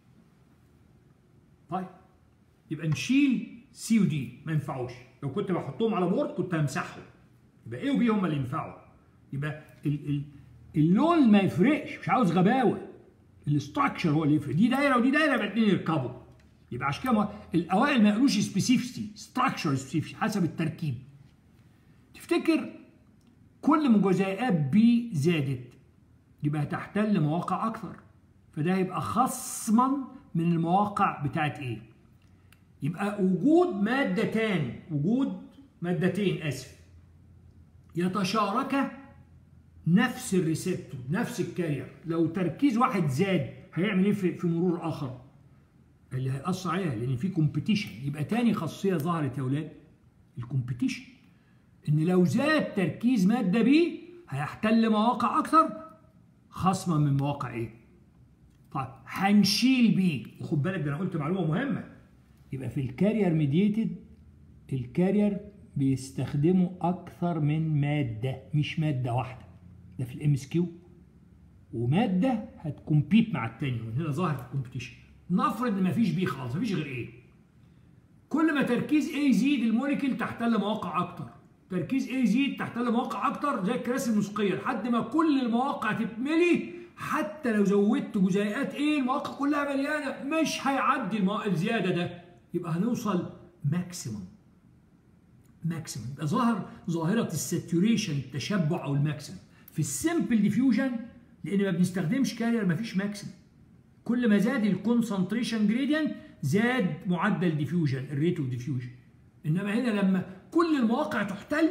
طيب يبقى نشيل سي ودي ما ينفعوش لو كنت بحطهم على بورد كنت همسحهم يبقى ايه وبي هم اللي ينفعوا يبقى ال ال اللون ما يفرقش مش عاوز غباوه الاستراكشر هو اللي يفرق دي دايره ودي دايره يبقى الاثنين يركبوا يبقى عشان كده الاوائل ما يقولوش سبيسيفيتي ستراكشر سبيسيفيتي حسب التركيب تفتكر كل ما جزيئات بي زادت يبقى هتحتل مواقع اكثر فده هيبقى خصما من المواقع بتاعت ايه يبقى وجود مادتان وجود مادتين اسف يتشاركا نفس الريسبتور نفس الكارير لو تركيز واحد زاد هيعمل ايه في مرور اخر اللي هيأثر عليها لان في كومبيتيشن يبقى تاني خاصيه ظهرت يا اولاد الكومبيتيشن ان لو زاد تركيز ماده بي هيحتل مواقع اكثر خصما من مواقع ايه طيب هنشيل بي وخد بالك ده انا قلت معلومه مهمه يبقى في الكارير ميديتد الكارير بيستخدموا اكثر من ماده مش ماده واحده ده في الام اس كيو وماده هتكمبيت مع الثانيه ومن هنا ظهرت الكومبيتيشن نفرض ان مفيش بي خالص مفيش غير ايه كل ما تركيز A يزيد الموليكيول تحتل مواقع اكتر تركيز A يزيد تحتل مواقع اكتر زي الكراسي الموسيقيه لحد ما كل المواقع تتملي حتى لو زودت جزيئات A المواقع كلها مليانه مش هيعدي الزياده ده يبقى هنوصل ماكسيمم ماكسيمم يبقى ظهر ظاهره الساتوريشن التشبع او الماكسيمم في السمبل ديفيوجن لان ما بنستخدمش كارير مفيش ماكسيمم كل ما زاد الكونسنتريشن جريدينت زاد معدل ديفيوجن الريت اوف ديفيوجن انما هنا لما كل المواقع تحتل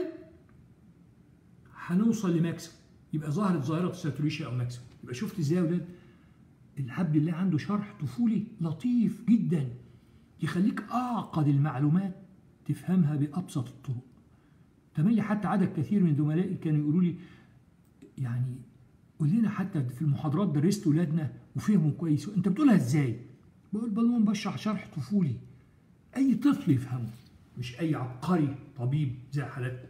هنوصل لماكسيمم يبقى ظهرت ظاهره الساتوريشن او ماكسيمم يبقى شفت ازاي يا ولاد العبد الله عنده شرح طفولي لطيف جدا يخليك اعقد المعلومات تفهمها بابسط الطرق تملي حتى عدد كثير من زملائي كانوا يقولوا لي يعني قول لنا حتى في المحاضرات درست ولادنا وفهموا كويس انت بتقولها ازاي؟ بقول بالون بشرح شرح طفولي اي طفل يفهمه مش اي عبقري طبيب زي حالاتكم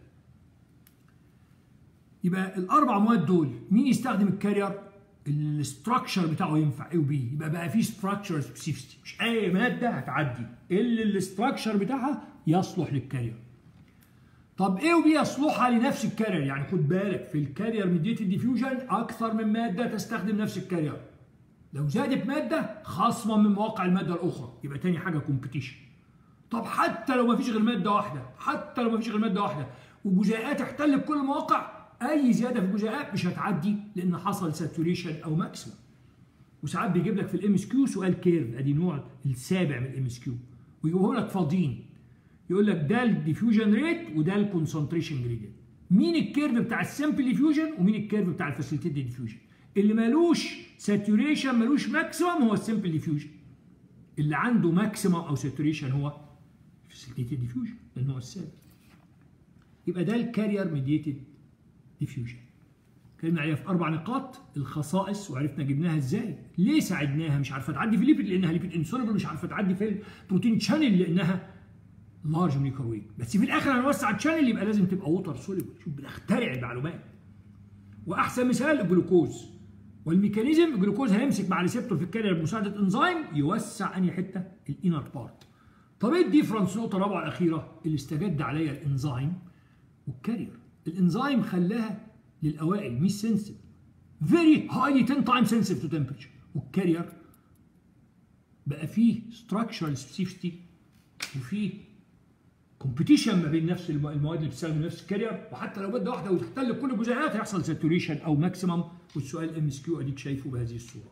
يبقى الاربع مواد دول مين يستخدم الكارير الاستراكشر بتاعه ينفع ايه وبي يبقى بقى في ستراكشر سبيسيفيتي مش اي ماده هتعدي اللي الاستراكشر بتاعها يصلح للكارير طب ايه وبي يصلحها لنفس الكارير يعني خد بالك في الكارير ميديتد ديفيوجن اكثر من ماده تستخدم نفس الكارير لو زادت ماده خصما من مواقع الماده الاخرى يبقى تاني حاجه كومبيتيشن طب حتى لو ما فيش غير ماده واحده حتى لو ما فيش غير ماده واحده وجزيئات احتلت كل المواقع اي زياده في الجزيئات مش هتعدي لان حصل ساتوريشن او ماكسيمم وساعات بيجيب لك في الام اس كيو سؤال كيرف ادي نوع السابع من الام اس كيو ويجيبه لك فاضيين يقول لك ده الديفيوجن ريت وده الكونسنتريشن جريدينت مين الكيرف بتاع السمبل ديفيوجن ومين الكيرف بتاع الفاسيليتيد ديفيوجن اللي مالوش ساتوريشن مالوش ماكسيمم هو السمبل ديفيوجن اللي عنده ماكسيمم او ساتوريشن هو فاسيليتيد ديفيوجن النوع السابع يبقى ده الكارير ميديتد ديفيوجن اتكلمنا عليها في اربع نقاط الخصائص وعرفنا جبناها ازاي ليه ساعدناها مش عارفه تعدي في الليبيد لانها ليبيد انسولبل مش عارفه تعدي في البروتين شانل لانها لارج ميكروويف بس في الاخر هنوسع الشانل يبقى لازم تبقى ووتر سوليبل شوف بنخترع المعلومات واحسن مثال الجلوكوز والميكانيزم الجلوكوز هيمسك مع ريسبتور في الكارير بمساعده انزيم يوسع انهي حته الانر بارت طب ايه الديفرنس نقطه الرابعه الاخيره اللي استجد عليها الانزيم والكارير الانزيم خلاها للاوائل مش سنسيف فيري هايلي 10 تايم سنسيف تو تمبرتشر والكارير بقى فيه ستراكشرال سبيسيفتي وفيه كومبيتيشن ما بين نفس المواد اللي بتستخدم نفس الكارير وحتى لو ماده واحده وتحتل كل الجزيئات هيحصل ساتوريشن او ماكسيمم والسؤال ام اس كيو اديك شايفه بهذه الصوره.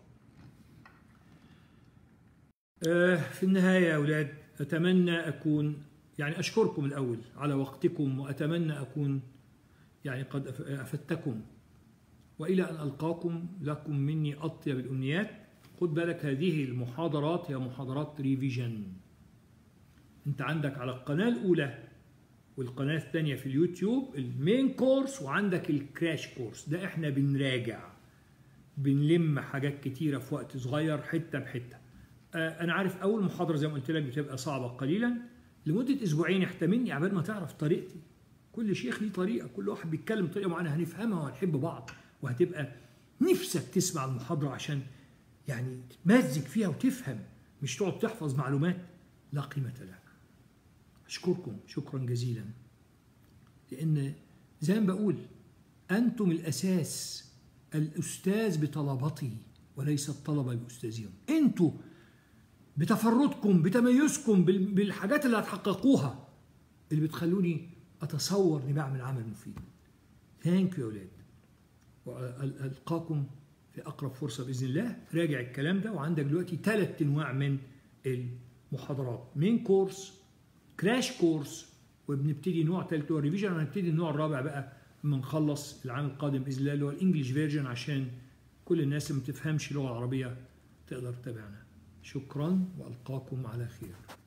آه في النهايه يا اولاد اتمنى اكون يعني اشكركم الاول على وقتكم واتمنى اكون يعني قد افدتكم والى ان القاكم لكم مني اطيب الامنيات خد بالك هذه المحاضرات هي محاضرات ريفيجن انت عندك على القناة الأولى والقناة الثانية في اليوتيوب المين كورس وعندك الكراش كورس ده احنا بنراجع بنلم حاجات كتيرة في وقت صغير حتة بحتة آه أنا عارف أول محاضرة زي ما قلت لك بتبقى صعبة قليلا لمدة أسبوعين احتملني عبال ما تعرف طريقتي كل شيخ ليه طريقة كل واحد بيتكلم بطريقة معينة هنفهمها وهنحب بعض وهتبقى نفسك تسمع المحاضرة عشان يعني تمزج فيها وتفهم مش تقعد تحفظ معلومات لا قيمة لها أشكركم شكرا جزيلا لأن زي ما بقول أنتم الأساس الأستاذ بطلبته وليس الطلبة بأستاذهم أنتوا بتفردكم بتميزكم بالحاجات اللي هتحققوها اللي بتخلوني أتصور إني بعمل عمل مفيد ثانك يو يا أولاد وألقاكم في أقرب فرصة بإذن الله راجع الكلام ده وعندك دلوقتي ثلاث أنواع من المحاضرات مين كورس كراش كورس وبنبتدي نوع ثالث هو ريفيجن هنبتدي النوع الرابع بقى لما نخلص العام القادم باذن الله اللي هو الانجليش فيرجن عشان كل الناس اللي ما تفهمش اللغه العربيه تقدر تتابعنا شكرا والقاكم على خير